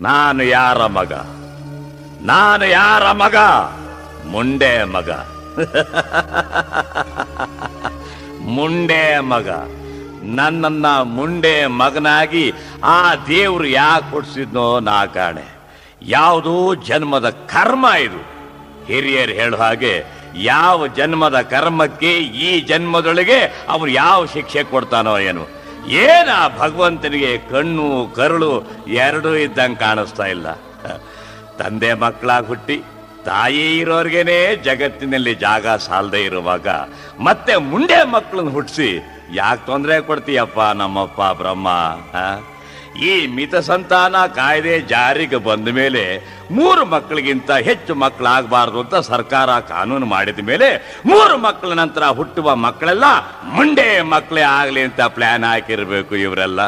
ನಾನು ಯಾರ ಮಗ ನಾನು ಯಾರ ಮಗ ಮುಂಡೆ ಮಗ ಮುಂಡೆ ಮಗ ನನ್ನನ್ನ ಮುಂಡೆ ಮಗನಾಗಿ ಆ ದೇವ್ರು ಯಾಕೆ ಕೊಡ್ಸಿದ್ನೋ ನಾ ಕಾಣೆ ಯಾವುದೋ ಜನ್ಮದ ಕರ್ಮ ಇದು ಹಿರಿಯರು ಹೇಳೋ ಹಾಗೆ ಯಾವ ಜನ್ಮದ ಕರ್ಮಕ್ಕೆ ಈ ಜನ್ಮದೊಳಗೆ ಅವನು ಯಾವ ಶಿಕ್ಷೆ ಕೊಡ್ತಾನೋ ಏನು ಏನ ಭಗವಂತನಿಗೆ ಕಣ್ಣು ಕರುಳು ಎರಡೂ ಇದ್ದಂಗೆ ಕಾಣಿಸ್ತಾ ಇಲ್ಲ ತಂದೆ ಮಕ್ಕಳಾಗಿ ಹುಟ್ಟಿ ತಾಯಿ ಇರೋರ್ಗೇನೆ ಜಗತ್ತಿನಲ್ಲಿ ಜಾಗ ಸಾಲದೆ ಇರುವಾಗ ಮತ್ತೆ ಮುಂಡೆ ಮಕ್ಕಳನ್ನ ಹುಟ್ಟಿಸಿ ಯಾಕೆ ತೊಂದರೆ ಕೊಡ್ತೀಯಪ್ಪ ನಮ್ಮಪ್ಪ ಬ್ರಹ್ಮ ಆ? ಈ ಮಿತ ಸಂತಾನ ಕಾಯ್ದೆ ಜಾರಿಗೆ ಬಂದ ಮೇಲೆ ಮೂರು ಮಕ್ಕಳಿಗಿಂತ ಹೆಚ್ಚು ಮಕ್ಕಳಾಗಬಾರ್ದು ಅಂತ ಸರ್ಕಾರ ಕಾನೂನು ಮಾಡಿದ ಮೇಲೆ ಮೂರು ಮಕ್ಕಳ ನಂತರ ಹುಟ್ಟುವ ಮಕ್ಕಳೆಲ್ಲ ಮುಂಡೆ ಮಕ್ಕಳೇ ಆಗ್ಲಿ ಅಂತ ಪ್ಲಾನ್ ಹಾಕಿರ್ಬೇಕು ಇವರೆಲ್ಲ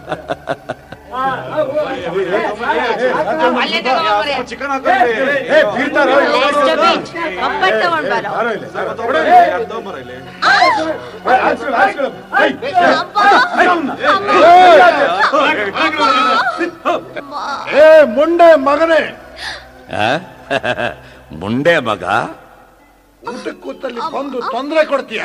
ಅಲ್ಲೇ ತಗೊಂಬರ್ರಿ. ಚಿಕನ್ ಹಾಕೊಂಡ್ರಿ Let's do it. ಒಬ್ಬಟ್ಟು ತಗೊಂಡ್ ಬರೋ. ಏ ಮುಂಡೆ ಮಗನೇ ಆ? ಮುಂಡೆ ಮಗ ಊಟಕ್ಕೆ ಕೂತಲ್ಲಿ ಬಂದು ತೊಂದರೆ ಕೊಡ್ತೀಯ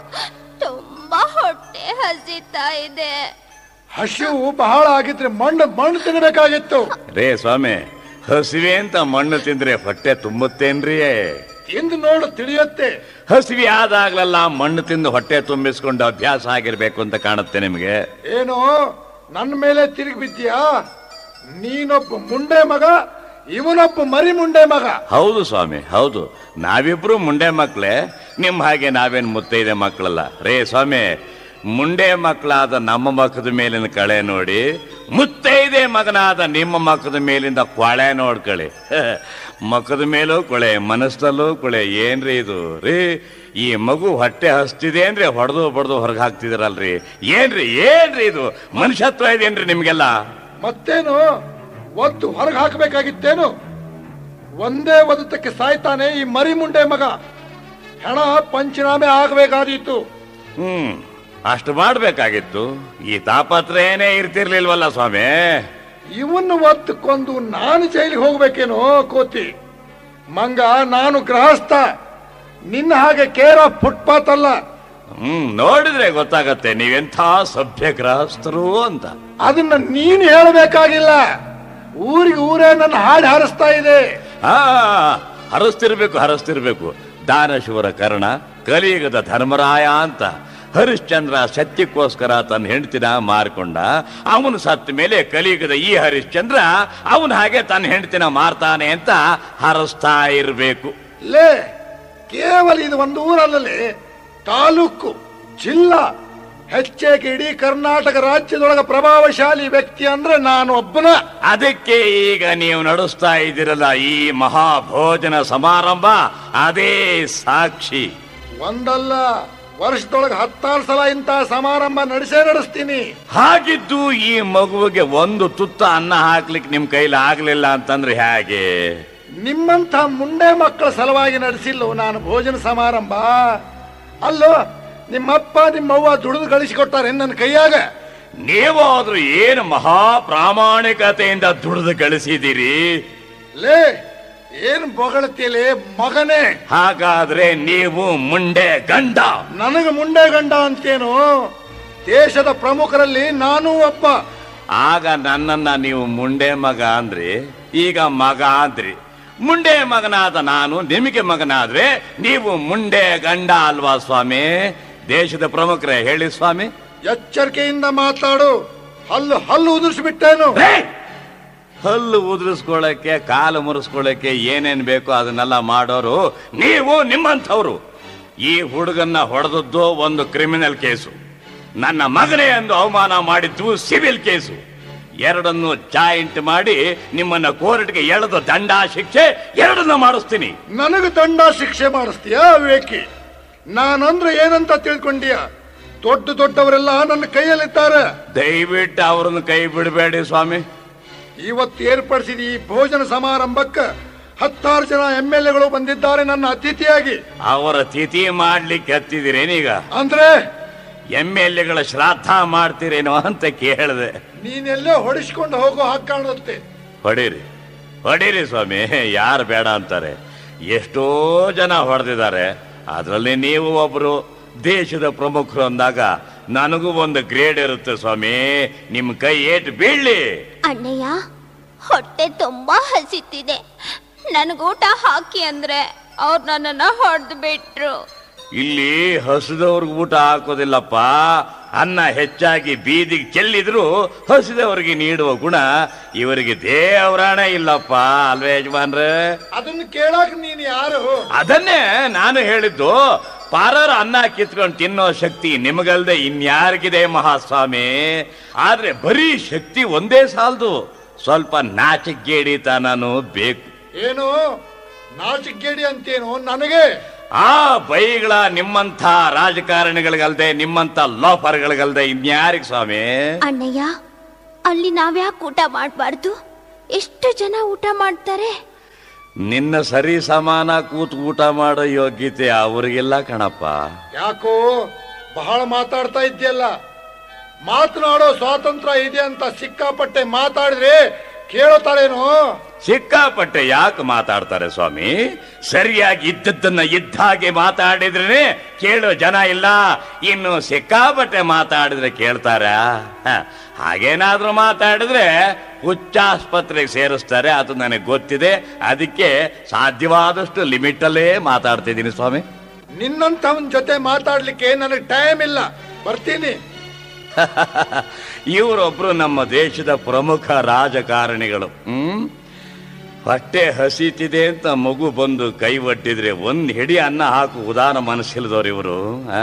ತುಂಬಾ ಹೊಟ್ಟೆ ಹಸಿತಾ ಇದೆ ಹಸಿವು ಬಹಳ ಆಗಿದ್ರೆ ಮಣ್ಣು ಮಣ್ಣು ತಿನ್ನಬೇಕಾಗಿತ್ತು ರೇ ಸ್ವಾಮಿ ಹಸಿವೆ ಅಂತ ಮಣ್ಣು ತಿಂದ್ರೆ ಹೊಟ್ಟೆ ತುಂಬುತ್ತೇನ್ರಿ ತಿಂದು ನೋಡು ತಿಳಿಯುತ್ತೆ ಹಸಿವೆ ಆದಾಗ್ಲೆಲ್ಲ ಮಣ್ಣು ತಿಂದು ಹೊಟ್ಟೆ ತುಂಬಿಸ್ಕೊಂಡು ಅಭ್ಯಾಸ ಆಗಿರ್ಬೇಕು ಅಂತ ಕಾಣುತ್ತೆ ನಿಮಗೆ ಏನು ನನ್ನ ಮೇಲೆ ತಿರುಗಿ ಬಿದ್ದೀಯಾ ನೀನೊಬ್ಬ ಮುಂಡೆ ಮಗ ಇವನೊಬ್ಬ ಮರಿ ಮುಂಡೆ ಮಗ ಹೌದು ಸ್ವಾಮಿ ಹೌದು ನಾವಿಬ್ರು ಮುಂಡೆ ಮಕ್ಕಳೇ ನಿಮ್ ಹಾಗೆ ನಾವೇನ್ ಮುತ್ತೈದೆ ಮಕ್ಕಳಲ್ಲ ರೇ ಸ್ವಾಮಿ ಮುಂಡೆ ಮಕ್ಕಳಾದ ನಮ್ಮ ಮಕ್ಕದ ಮೇಲಿನ ಕಳೆ ನೋಡಿ ಮುತ್ತೈದೆ ಮಗನಾದ ನಿಮ್ಮ ಮಕ್ಕದ ಮೇಲಿಂದ ಕೊಳೆ ನೋಡ್ಕೊಳ್ಳಿ ಮಕ್ಕದ ಮೇಲೂ ಕೊಳೆ ಮನಸ್ಸಲ್ಲೂ ಕೊಳೆ ಏನ್ರಿ ಇದು ರೀ ಈ ಮಗು ಹೊಟ್ಟೆ ಹಸ್ತಿದೆ ಅಂದ್ರೆ ಹೊಡೆದು ಬಡ್ದು ಹೊರಗೆ ಹಾಕ್ತಿದಿರಲ್ರಿ ಏನ್ರಿ ಏನ್ರಿ ಇದು ಮನುಷ್ಯತ್ವ ಇದೇನ್ರಿ ನಿಮ್ಗೆಲ್ಲ ಮತ್ತೇನು ಒದ್ದು ಹೊರಗೆ ಹಾಕಬೇಕಾಗಿತ್ತೇನು ಒಂದೇ ಒದತಕ್ಕೆ ಸಾಯ್ತಾನೆ ಈ ಮರಿ ಮುಂಡೆ ಮಗ ಹೆಣ ಪಂಚನಾಮೆ ಆಗಬೇಕಾದೀತು ಹ್ಮ್ ಅಷ್ಟು ಮಾಡ್ಬೇಕಾಗಿತ್ತು ಈ ತಾಪತ್ರಯನೇ ಇರ್ತಿರ್ಲಿಲ್ವಲ್ಲ ಸ್ವಾಮಿ ಇವನ್ನು ಒತ್ತು ಕೊಂದು ನಾನು ಜೈಲಿಗೆ ಹೋಗ್ಬೇಕೇನೋ ಕೋತಿ ಮಂಗ ನಾನು ಗೃಹಸ್ಥ ನಿನ್ನ ಹಾಗೆ ಕೇರ ಫುಟ್ಪಾತ್ ಅಲ್ಲ ಹ್ಮ್ ನೋಡಿದ್ರೆ ಗೊತ್ತಾಗತ್ತೆ ನೀವೆಂಥ ಸಭ್ಯ ಗೃಹಸ್ಥರು ಅಂತ ಅದನ್ನ ನೀನು ಹೇಳಬೇಕಾಗಿಲ್ಲ ಊರಿಗೆ ಊರೇ ನನ್ನ ಹಾಡು ಹಾರಿಸ್ತಾ ಇದೆ ಆ ಹರಸ್ತಿರ್ಬೇಕು ಹರಸ್ತಿರ್ಬೇಕು ದಾನಶೂರ ಕರ್ಣ ಕಲಿಯುಗದ ಧರ್ಮರಾಯ ಅಂತ ಹರಿಶ್ಚಂದ್ರ ಸತ್ಯಕ್ಕೋಸ್ಕರ ತನ್ನ ಹೆಂಡತಿನ ಮಾರ್ಕೊಂಡ ಅವನು ಸತ್ತ ಮೇಲೆ ಕಲಿಯುಗದ ಈ ಹರಿಶ್ಚಂದ್ರ ಅವನ ಹಾಗೆ ತನ್ನ ಹೆಂಡತಿನ ಮಾರ್ತಾನೆ ಅಂತ ಹರಸ್ತಾ ಇರಬೇಕು ಲೇ ಕೇವಲ ಇದು ಒಂದು ಊರಲ್ಲಲ್ಲಿ ತಾಲೂಕು ಜಿಲ್ಲಾ ಹೆಚ್ಚೇಕೆ ಇಡೀ ಕರ್ನಾಟಕ ರಾಜ್ಯದೊಳಗ ಪ್ರಭಾವಶಾಲಿ ವ್ಯಕ್ತಿ ಅಂದ್ರೆ ನಾನು ಒಬ್ಬನ ಅದಕ್ಕೆ ಈಗ ನೀವು ನಡೆಸ್ತಾ ಇದ್ದೀರಲ್ಲ ಈ ಮಹಾಭೋಜನ ಸಮಾರಂಭ ಅದೇ ಸಾಕ್ಷಿ ಒಂದಲ್ಲ ವರ್ಷದೊಳಗೆ ಹತ್ತಾರು ಸಲ ಇಂಥ ಸಮಾರಂಭ ನಡೆಸೇ ನಡೆಸ್ತೀನಿ ಹಾಗಿದ್ದು ಈ ಮಗುವಿಗೆ ಒಂದು ತುತ್ತ ಅನ್ನ ಹಾಕ್ಲಿಕ್ಕೆ ನಿಮ್ ಕೈಲಿ ಆಗ್ಲಿಲ್ಲ ಅಂತಂದ್ರೆ ಹೇಗೆ ನಿಮ್ಮಂಥ ಮುಂಡೆ ಮಕ್ಕಳ ಸಲುವಾಗಿ ನಡೆಸಿಲ್ಲ ನಾನು ಭೋಜನ ಸಮಾರಂಭ ಅಲ್ಲೋ ನಿಮ್ಮಪ್ಪ ನಿಮ್ಮವ್ವ ದುಡಿದು ಗಳಿಸಿಕೊಟ್ಟಾರೆ ನನ್ನ ಕೈಯಾಗ ನೀವಾದ್ರೂ ಏನು ಮಹಾ ಪ್ರಾಮಾಣಿಕತೆಯಿಂದ ದುಡಿದು ಗಳಿಸಿದ್ದೀರಿ ಲೇ ಏನ್ ಬೊಗಳತಿಯಲೇ ಮಗನೇ ಹಾಗಾದ್ರೆ ನೀವು ಮುಂಡೆ ಗಂಡ ನನಗೆ ಮುಂಡೆ ಗಂಡ ಅಂತೇನು ದೇಶದ ಪ್ರಮುಖರಲ್ಲಿ ನಾನೂ ಒಬ್ಬ ಆಗ ನನ್ನನ್ನ ನೀವು ಮುಂಡೆ ಮಗ ಅಂದ್ರಿ ಈಗ ಮಗ ಅಂದ್ರಿ ಮುಂಡೆ ಮಗನಾದ ನಾನು ನಿಮಗೆ ಮಗನಾದ್ರೆ ನೀವು ಮುಂಡೆ ಗಂಡ ಅಲ್ವಾ ಸ್ವಾಮಿ ದೇಶದ ಪ್ರಮುಖರೇ ಹೇಳಿ ಸ್ವಾಮಿ ಎಚ್ಚರಿಕೆಯಿಂದ ಮಾತಾಡು ಹಲ್ಲು ಹಲ್ಲು ಉದುರಿಸ್ಬಿಟ್ಟೇನು ರೇ! ಹಲ್ಲು ಉದುರಿಸ್ಕೊಳ್ಳಕ್ಕೆ ಕಾಲು ಮುರಿಸ್ಕೊಳ್ಳಕ್ಕೆ ಏನೇನ್ ಬೇಕೋ ಅದನ್ನೆಲ್ಲ ಮಾಡೋರು ನೀವು ನಿಮ್ಮಂಥವ್ರು ಈ ಹುಡುಗನ್ನ ಹೊಡೆದದ್ದು ಒಂದು ಕ್ರಿಮಿನಲ್ ಕೇಸು ನನ್ನ ಮಗನೇ ಎಂದು ಅವಮಾನ ಮಾಡಿದ್ದು ಸಿವಿಲ್ ಕೇಸು ಎರಡನ್ನು ಜಾಯಿಂಟ್ ಮಾಡಿ ನಿಮ್ಮನ್ನ ಕೋರ್ಟ್ಗೆ ಎಳೆದು ದಂಡ ಶಿಕ್ಷೆ ಎರಡನ್ನ ಮಾಡಿಸ್ತೀನಿ ನನಗೆ ದಂಡ ಶಿಕ್ಷೆ ಮಾಡಿಸ್ತೀಯ ವಿವೇಕಿ ನಾನಂದ್ರೆ ಏನಂತ ತಿಳ್ಕೊಂಡೀಯ ದೊಡ್ಡ ದೊಡ್ಡವರೆಲ್ಲ ನನ್ನ ಕೈಯಲ್ಲಿದ್ದಾರೆ ದಯವಿಟ್ಟು ಅವ್ರನ್ನ ಕೈ ಬಿಡಬೇಡಿ ಸ್ವಾಮಿ ಇವತ್ತು ಏರ್ಪಡಿಸಿದ ಈ ಭೋಜನ ಸಮಾರಂಭಕ್ಕೆ ಹತ್ತಾರು ಜನ ಎಂ ಎಲ್ ಎಗಳು ಬಂದಿದ್ದಾರೆ ನನ್ನ ಅತಿಥಿಯಾಗಿ ಅವರ ತಿಥಿ ಮಾಡ್ಲಿಕ್ಕೆ ಹತ್ತಿದಿರೇನೀಗ ಅಂದ್ರೆ ಎಮ್ ಎಲ್ ಎಗಳ ಶ್ರಾದ್ದ ಮಾಡ್ತೀರೇನೋ ಅಂತ ಕೇಳಿದೆ ನೀನೆಲ್ಲೋ ಹೊಡಿಸ್ಕೊಂಡು ಹೋಗೋ ಹಾಗೆ ಕಾಣುತ್ತೆ ಹೊಡೀರಿ ಹೊಡೀರಿ ಸ್ವಾಮಿ ಯಾರು ಬೇಡ ಅಂತಾರೆ ಎಷ್ಟೋ ಜನ ಹೊಡೆದಿದ್ದಾರೆ ಅದರಲ್ಲಿ ನೀವು ಒಬ್ರು ದೇಶದ ಪ್ರಮುಖರು ಅಂದಾಗ ನನಗೂ ಒಂದು ಗ್ರೇಡ್ ಇರುತ್ತೆ ಸ್ವಾಮಿ ನಿಮ್ ಕೈ ಏಟ್ ಬೀಳ್ಲಿ ಅಣ್ಣಯ್ಯ ಹೊಟ್ಟೆ ತುಂಬಾ ಹಸಿತಿದೆ ನನಗೂಟ ಹಾಕಿ ಅಂದ್ರೆ ಅವ್ರು ನನ್ನನ್ನ ಹೊಡೆದು ಬಿಟ್ರು ಇಲ್ಲಿ ಹಸಿದವ್ರಿಗೆ ಊಟ ಹಾಕೋದಿಲ್ಲಪ್ಪ ಅನ್ನ ಹೆಚ್ಚಾಗಿ ಬೀದಿಗೆ ಚೆಲ್ಲಿದ್ರು ಹಸಿದವರಿಗೆ ನೀಡುವ ಗುಣ ಇವರಿಗೆ ದೇವರಾಣ ಇಲ್ಲಪ್ಪ ಅಲ್ವೇ ಯಜಮಾನ್ರೆ ಅದನ್ನ ಕೇಳಕ್ ನೀನ್ ಯಾರು ಅದನ್ನೇ ನಾನು ಹೇಳಿದ್ದು ಪಾರರ ಅನ್ನ ಕಿತ್ಕೊಂಡು ತಿನ್ನೋ ಶಕ್ತಿ ನಿಮಗಲ್ದೆ ಇನ್ಯಾರಿಗಿದೆ ಮಹಾಸ್ವಾಮಿ ಆದ್ರೆ ಬರೀ ಶಕ್ತಿ ಒಂದೇ ಸಾಲದು ಸ್ವಲ್ಪ ನಾಚಿಗೇಡಿತನೂ ಬೇಕು ಏನು ನಾಚಿಗೇಡಿ ಅಂತೇನು ನನಗೆ ಆ ಬೈಗಳ ನಿಮ್ಮಂಥ ರಾಜಕಾರಣಿಗಳಿಗಲ್ದೆ ನಿಮ್ಮಂಥ ಲೋಫರ್ಗಳಿಗಲ್ದೆ ಇನ್ಯಾರಿಗೆ ಸ್ವಾಮಿ ಅಣ್ಣಯ್ಯ ಅಲ್ಲಿ ನಾವ್ಯಾಕೆ ಊಟ ಮಾಡಬಾರ್ದು ಎಷ್ಟು ಜನ ಊಟ ಮಾಡ್ತಾರೆ ನಿನ್ನ ಸರಿ ಸಮಾನ ಕೂತ್ ಊಟ ಮಾಡೋ ಯೋಗ್ಯತೆ ಅವ್ರಿಗಿಲ್ಲ ಕಣಪ್ಪ ಯಾಕೋ ಬಹಳ ಮಾತಾಡ್ತಾ ಇದ್ಯಲ್ಲ ಮಾತನಾಡೋ ಸ್ವಾತಂತ್ರ್ಯ ಇದೆ ಅಂತ ಸಿಕ್ಕಾಪಟ್ಟೆ ಮಾತಾಡಿದ್ರೆ ಕೇಳುತ್ತಾರೇನು ಸಿಕ್ಕಾಪಟ್ಟೆ ಯಾಕೆ ಮಾತಾಡ್ತಾರೆ ಸ್ವಾಮಿ ಸರಿಯಾಗಿ ಇದ್ದದ್ದನ್ನ ಇದ್ದ ಹಾಗೆ ಮಾತಾಡಿದ್ರೆ ಕೇಳೋ ಜನ ಇಲ್ಲ ಇನ್ನು ಸಿಕ್ಕಾಪಟ್ಟೆ ಮಾತಾಡಿದ್ರೆ ಕೇಳ್ತಾರ ಹಾಗೇನಾದ್ರೂ ಮಾತಾಡಿದ್ರೆ ಹುಚ್ಚಾಸ್ಪತ್ರೆಗೆ ಸೇರಿಸ್ತಾರೆ ಅದು ನನಗೆ ಗೊತ್ತಿದೆ ಅದಕ್ಕೆ ಸಾಧ್ಯವಾದಷ್ಟು ಲಿಮಿಟ್ ಅಲ್ಲೇ ಮಾತಾಡ್ತಿದ್ದೀನಿ ಸ್ವಾಮಿ ನಿನ್ನಂಥವನ್ ಜೊತೆ ಮಾತಾಡ್ಲಿಕ್ಕೆ ನನಗೆ ಟೈಮ್ ಇಲ್ಲ ಬರ್ತೀನಿ ಇವರೊಬ್ರು ನಮ್ಮ ದೇಶದ ಪ್ರಮುಖ ರಾಜಕಾರಣಿಗಳು ಹ್ಮ್ ಹೊಟ್ಟೆ ಹಸಿತಿದೆ ಅಂತ ಮಗು ಬಂದು ಕೈ ಒಟ್ಟಿದ್ರೆ ಒಂದ್ ಹಿಡಿ ಅನ್ನ ಹಾಕು ಉದಾನ ಮನಸ್ಸಿಲ್ದವ್ರು ಇವರು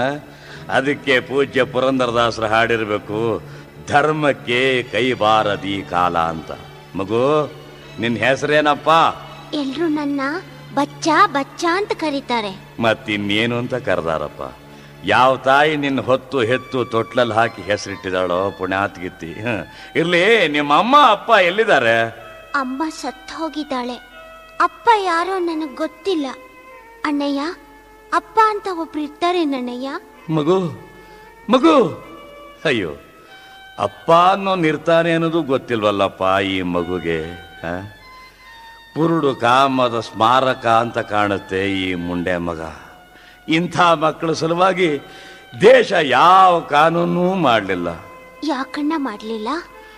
ಅದಕ್ಕೆ ಪೂಜ್ಯ ಪುರಂದರದಾಸರು ಹಾಡಿರ್ಬೇಕು ಧರ್ಮಕ್ಕೆ ಕೈ ಬಾರದಿ ಕಾಲ ಅಂತ ಮಗು ನಿನ್ನ ಹೆಸರೇನಪ್ಪ ಎಲ್ರು ನನ್ನ ಬಚ್ಚ ಬಚ್ಚ ಅಂತ ಕರೀತಾರೆ ಮತ್ತಿನ್ನೇನು ಅಂತ ಕರೆದಾರಪ್ಪ ಯಾವ ತಾಯಿ ನಿನ್ನ ಹೊತ್ತು ಹೆತ್ತು ತೊಟ್ಲಲ್ಲಿ ಹಾಕಿ ಹೆಸರಿಟ್ಟಿದಾಳೋ ಪುಣ್ಯಾತ್ಗಿತ್ತಿ ಹ್ಮ್. ಇರ್ಲಿ ನಿಮ್ಮ ಅಮ್ಮ ಅಪ್ಪ ಎಲ್ಲಿದ್ದಾರೆ ಅಮ್ಮ ಸತ್ತು ಹೋಗಿದ್ದಾಳೆ ಅಪ್ಪ ಯಾರೋ ನನಗ್ ಗೊತ್ತಿಲ್ಲ ಅಣ್ಣಯ್ಯ ಅಪ್ಪ ಅಂತ ಒಬ್ರು ಇರ್ತಾರೆ ನನ್ನಯ್ಯ ಮಗು ಮಗು ಅಯ್ಯೋ ಅಪ್ಪ ಅನ್ನೋ ನಿರ್ತಾನೆ ಅನ್ನೋದು ಗೊತ್ತಿಲ್ವಲ್ಲಪ್ಪ ಈ ಮಗುಗೆ ಹ? ಪುರುಡು ಕಾಮದ ಸ್ಮಾರಕ ಅಂತ ಕಾಣುತ್ತೆ ಈ ಮುಂಡೆ ಮಗ ಇಂಥ ಮಕ್ಕಳ ಸಲುವಾಗಿ ದೇಶ ಯಾವ ಕಾನೂನು ಮಾಡಲಿಲ್ಲ ಯಾಕಣ್ಣ ಮಾಡ್ಲಿಲ್ಲ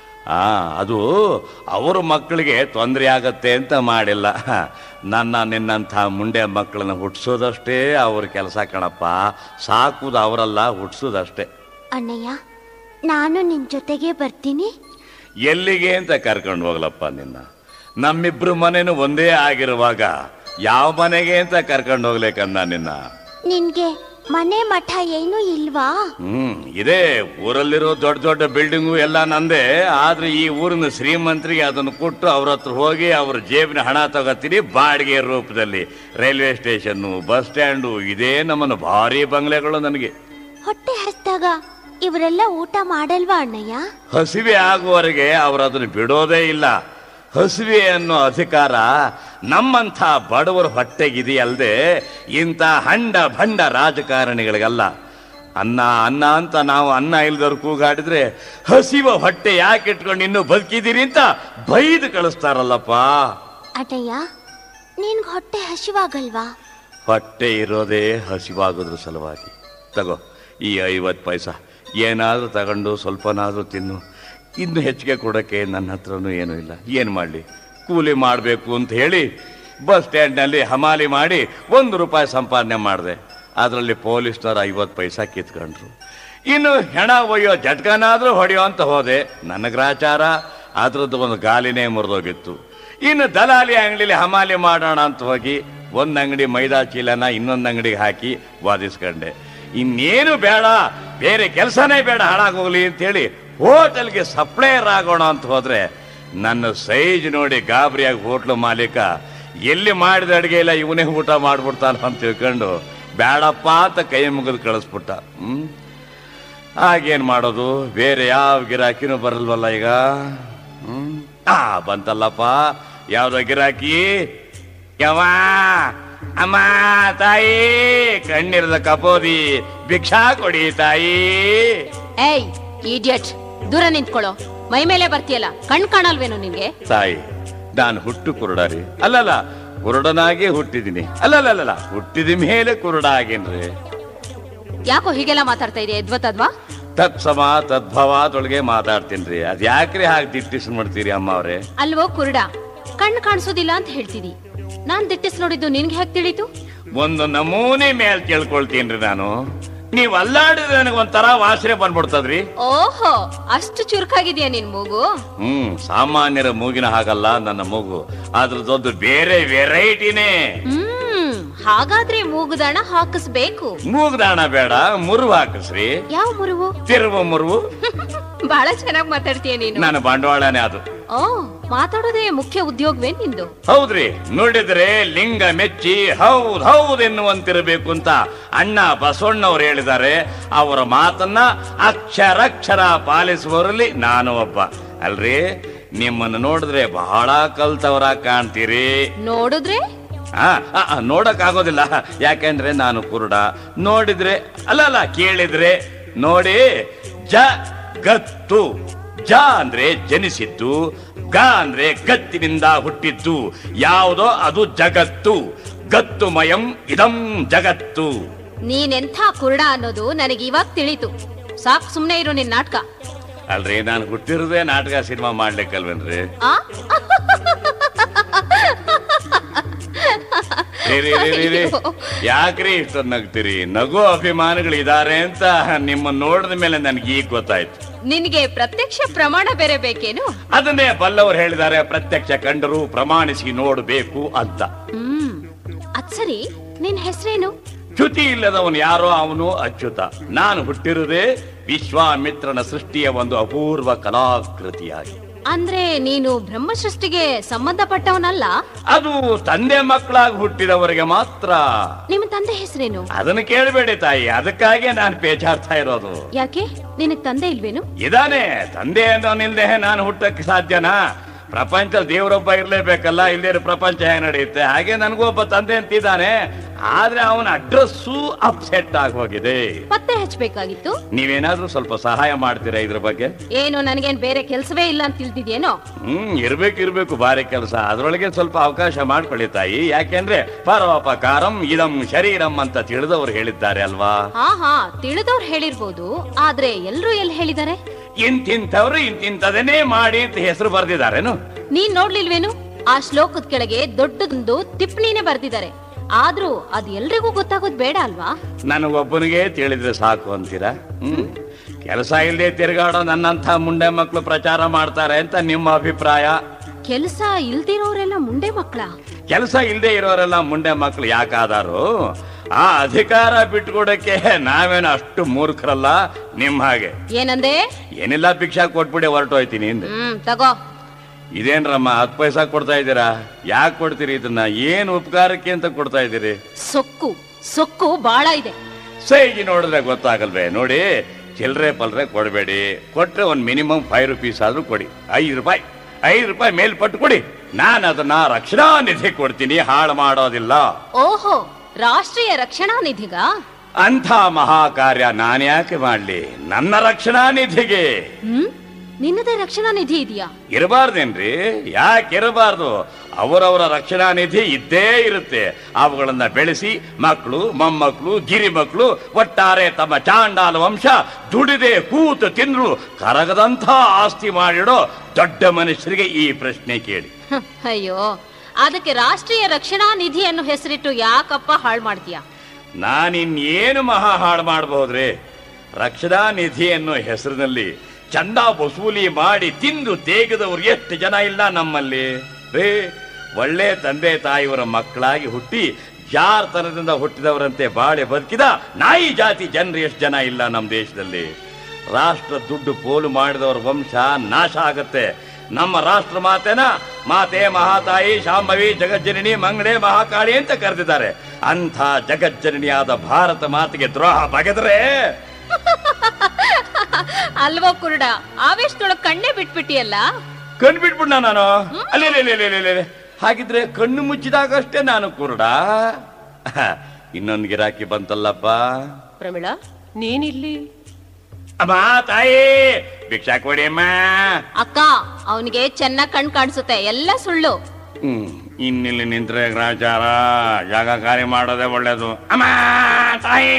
ಆ ಅದು ಅವ್ರ ಮಕ್ಕಳಿಗೆ ತೊಂದರೆ ಆಗತ್ತೆ ಅಂತ ಮಾಡಿಲ್ಲ ನನ್ನ ನಿನ್ನಂಥ ಮುಂಡೆ ಮಕ್ಕಳನ್ನ ಹುಟ್ಟಿಸೋದಷ್ಟೇ ಅವ್ರ ಕೆಲಸ ಕಣಪ್ಪ ಸಾಕುದು ಅವರಲ್ಲ ಹುಟ್ಟಿಸೋದಷ್ಟೇ ಅಣ್ಣಯ್ಯ ನಾನು ನಿನ್ ಜೊತೆಗೆ ಬರ್ತೀನಿ ಎಲ್ಲಿಗೆ ಅಂತ ಕರ್ಕೊಂಡು ಹೋಗ್ಲಪ್ಪ ನಿನ್ನ ನಮ್ಮಿಬ್ರು ಮನೆನೂ ಒಂದೇ ಆಗಿರುವಾಗ ಯಾವ ಮನೆಗೆ ಅಂತ ಕರ್ಕೊಂಡು ಹೋಗ್ಬೇಕನ್ನ ನಿನ್ನ ನಿನ್ಗೆ ಮನೆ ಮಠ ಏನೂ ಇಲ್ವಾ ಹ್ಮ್ ಇದೆ ಊರಲ್ಲಿರೋ ದೊಡ್ಡ ದೊಡ್ಡ ಬಿಲ್ಡಿಂಗು ಎಲ್ಲ ನಂದೇ ಆದ್ರೆ ಈ ಊರಿನ ಶ್ರೀಮಂತರಿಗೆ ಅದನ್ನು ಕೊಟ್ಟು ಅವ್ರ ಹತ್ರ ಹೋಗಿ ಅವ್ರ ಜೇಬಿನ ಹಣ ತಗೋತೀನಿ ಬಾಡಿಗೆ ರೂಪದಲ್ಲಿ ರೈಲ್ವೆ ಸ್ಟೇಷನ್ನು ಬಸ್ ಸ್ಟ್ಯಾಂಡು ಇದೇ ನಮ್ಮನ್ನು ಭಾರಿ ಬಂಗ್ಲೆಗಳು ನನಗೆ ಹೊಟ್ಟೆ ಹಸ್ದಾಗ ಇವರೆಲ್ಲ ಊಟ ಮಾಡಲ್ವಾ ಅಣ್ಣಯ್ಯ ಹಸಿವೆ ಆಗುವವರೆಗೆ ಅವರು ಅದನ್ನು ಬಿಡೋದೇ ಇಲ್ಲ ಹಸಿವೆ ಅನ್ನೋ ಅಧಿಕಾರ ನಮ್ಮಂಥ ಬಡವರ ಹೊಟ್ಟೆಗಿದೆಯಲ್ಲದೆ ಇಂಥ ಹಂಡ ಭಂಡ ರಾಜಕಾರಣಿಗಳಿಗಲ್ಲ ಅನ್ನ ಅನ್ನ ಅಂತ ನಾವು ಅನ್ನ ಇಲ್ದವ್ರು ಕೂಗಾಡಿದ್ರೆ ಹಸಿವ ಹೊಟ್ಟೆ ಯಾಕೆ ಇಟ್ಕೊಂಡು ಇನ್ನೂ ಬದುಕಿದ್ದೀರಿ ಅಂತ ಬೈದು ಕಳಿಸ್ತಾರಲ್ಲಪ್ಪ ಅಣ್ಣಯ್ಯ ನಿನ್ಗೆ ಹೊಟ್ಟೆ ಹಸಿವಾಗಲ್ವಾ ಹೊಟ್ಟೆ ಇರೋದೇ ಹಸಿವಾಗೋದ್ರ ಸಲುವಾಗಿ ತಗೋ ಈ ಐವತ್ತು ಪೈಸಾ ಏನಾದರೂ ತಗೊಂಡು ಸ್ವಲ್ಪನಾದರೂ ತಿನ್ನು ಇನ್ನು ಹೆಚ್ಚಿಗೆ ಕೊಡೋಕ್ಕೆ ನನ್ನ ಹತ್ರನೂ ಏನೂ ಇಲ್ಲ ಏನು ಮಾಡಲಿ ಕೂಲಿ ಮಾಡಬೇಕು ಅಂತ ಹೇಳಿ ಬಸ್ ಸ್ಟ್ಯಾಂಡ್ನಲ್ಲಿ ಹಮಾಲಿ ಮಾಡಿ ಒಂದು ರೂಪಾಯಿ ಸಂಪಾದನೆ ಮಾಡಿದೆ ಅದರಲ್ಲಿ ಪೊಲೀಸ್ನವ್ರು ಐವತ್ತು ಪೈಸಾ ಕಿತ್ಕೊಂಡ್ರು ಇನ್ನು ಹೆಣ ಒಯ್ಯೋ ಜಟ್ಕನಾದರೂ ಹೊಡೆಯೋ ಅಂತ ಹೋದೆ ನನ್ನ ಗ್ರಾಚಾರ ಅದ್ರದ್ದು ಒಂದು ಗಾಲಿನೇ ಮುರಿದೋಗಿತ್ತು ಇನ್ನು ದಲಾಲಿ ಅಂಗಡಿಲಿ ಹಮಾಲಿ ಮಾಡೋಣ ಅಂತ ಹೋಗಿ ಒಂದು ಅಂಗಡಿ ಮೈದಾ ಚೀಲನ ಇನ್ನೊಂದು ಅಂಗಡಿಗೆ ಹಾಕಿ ವಾದಿಸ್ಕೊಂಡೆ ಇನ್ನೇನು ಬೇಡ ಬೇರೆ ಕೆಲಸನೇ ಬೇಡ ಹಾಳಾಗೋಗ್ಲಿ ಅಂತೇಳಿ ಹೋಟೆಲ್ಗೆ ಸಪ್ಲೈಯರ್ ಆಗೋಣ ಅಂತ ಹೋದ್ರೆ ನನ್ನ ಸೈಜ್ ನೋಡಿ ಗಾಬರಿಯಾಗಿ ಹೋಟ್ಲು ಮಾಲೀಕ ಎಲ್ಲಿ ಮಾಡಿದ ಅಡುಗೆ ಇಲ್ಲ ಇವನೇ ಊಟ ಮಾಡ್ಬಿಡ್ತಾನ ಅಂತ ತಿಳ್ಕೊಂಡು ಬೇಡಪ್ಪ ಅಂತ ಕೈ ಮುಗಿದು ಕಳಿಸ್ಬಿಟ್ಟ ಹ್ಮ್ ಆಗೇನ್ ಮಾಡೋದು ಬೇರೆ ಯಾವ ಗಿರಾಕಿನೂ ಬರಲ್ವಲ್ಲ ಈಗ ಹ್ಮ್ ಆ ಬಂತಲ್ಲಪ್ಪ ಯಾವ್ದೋ ಗಿರಾಕಿ ಯವ ಅಮ್ಮ ತಾಯಿ ಕಣ್ಣಿರದ ಕಪೋದಿ ಭಿಕ್ಷಾ ಕೊಡಿ ತಾಯಿ ಏಯ್ ಇಡಿಯಟ್ ದೂರ ನಿಂತ್ಕೊಳ್ಳೋ ಮೈ ಮೇಲೆ ಬರ್ತೀಯಲ್ಲ ಕಣ್ ಕಾಣಲ್ವೇನು ನಿನ್ಗೆ ತಾಯಿ ನಾನು ಹುಟ್ಟು ಕುರುಡ ರೀ ಅಲ್ಲಲ್ಲ ಕುರುಡನಾಗೆ ಹುಟ್ಟಿದೀನಿ ಅಲ್ಲಲ್ಲಲ್ಲ ಹುಟ್ಟಿದ ಮೇಲೆ ಕುರುಡ ಆಗೇನ್ರಿ ಯಾಕೋ ಹೀಗೆಲ್ಲ ಮಾತಾಡ್ತಾ ಇದೆಯಾ ಎದ್ವತ್ತದ್ವಾ ತತ್ಸಮ ತದ್ಭವಾದೊಳಗೆ ಮಾತಾಡ್ತೀನಿ ಅದ್ ಯಾಕ್ರಿ ಹಾಗೆ ದಿಟ್ಟಿಸ್ ಮಾಡ್ತೀರಿ ಅಮ್ಮ ಅವ್ರೆ ಅಲ್ವೋ ಕುರುಡ ಕಣ್ಣು ಕಾಣಿಸೋದಿಲ್ಲ ಅಂತ ಹೇಳ್ತಿದಿ ನಾನ್ ದಿಟ್ಟಿಸ್ ನೋಡಿದ್ದು ನಿನ್ಗೆ ಹೇಗ್ ತಿಳಿತು ಒಂದು ನಮೂನೆ ಮೇಲ್ ಕೇಳ್ಕೊಳ್ತೀನಿ ನಾನು ನೀವ್ ಅಲ್ಲಾಡಿದ್ರೆ ನನಗೆ ಒಂಥರ ವಾಸನೆ ಬಂದ್ಬಿಡ್ತದ್ರಿ ಓಹೋ ಅಷ್ಟು ಚುರುಕಾಗಿದ್ಯಾ ನಿನ್ ಮೂಗು ಹ್ಮ್ ಸಾಮಾನ್ಯರ ಮೂಗಿನ ಹಾಗಲ್ಲ ನನ್ನ ಮೂಗು ಅದ್ರದ್ದೊಂದು ಬೇರೆ ವೆರೈಟಿನೇ ಹ್ಮ್ ಹಾಗಾದ್ರೆ ಮೂಗುದಾಣ ಹಾಕಿಸ್ಬೇಕು ಮೂಗ್ದಾಣ ಬೇಡ ಮುರುವು ಹಾಕಿಸ್ರಿ ಯಾವ ಮುರುವು ತಿರುವು ಮುರುವು ಬಹಳ ಚೆನ್ನಾಗಿ ಮಾತಾಡ್ತೀಯ ನೀನು ನನ್ನ ಬಂಡವಾಳನೇ ಅದು ಓ ಮಾತಾಡೋದೇ ಮುಖ್ಯ ಉದ್ಯೋಗವೇ ನಿಂದು ಹೌದ್ರಿ ನೋಡಿದ್ರೆ ಲಿಂಗ ಮೆಚ್ಚಿ ಹೌದ್ ಹೌದ್ ಎನ್ನುವಂತಿರಬೇಕು ಅಂತ ಅಣ್ಣ ಬಸವಣ್ಣವ್ರು ಹೇಳಿದ್ದಾರೆ ಅವರ ಮಾತನ್ನ ಅಕ್ಷರಕ್ಷರ ಪಾಲಿಸುವವರಲ್ಲಿ ನಾನು ಒಬ್ಬ ಅಲ್ರಿ ನಿಮ್ಮನ್ನು ನೋಡಿದ್ರೆ ಬಹಳ ಕಲ್ತವರ ಕಾಣ್ತೀರಿ ನೋಡಿದ್ರೆ ಆ, ಆ, ಆ, ನೋಡಕ್ ಆಗೋದಿಲ್ಲ ಯಾಕೆಂದ್ರೆ ನಾನು ಕುರುಡ ನೋಡಿದ್ರೆ ಅಲ್ಲ ಅಲ್ಲ ಕೇಳಿದ್ರೆ ನೋಡಿ ಜ ಗತ್ತು ಜ ಅಂದ್ರೆ ಜನಿಸಿದ್ದು ಗ ಅಂದ್ರೆ ಗತ್ತಿನಿಂದ ಹುಟ್ಟಿದ್ದು ಯಾವುದೋ ಅದು ಜಗತ್ತು ಗತ್ತುಮಯಂ ಇದಂ ಜಗತ್ತು ನೀನೆಂಥ ಕುರುಡ ಅನ್ನೋದು ನನಗೆ ಇವಾಗ ತಿಳಿತು ಸಾಕ್ ಸುಮ್ನೆ ಇರು ನಿನ್ ನಾಟಕ ಅಲ್ರಿ ನಾನು ಹುಟ್ಟಿರೋದೇ ನಾಟಕ ಸಿನಿಮಾ ಮಾಡ್ಲಿಕ್ಕಲ್ವೇನ್ರಿ ಆ ರೀ, ರೀ, ರೀ, ರೀ, ರೀ. ಯಾಕ್ರಿ ಇಷ್ಟೊಂದು ನಗ್ತೀರಿ ನಗು ಅಭಿಮಾನಿಗಳು ಇದಾರೆ ಅಂತ ನಿಮ್ಮ ನೋಡಿದ ಮೇಲೆ ನನ್ಗೆ ಈಗ ಗೊತ್ತಾಯ್ತು ನಿನ್ಗೆ ಪ್ರತ್ಯಕ್ಷ ಪ್ರಮಾಣ ಬೇರೆ ಬೇಕೇನು ಅದನ್ನೇ ಬಲ್ಲವರು ಹೇಳಿದ್ದಾರೆ ಪ್ರತ್ಯಕ್ಷ ಕಂಡರು ಪ್ರಮಾಣಿಸಿ ನೋಡಬೇಕು ಅಂತ ಹ್ಮ್ ಅದ್ ಸರಿ ನಿನ್ ಹೆಸರೇನು ಚ್ಯುತಿ ಇಲ್ಲದವನು ಯಾರೋ ಅವನು ಅಚ್ಯುತ ನಾನು ಹುಟ್ಟಿರುವುದೇ ವಿಶ್ವಾಮಿತ್ರನ ಸೃಷ್ಟಿಯ ಒಂದು ಅಪೂರ್ವ ಕಲಾಕೃತಿಯಾಗಿ ಅಂದ್ರೆ ನೀನು ಬ್ರಹ್ಮ ಸೃಷ್ಟಿಗೆ ಸಂಬಂಧಪಟ್ಟವನಲ್ಲ ಅದು ತಂದೆ ಮಕ್ಕಳಾಗಿ ಹುಟ್ಟಿದವರಿಗೆ ಮಾತ್ರ ನಿಮ್ಮ ತಂದೆ ಹೆಸರೇನು ಅದನ್ನು ಕೇಳಬೇಡಿ ತಾಯಿ ಅದಕ್ಕಾಗೆ ನಾನು ಪೇಚಾಡ್ತಾ ಇರೋದು ಯಾಕೆ ನಿನಗ್ ತಂದೆ ಇಲ್ವೇನು ಇದಾನೆ ತಂದೆ ಅನ್ನೋನಿಲ್ದೆ ನಾನು ಹುಟ್ಟಕ್ಕೆ ಸಾಧ್ಯನಾ ಪ್ರಪಂಚ ದೇವರೊಬ್ಬ ಇರ್ಲೇಬೇಕಲ್ಲ ಇಲ್ಲದೇ ಪ್ರಪಂಚ ಹೇಗೆ ನಡೆಯುತ್ತೆ ಹಾಗೆ ನನಗೂ ಒಬ್ಬ ತಂದೆ ಅಂತಿದ್ದಾನೆ ಆದ್ರೆ ಅವನ ಅಡ್ರೆಸ್ಸು ಅಪ್ಸೆಟ್ ಆಗಿ ಹೋಗಿದೆ ಪತ್ತೆ ಹಚ್ಬೇಕಾಗಿತ್ತು ನೀವೇನಾದ್ರೂ ಸ್ವಲ್ಪ ಸಹಾಯ ಮಾಡ್ತೀರಾ ಇದ್ರ ಬಗ್ಗೆ ಏನು ನನಗೇನ್ ಬೇರೆ ಕೆಲ್ಸವೇ ಇಲ್ಲ ಅಂತ ತಿಳಿದಿದ್ಯೇನೋ ಹ್ಮ್ ಇರ್ಬೇಕು ಇರ್ಬೇಕು ಭಾರಿ ಕೆಲಸ ಅದ್ರೊಳಗೆ ಸ್ವಲ್ಪ ಅವಕಾಶ ಮಾಡ್ಕೊಳ್ಳಿ ತಾಯಿ ಯಾಕೆಂದ್ರೆ ಪರೋಪಕಾರಂ ಇದಂ ಶರೀರಂ ಅಂತ ತಿಳಿದವರು ಹೇಳಿದ್ದಾರೆ ಅಲ್ವಾ ಹಾ ಹಾ ತಿಳಿದವ್ರು ಹೇಳಿರ್ಬೋದು ಆದ್ರೆ ಎಲ್ರು ಎಲ್ಲಿ ಹೇಳಿದ್ದಾರೆ ಇಂತಿಂಥವ್ರು ಇಂತಿಂತದನ್ನೇ ಮಾಡಿ ಅಂತ ಹೆಸರು ಬರ್ದಿದ್ದಾರೇನು ನೀನ್ ನೋಡ್ಲಿಲ್ವೇನು ಆ ಶ್ಲೋಕದ ಕೆಳಗೆ ದೊಡ್ಡದೊಂದು ಟಿಪ್ಪಣಿನೇ ಬರ್ದಿದ್ದಾರೆ ಆದ್ರೂ ಅದ್ ಎಲ್ರಿಗೂ ಗೊತ್ತಾಗೋದ್ ಬೇಡ ಅಲ್ವಾ ನನಗೊಬ್ಬನಿಗೆ ತಿಳಿದ್ರೆ ಸಾಕು ಅಂತೀರಾ ಹ್ಮ್ ಕೆಲಸ ಇಲ್ಲದೆ ತಿರುಗಾಡೋ ನನ್ನಂಥ ಮುಂಡೆ ಮಕ್ಕಳು ಪ್ರಚಾರ ಮಾಡ್ತಾರೆ ಅಂತ ನಿಮ್ಮ ಅಭಿಪ್ರಾಯ ಕೆಲ್ಸ ಇಲ್ದಿರೋರೆಲ್ಲ ಮುಂಡೆ ಮಕ್ಳ ಕೆಲಸ ಇಲ್ಲದೆ ಇರೋರೆಲ್ಲ ಮುಂಡೆ ಮಕ್ಕಳು ಯಾಕಾದಾರು ಆ ಅಧಿಕಾರ ಬಿಟ್ಕೊಡಕ್ಕೆ ನಾವೇನು ಅಷ್ಟು ಮೂರ್ಖರಲ್ಲ ನಿಮ್ ಹಾಗೆ ಏನಂದೆ ಏನಿಲ್ಲ ಭಿಕ್ಷಾ ಕೊಟ್ಬಿಡಿ ಹೊರಟೋಯ್ತೀನಿ ಹಿಂದೆ ಹ್ಮ್ ತಗೋ ಇದೇನ್ರಮ್ಮ ಹತ್ತು ಪೈಸಾ ಕೊಡ್ತಾ ಇದ್ದೀರಾ ಯಾಕೆ ಕೊಡ್ತೀರಿ ಇದನ್ನ ಏನ್ ಉಪಕಾರಕ್ಕೆ ಅಂತ ಕೊಡ್ತಾ ಇದ್ದೀರಿ ಸೊಕ್ಕು ಸೊಕ್ಕು ಬಾಳ ಇದೆ ಸೈಜಿ ನೋಡಿದ್ರೆ ಗೊತ್ತಾಗಲ್ವೇ ನೋಡಿ ಚಿಲ್ಲರೆ ಪಲ್ರೆ ಕೊಡಬೇಡಿ ಕೊಟ್ರೆ ಒಂದ್ ಮಿನಿಮಮ್ ಫೈವ್ ರುಪೀಸ್ ಆದ್ರೂ ಕೊಡಿ ಐದು ರೂಪಾಯಿ ಐದು ರೂಪಾಯಿ ಮೇಲ್ಪಟ್ಟು ಕೊಡಿ ನಾನು ಅದನ್ನ ರಕ್ಷಣಾ ನಿಧಿ ಕೊಡ್ತೀನಿ ಹಾಳು ಮಾಡೋದಿಲ್ಲ ಓಹೋ ರಾಷ್ಟ್ರೀಯ ರಕ್ಷಣಾ ನಿಧಿಗ ಅಂಥ ಮಹಾ ಕಾರ್ಯ ನಾನು ಯಾಕೆ ಮಾಡ್ಲಿ ನನ್ನ ರಕ್ಷಣಾ ನಿಧಿಗೆ ಹ್ಮ್ ನಿನ್ನದೇ ರಕ್ಷಣಾ ನಿಧಿ ಇದೆಯಾ ಇರಬಾರ್ದೇನ್ರಿ ಯಾಕೆ ಇರಬಾರ್ದು ಅವರವರ ರಕ್ಷಣಾ ನಿಧಿ ಇದ್ದೇ ಇರುತ್ತೆ ಅವುಗಳನ್ನ ಬೆಳೆಸಿ ಮಕ್ಕಳು ಮೊಮ್ಮಕ್ಕಳು ಗಿರಿ ಮಕ್ಕಳು ಒಟ್ಟಾರೆ ತಮ್ಮ ಚಾಂಡಾಲ ವಂಶ ದುಡಿದೆ ಕೂತು ತಿಂದ್ರು ಕರಗದಂಥ ಆಸ್ತಿ ಮಾಡಿಡೋ ದೊಡ್ಡ ಮನುಷ್ಯರಿಗೆ ಈ ಪ್ರಶ್ನೆ ಕೇಳಿ ಹ್ಮ್, ಅಯ್ಯೋ ಅದಕ್ಕೆ ರಾಷ್ಟ್ರೀಯ ರಕ್ಷಣಾ ನಿಧಿ ಅನ್ನೋ ಹೆಸರಿಟ್ಟು ಯಾಕಪ್ಪ ಹಾಳು ಮಾಡ್ತೀಯ ನಾನಿನ್ನೇನು ಮಹಾ ಹಾಳು ಮಾಡಬಹುದ್ರಿ ರಕ್ಷಣಾ ನಿಧಿ ಅನ್ನೋ ಹೆಸರಿನಲ್ಲಿ ಚಂದ ವಸೂಲಿ ಮಾಡಿ ತಿಂದು ತೇಗದವ್ರು ಎಷ್ಟು ಜನ ಇಲ್ಲ ನಮ್ಮಲ್ಲಿ ರೇ ಒಳ್ಳೆ ತಂದೆ ತಾಯಿಯವರ ಮಕ್ಕಳಾಗಿ ಹುಟ್ಟಿ ಜಾರ್ತನದಿಂದ ಹುಟ್ಟಿದವರಂತೆ ಬಾಳೆ ಬದುಕಿದ ನಾಯಿ ಜಾತಿ ಜನರು ಎಷ್ಟು ಜನ ಇಲ್ಲ ನಮ್ಮ ದೇಶದಲ್ಲಿ ರಾಷ್ಟ್ರ ದುಡ್ಡು ಪೋಲು ಮಾಡಿದವರ ವಂಶ ನಾಶ ಆಗತ್ತೆ ನಮ್ಮ ರಾಷ್ಟ್ರ ಮಾತೆನ ಮಾತೆ ಮಹಾತಾಯಿ ಶಾಂಭವಿ ಜಗಜ್ಜನನಿ ಮಂಗಳೆ ಮಹಾಕಾಳಿ ಅಂತ ಕರೆದಿದ್ದಾರೆ ಅಂಥ ಜಗಜ್ಜನನಿಯಾದ ಭಾರತ ಮಾತೆಗೆ ದ್ರೋಹ ಬಗೆದ್ರೆ ಅಲ್ವೋ ಕುರುಡ ಆವೇಶದೊಳಗ್ ಕಣ್ಣೇ ಬಿಟ್ಬಿಟ್ಟಿಯಲ್ಲ ಕಣ್ಣು ಬಿಟ್ಬಿಡ್ನ ನಾನು ಅಲ್ಲೇ ಲೇ, ಲೇ, ಲೇ, ಲೇ, ಲೇ, ಲೇ. ಹಾಗಿದ್ರೆ ಕಣ್ಣು ಮುಚ್ಚಿದಾಗಷ್ಟೇ ನಾನು ಕುರುಡ ಇನ್ನೊಂದು ಗಿರಾಕಿ ಬಂತಲ್ಲಪ್ಪ ಪ್ರಮಿಳಾ ನೀನಿಲ್ಲಿ ಅಮ್ಮ ತಾಯಿ ಭಿಕ್ಷಾ ಕೊಡಿ ಅಮ್ಮ ಅಕ್ಕ ಅವನಿಗೆ ಚೆನ್ನಾಗ್ ಕಣ್ ಕಾಣಿಸುತ್ತೆ ಎಲ್ಲ ಸುಳ್ಳು ಹ್ಮ್ ಇನ್ನಿಲ್ಲಿ ನಿಂತ್ರೆ ಗ್ರಾಚಾರ ಜಾಗ ಖಾಲಿ ಮಾಡೋದೇ ಒಳ್ಳೇದು ಅಮ್ಮ ತಾಯಿ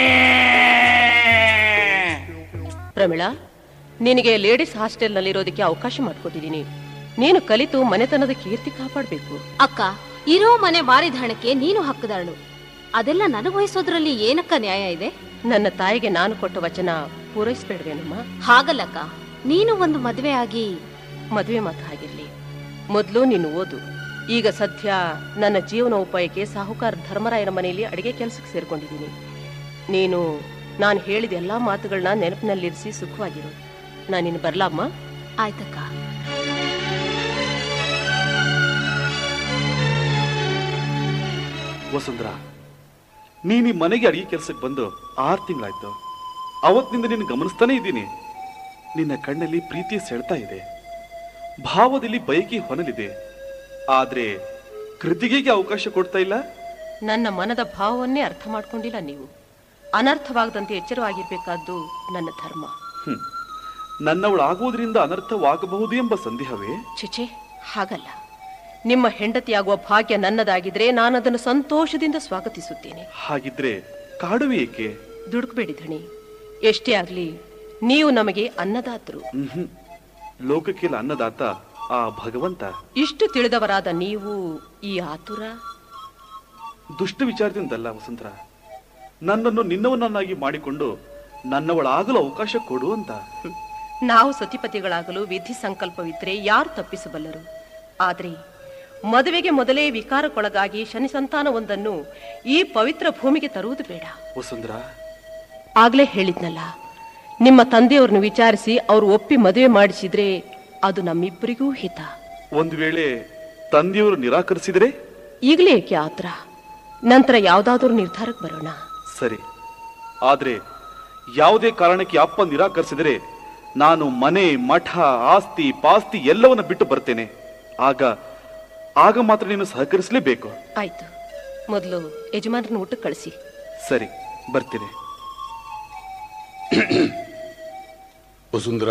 ಪ್ರಮಿಳಾ ನಿನಗೆ ಲೇಡೀಸ್ ಹಾಸ್ಟೆಲ್ನಲ್ಲಿರೋದಕ್ಕೆ ಅವಕಾಶ ಮಾಡಿಕೊಟ್ಟಿದ್ದೀನಿ ನೀನು ಕಲಿತು ಮನೆತನದ ಕೀರ್ತಿ ಕಾಪಾಡಬೇಕು ಅಕ್ಕ ಇರೋ ಮನೆ ಮಾರಿದ ಹಣಕ್ಕೆ ನೀನು ಹಕ್ಕದಾಳು ಅದೆಲ್ಲ ನನಗ್ ವಹಿಸೋದ್ರಲ್ಲಿ ಏನಕ್ಕ ನ್ಯಾಯ ಇದೆ ನನ್ನ ತಾಯಿಗೆ ನಾನು ಕೊಟ್ಟ ವಚನ ಪೂರೈಸ್ಬೇಡ್ವೇನಮ್ಮ ಹಾಗಲ್ಲಕ್ಕ ನೀನು ಒಂದು ಮದುವೆ ಆಗಿ ಮದುವೆ ಮಾತು ಹಾಗಿರ್ಲಿ ಮೊದಲು ನೀನು ಓದು ಈಗ ಸದ್ಯ ನನ್ನ ಜೀವನೋಪಾಯಕ್ಕೆ ಸಾಹುಕಾರ ಧರ್ಮರಾಯನ ಮನೆಯಲ್ಲಿ ಅಡಿಗೆ ಕೆಲಸಕ್ಕೆ ಸೇರ್ಕೊಂಡಿದ್ದೀನಿ ನೀನು ನಾನು ಹೇಳಿದ ಎಲ್ಲಾ ಮಾತುಗಳನ್ನ ನೆನಪಿನಲ್ಲಿರಿಸಿ ಸುಖವಾಗಿರು ನಾನಿನ್ನು ಬರ್ಲಾಮ್ಮ ಆಯ್ತಕ್ಕ ವಸುಂಧರ ನೀನ್ ಈ ಮನೆಗೆ ಅಡಿಗೆ ಕೆಲ್ಸಕ್ಕೆ ಬಂದು ಆರು ತಿಂಗಳಾಯ್ತು ಅವತ್ತಿನಿಂದ ನಿನ್ನ ಗಮನಿಸ್ತಾನೆ ಇದ್ದೀನಿ ನಿನ್ನ ಕಣ್ಣಲ್ಲಿ ಪ್ರೀತಿ ಸೆಳ್ತಾ ಇದೆ ಭಾವದಲ್ಲಿ ಬಯಕೆ ಹೊನಲಿದೆ ಆದ್ರೆ ಕೃತಿಗೆಗೆ ಅವಕಾಶ ಕೊಡ್ತಾ ಇಲ್ಲ ನನ್ನ ಮನದ ಭಾವವನ್ನೇ ಅರ್ಥ ಮಾಡ್ಕೊಂಡಿಲ್ಲ ನೀವು ಅನರ್ಥವಾಗದಂತೆ ಎಚ್ಚರವಾಗಿರ್ಬೇಕಾದ್ದು ನನ್ನ ಧರ್ಮ ಹ್ಮ್. ನನ್ನವಳಾಗುವುದರಿಂದ ಅನರ್ಥವಾಗಬಹುದು ಎಂಬ ಸಂದೇಹವೇ ಚಿಚೆ ಹಾಗಲ್ಲ ನಿಮ್ಮ ಹೆಂಡತಿಯಾಗುವ ಭಾಗ್ಯ ನನ್ನದಾಗಿದ್ರೆ ನಾನದನ್ನು ಸಂತೋಷದಿಂದ ಸ್ವಾಗತಿಸುತ್ತೇನೆ ಹಾಗಿದ್ರೆ ಕಾಡುವೆ ಏಕೆ ದುಡುಕ್ಬೇಡಿ ಧಣಿ ಎಷ್ಟೇ ಆಗ್ಲಿ ನೀವು ನಮಗೆ ಅನ್ನದಾತರು ಮ್ಹೂ. ಲೋಕಕ್ಕೆಲ್ಲ ಅನ್ನದಾತ ಆ ಭಗವಂತ ಇಷ್ಟು ತಿಳಿದವರಾದ ನೀವು ಈ ಆತುರ ದುಷ್ಟ ವಿಚಾರದಿಂದಲ್ಲ ವಸುಂಧರ ನನ್ನನ್ನು ನಿನ್ನವನನ್ನಾಗಿ ಮಾಡಿಕೊಂಡು ನನ್ನವಳಾಗಲು ಅವಕಾಶ ಕೊಡು ಅಂತ ನಾವು ಸತಿಪತಿಗಳಾಗಲು ವಿಧಿ ಸಂಕಲ್ಪವಿದ್ರೆ ಯಾರು ತಪ್ಪಿಸಬಲ್ಲರು ಆದ್ರೆ ಮದುವೆಗೆ ಮೊದಲೇ ವಿಕಾರಕ್ಕೊಳಗಾಗಿ ಶನಿ ಸಂತಾನವೊಂದನ್ನು ಈ ಪವಿತ್ರ ಭೂಮಿಗೆ ತರುವುದು ಬೇಡ ವಸುಂಧರ ಆಗ್ಲೇ ಹೇಳಿದ್ನಲ್ಲ ನಿಮ್ಮ ತಂದೆಯವ್ರನ್ನ ವಿಚಾರಿಸಿ ಅವ್ರು ಒಪ್ಪಿ ಮದುವೆ ಮಾಡಿಸಿದ್ರೆ ಅದು ನಮ್ಮಿಬ್ಬರಿಗೂ ಹಿತ ಒಂದು ವೇಳೆ ತಂದೆಯವರು ನಿರಾಕರಿಸಿದರೆ ಈಗಲೇ ಏಕೆ ಆತ್ರ ನಂತರ ಯಾವ್ದಾದ್ರೂ ನಿರ್ಧಾರಕ್ಕೆ ಬರೋಣ ಸರಿ ಆದ್ರೆ ಯಾವುದೇ ಕಾರಣಕ್ಕೆ ಅಪ್ಪ ನಿರಾಕರಿಸಿದರೆ ನಾನು ಮನೆ ಮಠ ಆಸ್ತಿ ಪಾಸ್ತಿ ಎಲ್ಲವನ್ನ ಬಿಟ್ಟು ಬರ್ತೇನೆ ಆಗ ಆಗ ಮಾತ್ರ ನೀನು ಸಹಕರಿಸಲೇಬೇಕು ಆಯ್ತು ಮೊದಲು ಯಜಮಾನ್ರನ್ನ ಊಟಕ್ಕೆ ಕಳಿಸಿ ಸರಿ ಬರ್ತೀನಿ ವಸುಂಧರ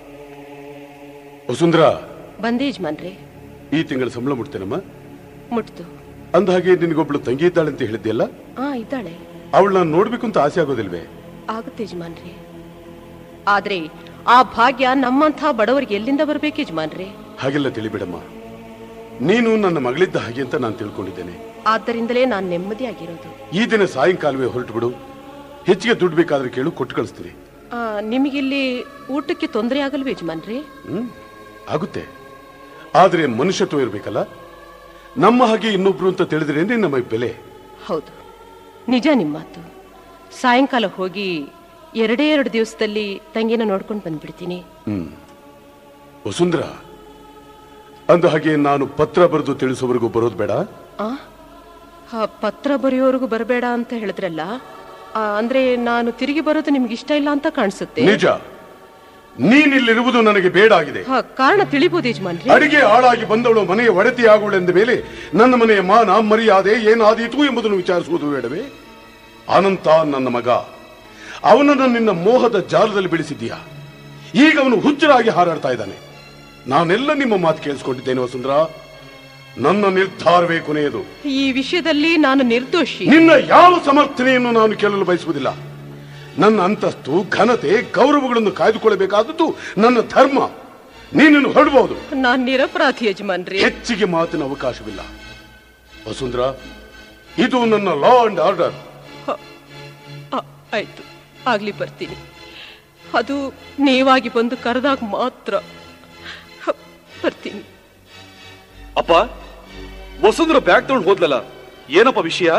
ವಸುಂಧರ ಬಂದೆ ಯಜಮಾನ್ರೆ ಈ ತಿಂಗಳ ಸಂಬಳ ಮುಟ್ತೇನಮ್ಮ ಮುಟ್ತು ಅಂದ ಹಾಗೆ ನಿನಗೊಬ್ಳು ತಂಗಿ ಇದ್ದಾಳೆ ಅಂತ ಹೇಳಿದ್ಯಲ್ಲ ಆ ಇದ್ದಾಳೆ ಅವಳನ್ನ ನೋಡ್ಬೇಕು ಅಂತ ಆಸೆ ಆಗೋದಿಲ್ವೇ ಆಗುತ್ತೆ ಯಜಮಾನ್ರೆ ಆದ್ರೆ ಆ ಭಾಗ್ಯ ನಮ್ಮಂಥ ಬಡವರಿಗೆ ಎಲ್ಲಿಂದ ಬರ್ಬೇಕು ಯಜಮಾನ್ರೆ ಹಾಗೆಲ್ಲ ತಿಳಿಬಿಡಮ್ಮ ನೀನು ನನ್ನ ಮಗಳಿದ್ದ ಹಾಗೆ ಅಂತ ನಾನು ತಿಳ್ಕೊಂಡಿದ್ದೇನೆ ಆದ್ದರಿಂದಲೇ ನಾನು ನೆಮ್ಮದಿಯಾಗಿರೋದು ಈ ದಿನ ಸಾಯಂಕಾಲವೇ ಹೊರಟು ಬಿಡು ಹೆಚ್ಚಿಗೆ ದುಡ್ಡು ಬೇಕಾದ್ರೆ ಕೇಳು ಕೊಟ್ಟು ಕಳಿಸ್ತೀನಿ ಆ, ನಿಮಗಿಲ್ಲಿ ಊಟಕ್ಕೆ ತೊಂದರೆ ಆಗಲ್ವ ಯಜಮಾನ್ರೆ ಹ್ಮ್ ಆಗುತ್ತೆ ಆದ್ರೆ ಮನುಷ್ಯತ್ವ ಇರ್ಬೇಕಲ್ಲ ನಮ್ಮ ಹಾಗೆ ಇನ್ನೊಬ್ರು ಅಂತ ತಿಳಿದ್ರೇನೆ ನಮ್ಮ ಬೆಲೆ ಹೌದು ನಿಜ ನಿಮ್ಮ ಮಾತು ಸಾಯಂಕಾಲ ಹೋಗಿ ಎರಡೇ ಎರಡು ದಿವಸದಲ್ಲಿ ತಂಗಿನ ನೋಡ್ಕೊಂಡು ಬಂದ್ಬಿಡ್ತೀನಿ ಹ್ಮ್ ವಸುಂಧರ ಅಂದ ಹಾಗೆ ನಾನು ಪತ್ರ ಬರೆದು ತಿಳಿಸೋವರೆಗೂ ಬರೋದು ಬೇಡ ಆ ಆ, ಪತ್ರ ಬರೆಯೋವರೆಗೂ ಬರಬೇಡ ಅಂತ ಹೇಳಿದ್ರಲ್ಲ ಆ, ಅಂದ್ರೆ ನಾನು ತಿರುಗಿ ಬರೋದು ನಿಮ್ಗೆ ಇಷ್ಟ ಇಲ್ಲ ಅಂತ ಕಾಣಿಸುತ್ತೆ ನಿಜ ನೀನಿಲ್ಲಿರುವುದು ನನಗೆ ಬೇಡ ಆಗಿದೆ ಆ, ಕಾರಣ ತಿಳಿಬಹುದು ಯಜಮಾನ್ರಿ ಅಡಿಗೆ ಹಾಳಾಗಿ ಬಂದವಳು ಮನೆಯ ಒಡತಿ ಆಗುಳೆಂದ ಮೇಲೆ ನನ್ನ ಮನೆಯ ಮಾನ ಮರ್ಯಾದೆ ಏನಾದೀತು ಎಂಬುದನ್ನು ವಿಚಾರಿಸುವುದು ಬೇಡವೇ ಅನಂತ ನನ್ನ ಮಗ ಅವನನ್ನು ನಿನ್ನ ಮೋಹದ ಜಾಲದಲ್ಲಿ ಬೆಳೆಸಿದ್ದೀಯಾ ಈಗ ಅವನು ಹುಚ್ಚರಾಗಿ ಹಾರಾಡ್ತಾ ಇದ್ದಾನೆ ನಾನೆಲ್ಲ ನಿಮ್ಮ ಮಾತು ಕೇಳಿಸ್ಕೊಂಡಿದ್ದೇನೆ ವಸುಂಧರ ನನ್ನ ನಿರ್ಧಾರವೇ ಕೊನೆಯದು ಈ ವಿಷಯದಲ್ಲಿ ನಾನು ನಿರ್ದೋಷಿ ನಿನ್ನ ಯಾವ ಸಮರ್ಥನೆಯನ್ನು ನಾನು ಕೇಳಲು ಬಯಸುವುದಿಲ್ಲ ನನ್ನ ಅಂತಸ್ತು ಘನತೆ ಗೌರವಗಳನ್ನು ಕಾಯ್ದುಕೊಳ್ಳಬೇಕಾದದ್ದು ನನ್ನ ಧರ್ಮ ನೀನನ್ನು ಹೊರಡಬಹುದು ನಾನ್ ನಿರಪರಾಧಿ ಯಜಮಾನ್ರಿ ಹೆಚ್ಚಿಗೆ ಮಾತಿನ ಅವಕಾಶವಿಲ್ಲ ವಸುಂಧರ ಇದು ನನ್ನ ಲಾ ಅಂಡ್ ಆರ್ಡರ್ ಆ, ಆಯ್ತು ಆಗ್ಲಿ ಬರ್ತೀನಿ ಅದು ನೀವಾಗಿ ಬಂದು ಕರೆದಾಗ ಮಾತ್ರ ಹ, ಬರ್ತೀನಿ ಅಪ್ಪ ವಸುಂಧರ ಬ್ಯಾಗ್ ತಗೊಂಡು ಹೋದ್ಲಲ್ಲ ಏನಪ್ಪ ವಿಷಯ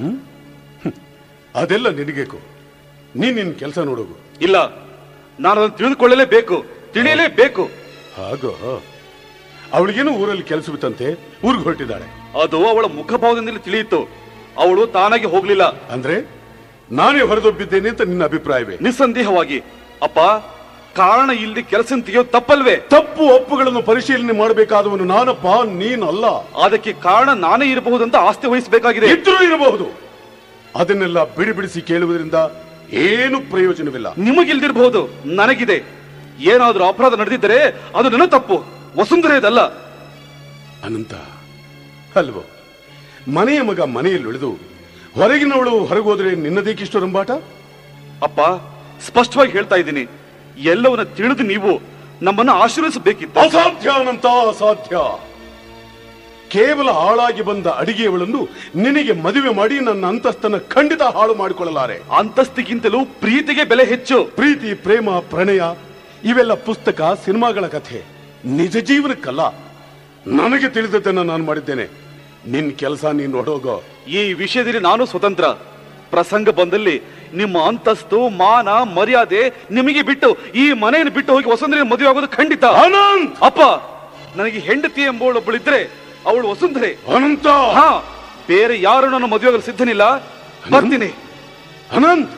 ಅದೆಲ್ಲ ನಿನಗೇಕು ನೀನ್ ನಿನ್ ಕೆಲಸ ನೋಡೋಗು ಇಲ್ಲ ನಾನು ಅದನ್ನು ತಿಳಿದುಕೊಳ್ಳಲೇಬೇಕು ತಿಳಿಯಲೇಬೇಕು ಹಾಗೋ ಅವಳಿಗೇನು ಊರಲ್ಲಿ ಕೆಲಸವಿತ್ತಂತೆ ಊರಿಗೆ ಹೊರಟಿದ್ದಾಳೆ ಅದು ಅವಳ ಮುಖಭಾವದಿಂದಲೇ ತಿಳಿಯಿತು ಅವಳು ತಾನಾಗಿ ಹೋಗ್ಲಿಲ್ಲ ಅಂದ್ರೆ ನಾನೇ ಹೊರದೊಬ್ಬಿದ್ದೇನೆ ಅಂತ ನಿನ್ನ ಅಭಿಪ್ರಾಯವೇ ನಿಸ್ಸಂದೇಹವಾಗಿ ಅಪ್ಪ ಕಾರಣ ಇಲ್ಲದೆ ಕೆಲಸ ತೆಗೆಯೋದು ತಪ್ಪಲ್ವೇ ತಪ್ಪು ಒಪ್ಪುಗಳನ್ನು ಪರಿಶೀಲನೆ ಮಾಡಬೇಕಾದವನು ನಾನಪ್ಪ ನೀನಲ್ಲ ಅದಕ್ಕೆ ಕಾರಣ ನಾನೇ ಇರಬಹುದಂತ ಆಸ್ತಿ ವಹಿಸಬೇಕಾಗಿದೆ ಇದ್ರೂ ಇರಬಹುದು ಅದನ್ನೆಲ್ಲ ಬಿಡಿ ಬಿಡಿಸಿ ಕೇಳುವುದರಿಂದ ಏನು ಪ್ರಯೋಜನವಿಲ್ಲ ನಿಮಗಿಲ್ದಿರಬಹುದು ನನಗಿದೆ ಏನಾದ್ರೂ ಅಪರಾಧ ನಡೆದಿದ್ದರೆ ಅದು ನನ್ನ ತಪ್ಪು ವಸುಂಧರೆಯದಲ್ಲ ಅನಂತ ಅಲ್ವೋ ಮನೆಯ ಮಗ ಮನೆಯಲ್ಲಿ ಉಳಿದು ಹೊರಗಿನವಳು ಹೊರಗೋದ್ರೆ ನಿನ್ನದೇಕಿಷ್ಟು ರಂಬಾಟ ಅಪ್ಪ ಸ್ಪಷ್ಟವಾಗಿ ಹೇಳ್ತಾ ಇದ್ದೀನಿ ಎಲ್ಲವನ್ನ ತಿಳಿದು ನೀವು ನಮ್ಮನ್ನ ಆಶೀರ್ವಿಸಬೇಕಿತ್ತು ಅಸಾಧ್ಯ ಅನಂತ ಅಸಾಧ್ಯ ಕೇವಲ ಹಾಳಾಗಿ ಬಂದ ಅಡಿಗೆಯವಳನ್ನು ನಿನಗೆ ಮದುವೆ ಮಾಡಿ ನನ್ನ ಅಂತಸ್ತನ್ನ ಖಂಡಿತ ಹಾಳು ಮಾಡಿಕೊಳ್ಳಲಾರೆ ಅಂತಸ್ತಿಗಿಂತಲೂ ಪ್ರೀತಿಗೆ ಬೆಲೆ ಹೆಚ್ಚು ಪ್ರೀತಿ ಪ್ರೇಮ ಪ್ರಣಯ ಇವೆಲ್ಲ ಪುಸ್ತಕ ಸಿನಿಮಾಗಳ ಕಥೆ ನಿಜ ಜೀವನಕ್ಕಲ್ಲ ನನಗೆ ತಿಳಿದದ್ದನ್ನ ನಾನು ಮಾಡಿದ್ದೇನೆ ನಿನ್ ಕೆಲಸ ನೀನ್ ಹೊಡೋಗೋ ಈ ವಿಷಯದಲ್ಲಿ ನಾನು ಸ್ವತಂತ್ರ ಪ್ರಸಂಗ ಬಂದಲ್ಲಿ ನಿಮ್ಮ ಅಂತಸ್ತು ಮಾನ ಮರ್ಯಾದೆ ನಿಮಗೆ ಬಿಟ್ಟು ಈ ಮನೆಯನ್ನು ಬಿಟ್ಟು ಹೋಗಿ ವಸುಂಧರೆ ಮದುವೆ ಆಗೋದು ಖಂಡಿತ ಅನಂತ್ ಅಪ್ಪ ನನಗೆ ಹೆಂಡತಿ ಎಂಬವಳೊಬ್ಬಳಿದ್ರೆ ಅವಳು ವಸುಂಧರೆ ಅನಂತ ಹಾ ಬೇರೆ ಯಾರು ನಾನು ಮದುವೆ ಆಗಲು ಸಿದ್ಧನಿಲ್ಲ ಬರ್ತೀನಿ ಅನಂತ್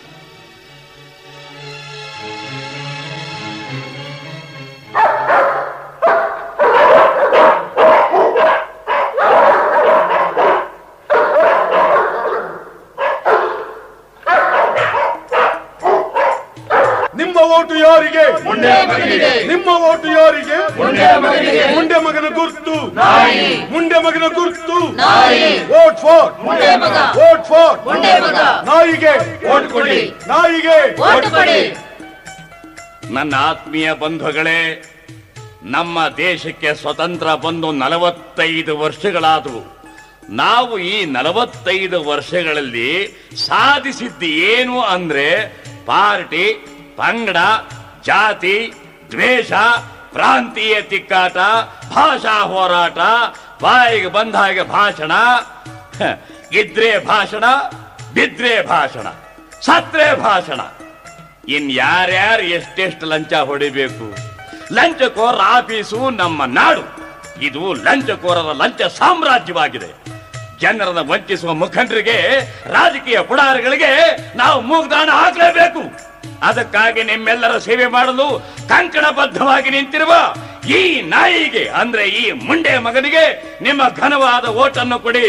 ನಿಮ್ಮ ಓಟು ಯಾರಿಗೆ ನಿಮ್ಮ ಓಟು ಯಾರಿಗೆ ಮುಂಡೆ ಮಗನ ಗುರ್ತು ಮುಂಡೆ ಮಗನ ಗುರ್ತು ವೋಟ್ ಫಾರ್ ವೋಟ್ ಫಾರ್ ನಾಯಿಗೆ ನಾಯಿಗೆ ನನ್ನ ಆತ್ಮೀಯ ಬಂಧುಗಳೇ ನಮ್ಮ ದೇಶಕ್ಕೆ ಸ್ವತಂತ್ರ ಬಂದು ನಲವತ್ತೈದು ವರ್ಷಗಳಾದವು ನಾವು ಈ ನಲವತ್ತೈದು ವರ್ಷಗಳಲ್ಲಿ ಸಾಧಿಸಿದ್ದು ಏನು ಅಂದ್ರೆ ಪಾರ್ಟಿ ಪಂಗಡ ಜಾತಿ ದ್ವೇಷ ಪ್ರಾಂತೀಯ ತಿಕ್ಕಾಟ ಭಾಷಾ ಹೋರಾಟ ಬಾಯಿಗೆ ಬಂದ ಹಾಗೆ ಭಾಷಣ ಹ, ಇದ್ರೆ ಭಾಷಣ ಬಿದ್ರೆ ಭಾಷಣ ಸತ್ರೆ ಭಾಷಣ ಇನ್ ಯಾರ್ಯಾರು ಎಷ್ಟೆಷ್ಟು ಲಂಚ ಹೊಡಿಬೇಕು ಲಂಚಕೋರರ ಆಫೀಸು ನಮ್ಮ ನಾಡು ಇದು ಲಂಚಕೋರರ ಲಂಚ ಸಾಮ್ರಾಜ್ಯವಾಗಿದೆ ಜನರನ್ನ ವಂಚಿಸುವ ಮುಖಂಡರಿಗೆ ರಾಜಕೀಯ ಪುಡಾರಿಗಳಿಗೆ ನಾವು ಮೂಗ್ದಾನ ಹಾಕಲೇಬೇಕು ಅದಕ್ಕಾಗಿ ನಿಮ್ಮೆಲ್ಲರ ಸೇವೆ ಮಾಡಲು ಕಂಕಣಬದ್ಧವಾಗಿ ನಿಂತಿರುವ ಈ ನಾಯಿಗೆ ಅಂದ್ರೆ ಈ ಮುಂಡೆ ಮಗನಿಗೆ ನಿಮ್ಮ ಘನವಾದ ಓಟನ್ನು ಕೊಡಿ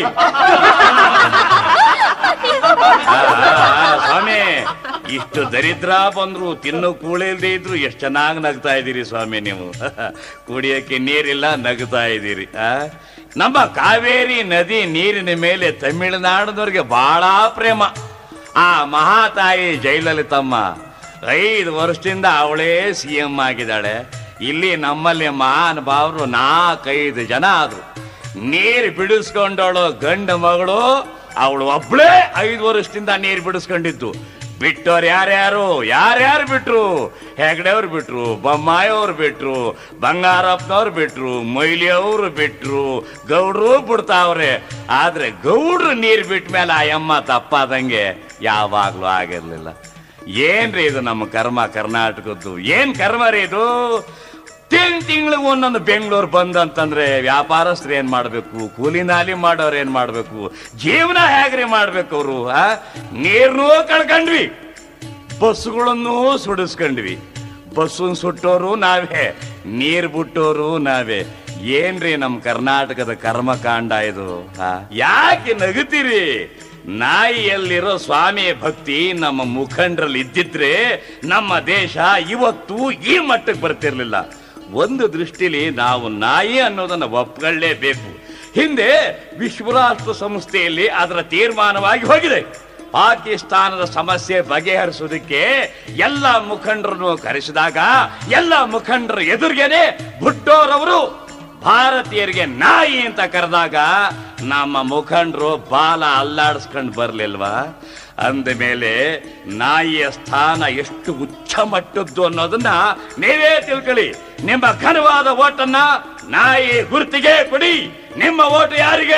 ಆ, ಆ, ಸ್ವಾಮಿ ಇಷ್ಟು ದರಿದ್ರ ಬಂದ್ರು ತಿನ್ನು ಕೂಳೆ ಇಲ್ದೇ ಇದ್ರು ಎಷ್ಟು ಚೆನ್ನಾಗಿ ನಗ್ತಾ ಇದ್ದೀರಿ ಸ್ವಾಮಿ ನೀವು ಕುಡಿಯಕ್ಕೆ ನೀರಿಲ್ಲ ನಗ್ತಾ ಇದ್ದೀರಿ ಆ? ನಮ್ಮ ಕಾವೇರಿ ನದಿ ನೀರಿನ ಮೇಲೆ ತಮಿಳುನಾಡಿನವ್ರಿಗೆ ಬಹಳ ಪ್ರೇಮ ಆ ಮಹಾತಾಯಿ ಜಯಲಲಿತಮ್ಮ ಐದು ವರ್ಷದಿಂದ ಅವಳೇ ಸಿ ಎಂ ಆಗಿದ್ದಾಳೆ ಇಲ್ಲಿ ನಮ್ಮಲ್ಲಿ ಮಹಾನುಭಾವರು ನಾಲ್ಕೈದು ಜನ ಆದ್ರು ನೀರು ಬಿಡಿಸ್ಕೊಂಡವಳು ಗಂಡ ಮಗಳು ಅವಳು ಒಬ್ಳೇ ಐದು ವರ್ಷದಿಂದ ನೀರು ಬಿಡಿಸ್ಕೊಂಡಿದ್ದು ಬಿಟ್ಟವ್ರು ಯಾರ್ಯಾರು ಯಾರ್ಯಾರು ಬಿಟ್ರು ಹೆಗ್ಡೆಯವ್ರು ಬಿಟ್ರು ಬೊಮ್ಮಾಯವ್ರು ಬಿಟ್ರು ಬಂಗಾರಪ್ಪನವ್ರು ಬಿಟ್ರು ಮೊಯ್ಲಿಯವ್ರು ಬಿಟ್ರು ಗೌಡ್ರು ಬಿಡ್ತಾವ್ರೆ ಆದ್ರೆ ಗೌಡ್ರು ನೀರು ಬಿಟ್ಟ ಮೇಲೆ ಆ ಯಮ್ಮ ತಪ್ಪಾದಂಗೆ ಯಾವಾಗ್ಲೂ ಆಗಿರ್ಲಿಲ್ಲ ಏನ್ರಿ ಇದು ನಮ್ಮ ಕರ್ಮ ಕರ್ನಾಟಕದ್ದು ಏನ್ ಕರ್ಮ ರೀ ಇದು ತಿಂಗ್ ತಿಂಗಳಿಗೆ ಒಂದೊಂದು ಬೆಂಗಳೂರು ಬಂದಂತಂದ್ರೆ ವ್ಯಾಪಾರಸ್ಥರು ಏನ್ ಮಾಡ್ಬೇಕು ಕೂಲಿ ನಾಲಿ ಮಾಡೋರು ಏನ್ ಮಾಡ್ಬೇಕು ಜೀವನ ಹೇಗ್ರಿ ಮಾಡ್ಬೇಕು ಅವರು ನೀರ್ನೂ ಕಳ್ಕೊಂಡ್ವಿ ಬಸ್ಗಳನ್ನು ಸುಡಿಸ್ಕೊಂಡ್ವಿ ಬಸ್ಸನ್ ಸುಟ್ಟೋರು ನಾವೇ ನೀರ್ ಬಿಟ್ಟೋರು ನಾವೇ ಏನ್ರಿ ನಮ್ ಕರ್ನಾಟಕದ ಕರ್ಮಕಾಂಡ ಇದು ಆ? ಯಾಕೆ ನಗುತ್ತೀರಿ ನಾಯಿಯಲ್ಲಿರೋ ಸ್ವಾಮಿ ಭಕ್ತಿ ನಮ್ಮ ಮುಖಂಡರಲ್ಲಿ ಇದ್ದಿದ್ರೆ ನಮ್ಮ ದೇಶ ಇವತ್ತು ಈ ಮಟ್ಟಕ್ಕೆ ಬರ್ತಿರ್ಲಿಲ್ಲ ಒಂದು ದೃಷ್ಟಿಲಿ ನಾವು ನಾಯಿ ಅನ್ನೋದನ್ನ ಒಪ್ಕೊಳ್ಳೇಬೇಕು ಹಿಂದೆ ವಿಶ್ವರಾಷ್ಟ್ರ ಸಂಸ್ಥೆಯಲ್ಲಿ ಅದರ ತೀರ್ಮಾನವಾಗಿ ಹೋಗಿದೆ ಪಾಕಿಸ್ತಾನದ ಸಮಸ್ಯೆ ಬಗೆಹರಿಸೋದಕ್ಕೆ ಎಲ್ಲ ಮುಖಂಡರನ್ನು ಕರೆಸಿದಾಗ ಎಲ್ಲ ಮುಖಂಡರ ಎದುರಿಗೇನೆ ಭುಟ್ಟೋರವರು ಭಾರತೀಯರಿಗೆ ನಾಯಿ ಅಂತ ಕರೆದಾಗ ನಮ್ಮ ಮುಖಂಡರು ಬಾಲ ಅಲ್ಲಾಡಿಸ್ಕೊಂಡು ಬರ್ಲಿಲ್ವಾ ಅಂದ ಮೇಲೆ ನಾಯಿಯ ಸ್ಥಾನ ಎಷ್ಟು ಉಚ್ಚ ಮಟ್ಟದ್ದು ಅನ್ನೋದನ್ನ ನೀವೇ ತಿಳ್ಕೊಳ್ಳಿ ನಿಮ್ಮ ಘನವಾದ ಓಟನ್ನ ನಾಯಿ ಗುರುತಿಗೆ ಕೊಡಿ ನಿಮ್ಮ ಓಟು ಯಾರಿಗೆ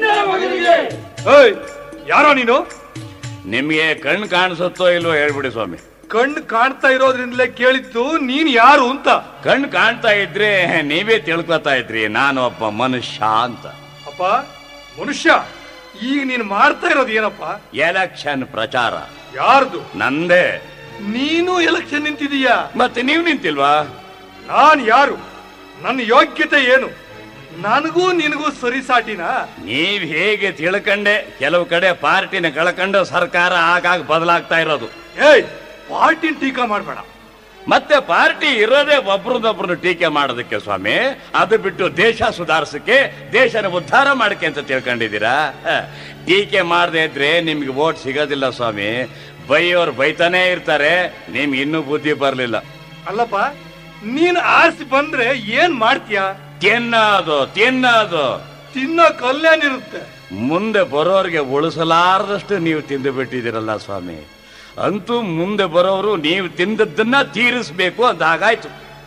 ಏಯ್ ಯಾರೋ ನೀನು ನಿಮ್ಗೆ ಕಣ್ಣು ಕಾಣಿಸುತ್ತೋ ಇಲ್ವೋ ಹೇಳ್ಬಿಡಿ ಸ್ವಾಮಿ ಕಣ್ಣು ಕಾಣ್ತಾ ಇರೋದ್ರಿಂದಲೇ ಕೇಳಿದ್ದು ನೀನ್ ಯಾರು ಅಂತ ಕಣ್ಣು ಕಾಣ್ತಾ ಇದ್ರೆ ನೀವೇ ತಿಳ್ಕೊತಾ ಇದ್ರಿ ನಾನು ಒಬ್ಬ ಮನುಷ್ಯ ಅಂತ ಅಪ್ಪ ಮನುಷ್ಯ ಈಗ ನೀನ್ ಮಾಡ್ತಾ ಇರೋದು ಏನಪ್ಪ ಎಲೆಕ್ಷನ್ ಪ್ರಚಾರ ಯಾರ್ದು ನಂದೇ ನೀನು ಎಲೆಕ್ಷನ್ ನಿಂತಿದೀಯಾ ಮತ್ತೆ ನೀವು ನಿಂತಿಲ್ವಾ ನಾನ್ ಯಾರು ನನ್ನ ಯೋಗ್ಯತೆ ಏನು ನನಗೂ ನಿನಗೂ ಸರಿಸಾಟಿನಾ ನೀವ್ ಹೇಗೆ ತಿಳ್ಕಂಡೆ ಕೆಲವು ಕಡೆ ಪಾರ್ಟಿನ ಕಳ್ಕೊಂಡು ಸರ್ಕಾರ ಆಗಾಗ ಬದಲಾಗ್ತಾ ಇರೋದು ಏಯ್ ಪಾರ್ಟಿನ ಟೀಕಾ ಮಾಡಬೇಡ ಮತ್ತೆ ಪಾರ್ಟಿ ಇರೋದೇ ಒಬ್ರನ್ನೊಬ್ರನ್ನ ಟೀಕೆ ಮಾಡೋದಕ್ಕೆ ಸ್ವಾಮಿ ಅದು ಬಿಟ್ಟು ದೇಶ ಸುಧಾರಿಸಕ್ಕೆ ದೇಶನ ಉದ್ಧಾರ ಮಾಡಕ್ಕೆ ಅಂತ ತಿಳ್ಕೊಂಡಿದ್ದೀರಾ ಹ. ಟೀಕೆ ಮಾಡದೆ ಇದ್ರೆ ನಿಮ್ಗೆ ವೋಟ್ ಸಿಗೋದಿಲ್ಲ ಸ್ವಾಮಿ ಬೈಯೋರು ಬೈತಾನೇ ಇರ್ತಾರೆ ನಿಮ್ಗೆ ಇನ್ನೂ ಬುದ್ಧಿ ಬರಲಿಲ್ಲ ಅಲ್ಲಪ್ಪ ನೀನ್ ಆರಿಸಿ ಬಂದ್ರೆ ಏನ್ ಮಾಡ್ತೀಯ ತಿನ್ನೋದು ತಿನ್ನೋದು ತಿನ್ನೋ ಕಲ್ಯಾಣ ಇರುತ್ತೆ ಮುಂದೆ ಬರೋರಿಗೆ ಉಳಿಸಲಾರದಷ್ಟು ನೀವು ತಿಂದು ಬಿಟ್ಟಿದ್ದೀರಲ್ಲ ಸ್ವಾಮಿ ಅಂತೂ ಮುಂದೆ ಬರೋರು ನೀವು ತಿಂದದ್ದನ್ನ ತೀರಿಸ್ಬೇಕು ಅಂತ ಹಾಗಾಯ್ತು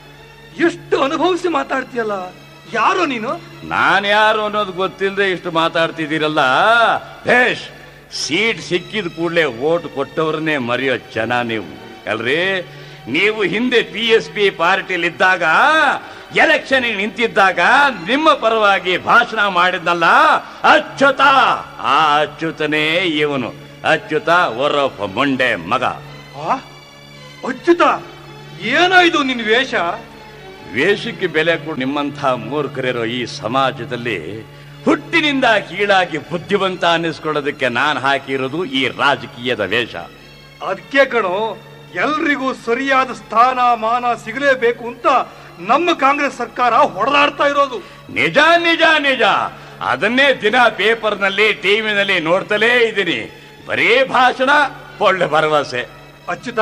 ಎಷ್ಟು ಅನುಭವಿಸಿ ಮಾತಾಡ್ತೀಯಲ್ಲ ಯಾರೋ ನೀನು ನಾನು ಯಾರು ಅನ್ನೋದು ಗೊತ್ತಿಲ್ಲದೆ ಇಷ್ಟು ಮಾತಾಡ್ತಿದ್ದೀರಲ್ಲ ಭೇಷ್ ಸೀಟ್ ಸಿಕ್ಕಿದ ಕೂಡಲೇ ಓಟ್ ಕೊಟ್ಟವ್ರನ್ನೇ ಮರೆಯೋ ಜನ ನೀವು ಅಲ್ರಿ ನೀವು ಹಿಂದೆ ಪಿ ಎಸ್ ಪಿ ಪಾರ್ಟಿಲಿದ್ದಾಗ ಎಲೆಕ್ಷನ್ ನಿಂತಿದ್ದಾಗ ನಿಮ್ಮ ಪರವಾಗಿ ಭಾಷಣ ಮಾಡಿದ್ನಲ್ಲ ಅಚ್ಯುತ ಆ ಅಚ್ಯುತನೇ ಇವನು ಅಚ್ಯುತ ಒರಫ್ ಮೊಂಡೆ ಮಗ ಆ? ಅಚ್ಯುತ ಏನೋ ಇದು ನಿನ್ ವೇಷ ವೇಷಕ್ಕೆ ಬೆಲೆ ಕೊಟ್ಟು ನಿಮ್ಮಂಥ ಮೂರ್ಖರಿರೋ ಈ ಸಮಾಜದಲ್ಲಿ ಹುಟ್ಟಿನಿಂದ ಕೀಳಾಗಿ ಬುದ್ಧಿವಂತ ಅನ್ನಿಸ್ಕೊಳ್ಳೋದಕ್ಕೆ ನಾನು ಹಾಕಿರೋದು ಈ ರಾಜಕೀಯದ ವೇಷ ಅದಕ್ಕೆ ಕಣೋ ಎಲ್ರಿಗೂ ಸರಿಯಾದ ಸ್ಥಾನ ಮಾನ ಸಿಗಲೇಬೇಕು ಅಂತ ನಮ್ಮ ಕಾಂಗ್ರೆಸ್ ಸರ್ಕಾರ ಹೊಡೆದಾಡ್ತಾ ಇರೋದು ನಿಜ ನಿಜ ನಿಜ ಅದನ್ನೇ ದಿನ ಪೇಪರ್ನಲ್ಲಿ ಟಿವಿನಲ್ಲಿ ನೋಡ್ತಲೇ ಇದ್ದೀನಿ ಬರೀ ಭಾಷಣ ಒಳ್ಳೆ ಭರವಸೆ ಅಚ್ಯುತ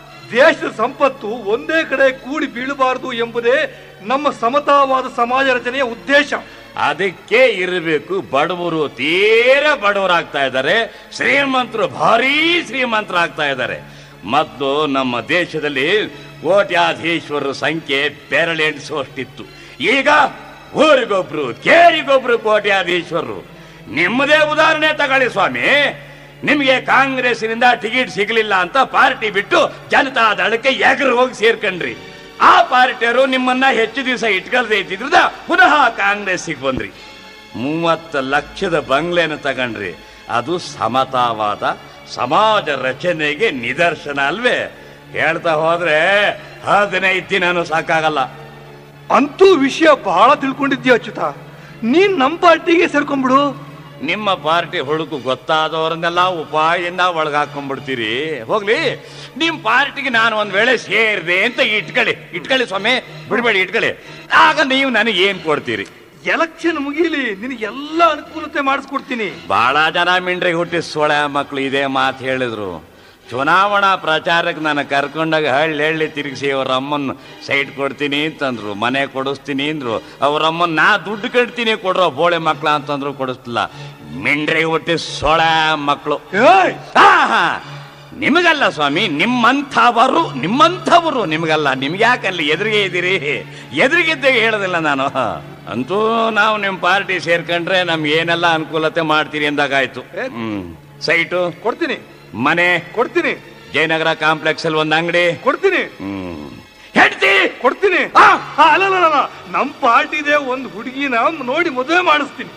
ದೇಶದ ಸಂಪತ್ತು ಒಂದೇ ಕಡೆ ಕೂಡಿ ಬೀಳಬಾರದು ಎಂಬುದೇ ನಮ್ಮ ಸಮತಾವಾದ ಸಮಾಜ ರಚನೆಯ ಉದ್ದೇಶ ಅದಕ್ಕೆ ಇರಬೇಕು ಬಡವರು ತೀರ ಬಡವರಾಗ್ತಾ ಇದ್ದಾರೆ ಶ್ರೀಮಂತರು ಭಾರೀ ಶ್ರೀಮಂತರಾಗ್ತಾ ಇದ್ದಾರೆ ಮೊದಲು ನಮ್ಮ ದೇಶದಲ್ಲಿ ಕೋಟ್ಯಾಧೀಶ್ವರರ ಸಂಖ್ಯೆ ಬೆರಳೆಣಿಸುವಷ್ಟಿತ್ತು ಈಗ ಊರಿಗೊಬ್ರು ಕೇರಿಗೊಬ್ರು ಕೋಟ್ಯಾಧೀಶ್ವರರು ನಿಮ್ಮದೇ ಉದಾಹರಣೆ ತಗೊಳ್ಳಿ ಸ್ವಾಮಿ ನಿಮಗೆ ಕಾಂಗ್ರೆಸ್ನಿಂದ ಟಿಕೆಟ್ ಸಿಗಲಿಲ್ಲ ಅಂತ ಪಾರ್ಟಿ ಬಿಟ್ಟು ಜನತಾ ದಳಕ್ಕೆ ಎಗರು ಹೋಗಿ ಸೇರ್ಕೊಂಡ್ರಿ ಆ ಪಾರ್ಟಿಯವರು ನಿಮ್ಮನ್ನ ಹೆಚ್ಚು ದಿವಸ ಇಟ್ಕೊಳ್ದೆ ಇದ್ದಿದ್ರದ ಪುನಃ ಕಾಂಗ್ರೆಸ್ಸಿಗೆ ಬಂದ್ರಿ ಮೂವತ್ತು ಲಕ್ಷದ ಬಂಗ್ಲೆನ ತಗೊಂಡ್ರಿ ಅದು ಸಮತಾವಾದ ಸಮಾಜ ರಚನೆಗೆ ನಿದರ್ಶನ ಅಲ್ವೇ ಹೇಳ್ತಾ ಹೋದ್ರೆ ಹದಿನೈದು ದಿನನೂ ಸಾಕಾಗಲ್ಲ ಅಂತೂ ವಿಷಯ ಬಹಳ ತಿಳ್ಕೊಂಡಿದ್ಯ ಅಚ್ಯುತ ನೀನ್ ನಮ್ ಪಾರ್ಟಿಗೆ ಸೇರ್ಕೊಂಡ್ಬಿಡು ನಿಮ್ಮ ಪಾರ್ಟಿ ಹುಳುಕು ಗೊತ್ತಾದವರನ್ನೆಲ್ಲ ಉಪಾಯದಿಂದ ಒಳಗಾಕೊಂಡ್ಬಿಡ್ತೀರಿ ಹೋಗ್ಲಿ ನಿಮ್ ಪಾರ್ಟಿಗೆ ನಾನು ಒಂದ್ ವೇಳೆ ಸೇರಿದೆ ಅಂತ ಇಟ್ಕೊಳ್ಳಿ ಇಟ್ಕೊಳ್ಳಿ ಸ್ವಾಮಿ ಬಿಡ್ಬೇಡಿ ಇಟ್ಕೊಳ್ಳಿ ಆಗ ನೀವು ನನಗೆ ಏನ್ ಕೊಡ್ತೀರಿ ಎಲೆಕ್ಷನ್ ಮುಗೀಲಿ ನಿನಗೆಲ್ಲ ಅನುಕೂಲತೆ ಮಾಡಿಸ್ಕೊಡ್ತೀನಿ ಬಹಳ ಜನ ಮಿಂಡ್ರಿಗೆ ಹುಟ್ಟಿ ಸೊಳೆ ಮಕ್ಕಳು ಇದೇ ಮಾತು ಹೇಳಿದ್ರು ಚುನಾವಣಾ ಪ್ರಚಾರಕ್ಕೆ ನಾನು ಕರ್ಕೊಂಡಾಗ ಹಳ್ಳಿ ಹಳ್ಳಿ ತಿರುಗಿಸಿ ಅವ್ರ ಅಮ್ಮನ ಸೈಟ್ ಕೊಡ್ತೀನಿ ಅಂತಂದ್ರು ಮನೆ ಕೊಡಿಸ್ತೀನಿ ಅಂದ್ರು ಅವ್ರ ಅಮ್ಮನ ನಾ ದುಡ್ಡು ಕಟ್ತೀನಿ ಕೊಡ್ರೋ ಬೋಳೆ ಮಕ್ಳ ಅಂತಂದ್ರು ಕೊಡಿಸ್ತಿಲ್ಲ ಮಿಂಡ್ರಿಗೆ ಹುಟ್ಟಿ ಸೊಳೆ ಮಕ್ಕಳು ಏಯ್! ಆಹಾ! ನಿಮಗಲ್ಲ ಸ್ವಾಮಿ ನಿಮ್ಮಂಥವರು ನಿಮ್ಮಂಥವರು ನಿಮಗಲ್ಲ ನಿಮ್ಗೆ ಯಾಕಲ್ಲಿ ಎದುರಿಗೆ ಇದ್ದೀರಿ ಎದುರಿಗಿದ್ದಾಗ ಹೇಳೋದಿಲ್ಲ ನಾನು ಅಂತೂ ನಾವು ನಿಮ್ಮ ಪಾರ್ಟಿ ಸೇರ್ಕೊಂಡ್ರೆ ನಮ್ಗೆ ಏನೆಲ್ಲ ಅನುಕೂಲತೆ ಮಾಡ್ತೀರಿ ಅಂದಾಗಾಯ್ತು ಹ್ಮ್ ಸೈಟು ಕೊಡ್ತೀನಿ ಮನೆ ಕೊಡ್ತೀನಿ ಜಯನಗರ ಕಾಂಪ್ಲೆಕ್ಸ್ ಅಲ್ಲಿ ಒಂದು ಅಂಗಡಿ ಕೊಡ್ತೀನಿ ಹ್ಮ್ ಹೆಂಡ್ತಿ ಕೊಡ್ತೀನಿ ಆ, ಆ, ಅಲ್ಲ ಅಲ್ಲ, ಅಲ್ಲ ನಮ್ ಪಾರ್ಟಿದೆ ಒಂದು ಹುಡುಗಿನ ನೋಡಿ ಮದುವೆ ಮಾಡಿಸ್ತೀನಿ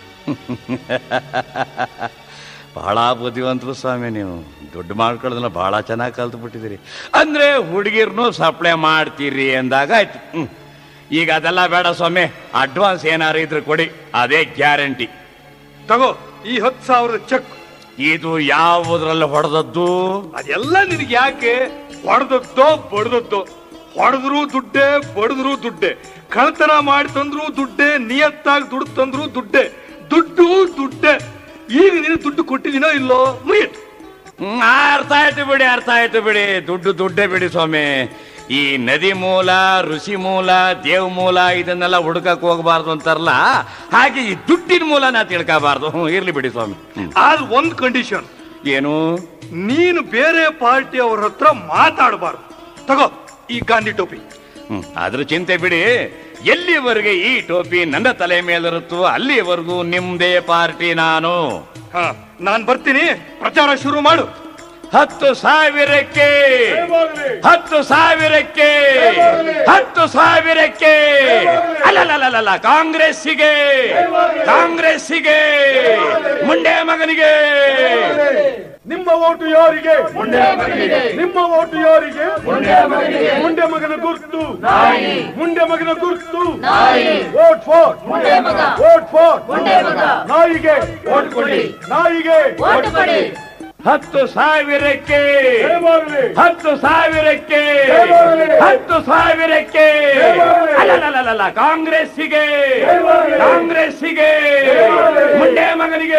ಬಹಳ ಬುದ್ಧಿವಂತರು ಸ್ವಾಮಿ ನೀವು ದುಡ್ಡು ಮಾಡ್ಕೊಳ್ಳೋದನ್ನ ಬಹಳ ಚೆನ್ನಾಗಿ ಕಲ್ತು ಬಿಟ್ಟಿದ್ದೀರಿ ಅಂದ್ರೆ ಹುಡುಗಿರ್ನು ಸಪ್ಲೈ ಮಾಡ್ತೀರಿ ಅಂದಾಗ ಆಯ್ತು ಹ್ಮ್. ಈಗ ಅದೆಲ್ಲ ಬೇಡ ಸ್ವಾಮಿ ಅಡ್ವಾನ್ಸ್ ಏನಾರು ಇದ್ರೆ ಕೊಡಿ ಅದೇ ಗ್ಯಾರಂಟಿ ತಗೋ ಈ ಹತ್ತು ಸಾವಿರದ ಚೆಕ್ ಇದು ಯಾವುದ್ರಲ್ಲಿ ಹೊಡೆದದ್ದು ಅದೆಲ್ಲ ನಿನಗೆ ಯಾಕೆ ಹೊಡೆದದ್ದೋ ಬಡ್ದದ್ದೋ ಹೊಡೆದ್ರು ದುಡ್ಡೆ ಬಡದ್ರು ದುಡ್ಡೆ ಕಳ್ತನ ಮಾಡಿ ತಂದ್ರು ದುಡ್ಡೆ ನಿಯತ್ತಾಗಿ ದುಡ್ಡು ತಂದ್ರು ದುಡ್ಡೆ ದುಡ್ಡು ದುಡ್ಡೆ ಈಗ ನೀನು ದುಡ್ಡು ಕೊಟ್ಟಿದ್ದೀನೋ ಇಲ್ಲೋ ಮುಗಿತು ಹ್ಮ್, ಅರ್ಥ ಆಯ್ತು ಬಿಡಿ ಅರ್ಥ ಆಯ್ತು ಬಿಡಿ ದುಡ್ಡು ದುಡ್ಡೇ ಬಿಡಿ ಸ್ವಾಮಿ ಈ ನದಿ ಮೂಲ ಋಷಿ ಮೂಲ ದೇವ್ ಮೂಲ ಇದನ್ನೆಲ್ಲ ಹುಡುಕಕ್ ಹೋಗಬಾರ್ದು ಅಂತಾರಲ್ಲ ಹಾಗೆ ಈ ದುಡ್ಡಿನ ಮೂಲನ ತಿಳ್ಕೋಬಾರ್ದು ಹ್ಮ್ ಇರ್ಲಿ ಬಿಡಿ ಸ್ವಾಮಿ ಹ್ಮ್. ಆದ್ರೆ ಒಂದ್ ಕಂಡೀಷನ್ ಏನು ನೀನು ಬೇರೆ ಪಾರ್ಟಿ ಅವ್ರ ಹತ್ರ ಮಾತಾಡಬಾರ್ದು ತಗೋ ಈ ಗಾಂಧಿ ಟೋಪಿ ಹ್ಮ್, ಅದ್ರ ಚಿಂತೆ ಬಿಡಿ ಎಲ್ಲಿವರೆಗೆ ಈ ಟೋಪಿ ನನ್ನ ತಲೆ ಮೇಲಿರುತ್ತೋ ಅಲ್ಲಿವರೆಗೂ ನಿಮ್ದೇ ಪಾರ್ಟಿ ನಾನು ಹಾ ನಾನ್ ಬರ್ತೀನಿ ಪ್ರಚಾರ ಶುರು ಮಾಡು ಹತ್ತು ಸಾವಿರಕ್ಕೆ ಹತ್ತು ಸಾವಿರಕ್ಕೆ ಹತ್ತು ಸಾವಿರಕ್ಕೆ ಅಲ್ಲಲ್ಲ ಕಾಂಗ್ರೆಸ್ಸಿಗೆ ಕಾಂಗ್ರೆಸ್ಸಿಗೆ ಮುಂಡೆ ಮಗನಿಗೆ ನಿಮ್ಮ ಓಟು ಯಾರಿಗೆ ನಿಮ್ಮ ಓಟು ಯಾರಿಗೆ ಮುಂಡೆ ಮಗನ ಗುರ್ತು ಮುಂಡೆ ಮಗನ ಗುರ್ತು ವೋಟ್ ಫಾರ್ ವೋಟ್ ಫಾರ್ ನಾಯಿಗೆ ನಾಯಿಗೆ ಹತ್ತು ಸಾವಿರಕ್ಕೆ ಜಯವಾಗಲಿ. ಹತ್ತು ಸಾವಿರಕ್ಕೆ ಜಯವಾಗಲಿ. ಹತ್ತು ಸಾವಿರಕ್ಕೆ ಜಯವಾಗಲಿ. ಅಲ್ಲಲ್ಲಲ್ಲಲ್ಲ ಕಾಂಗ್ರೆಸ್ಸಿಗೆ ಜಯವಾಗಲಿ. ಕಾಂಗ್ರೆಸ್ಸಿಗೆ ಜಯವಾಗಲಿ. ಮುಂಡೆ ಮಗನಿಗೆ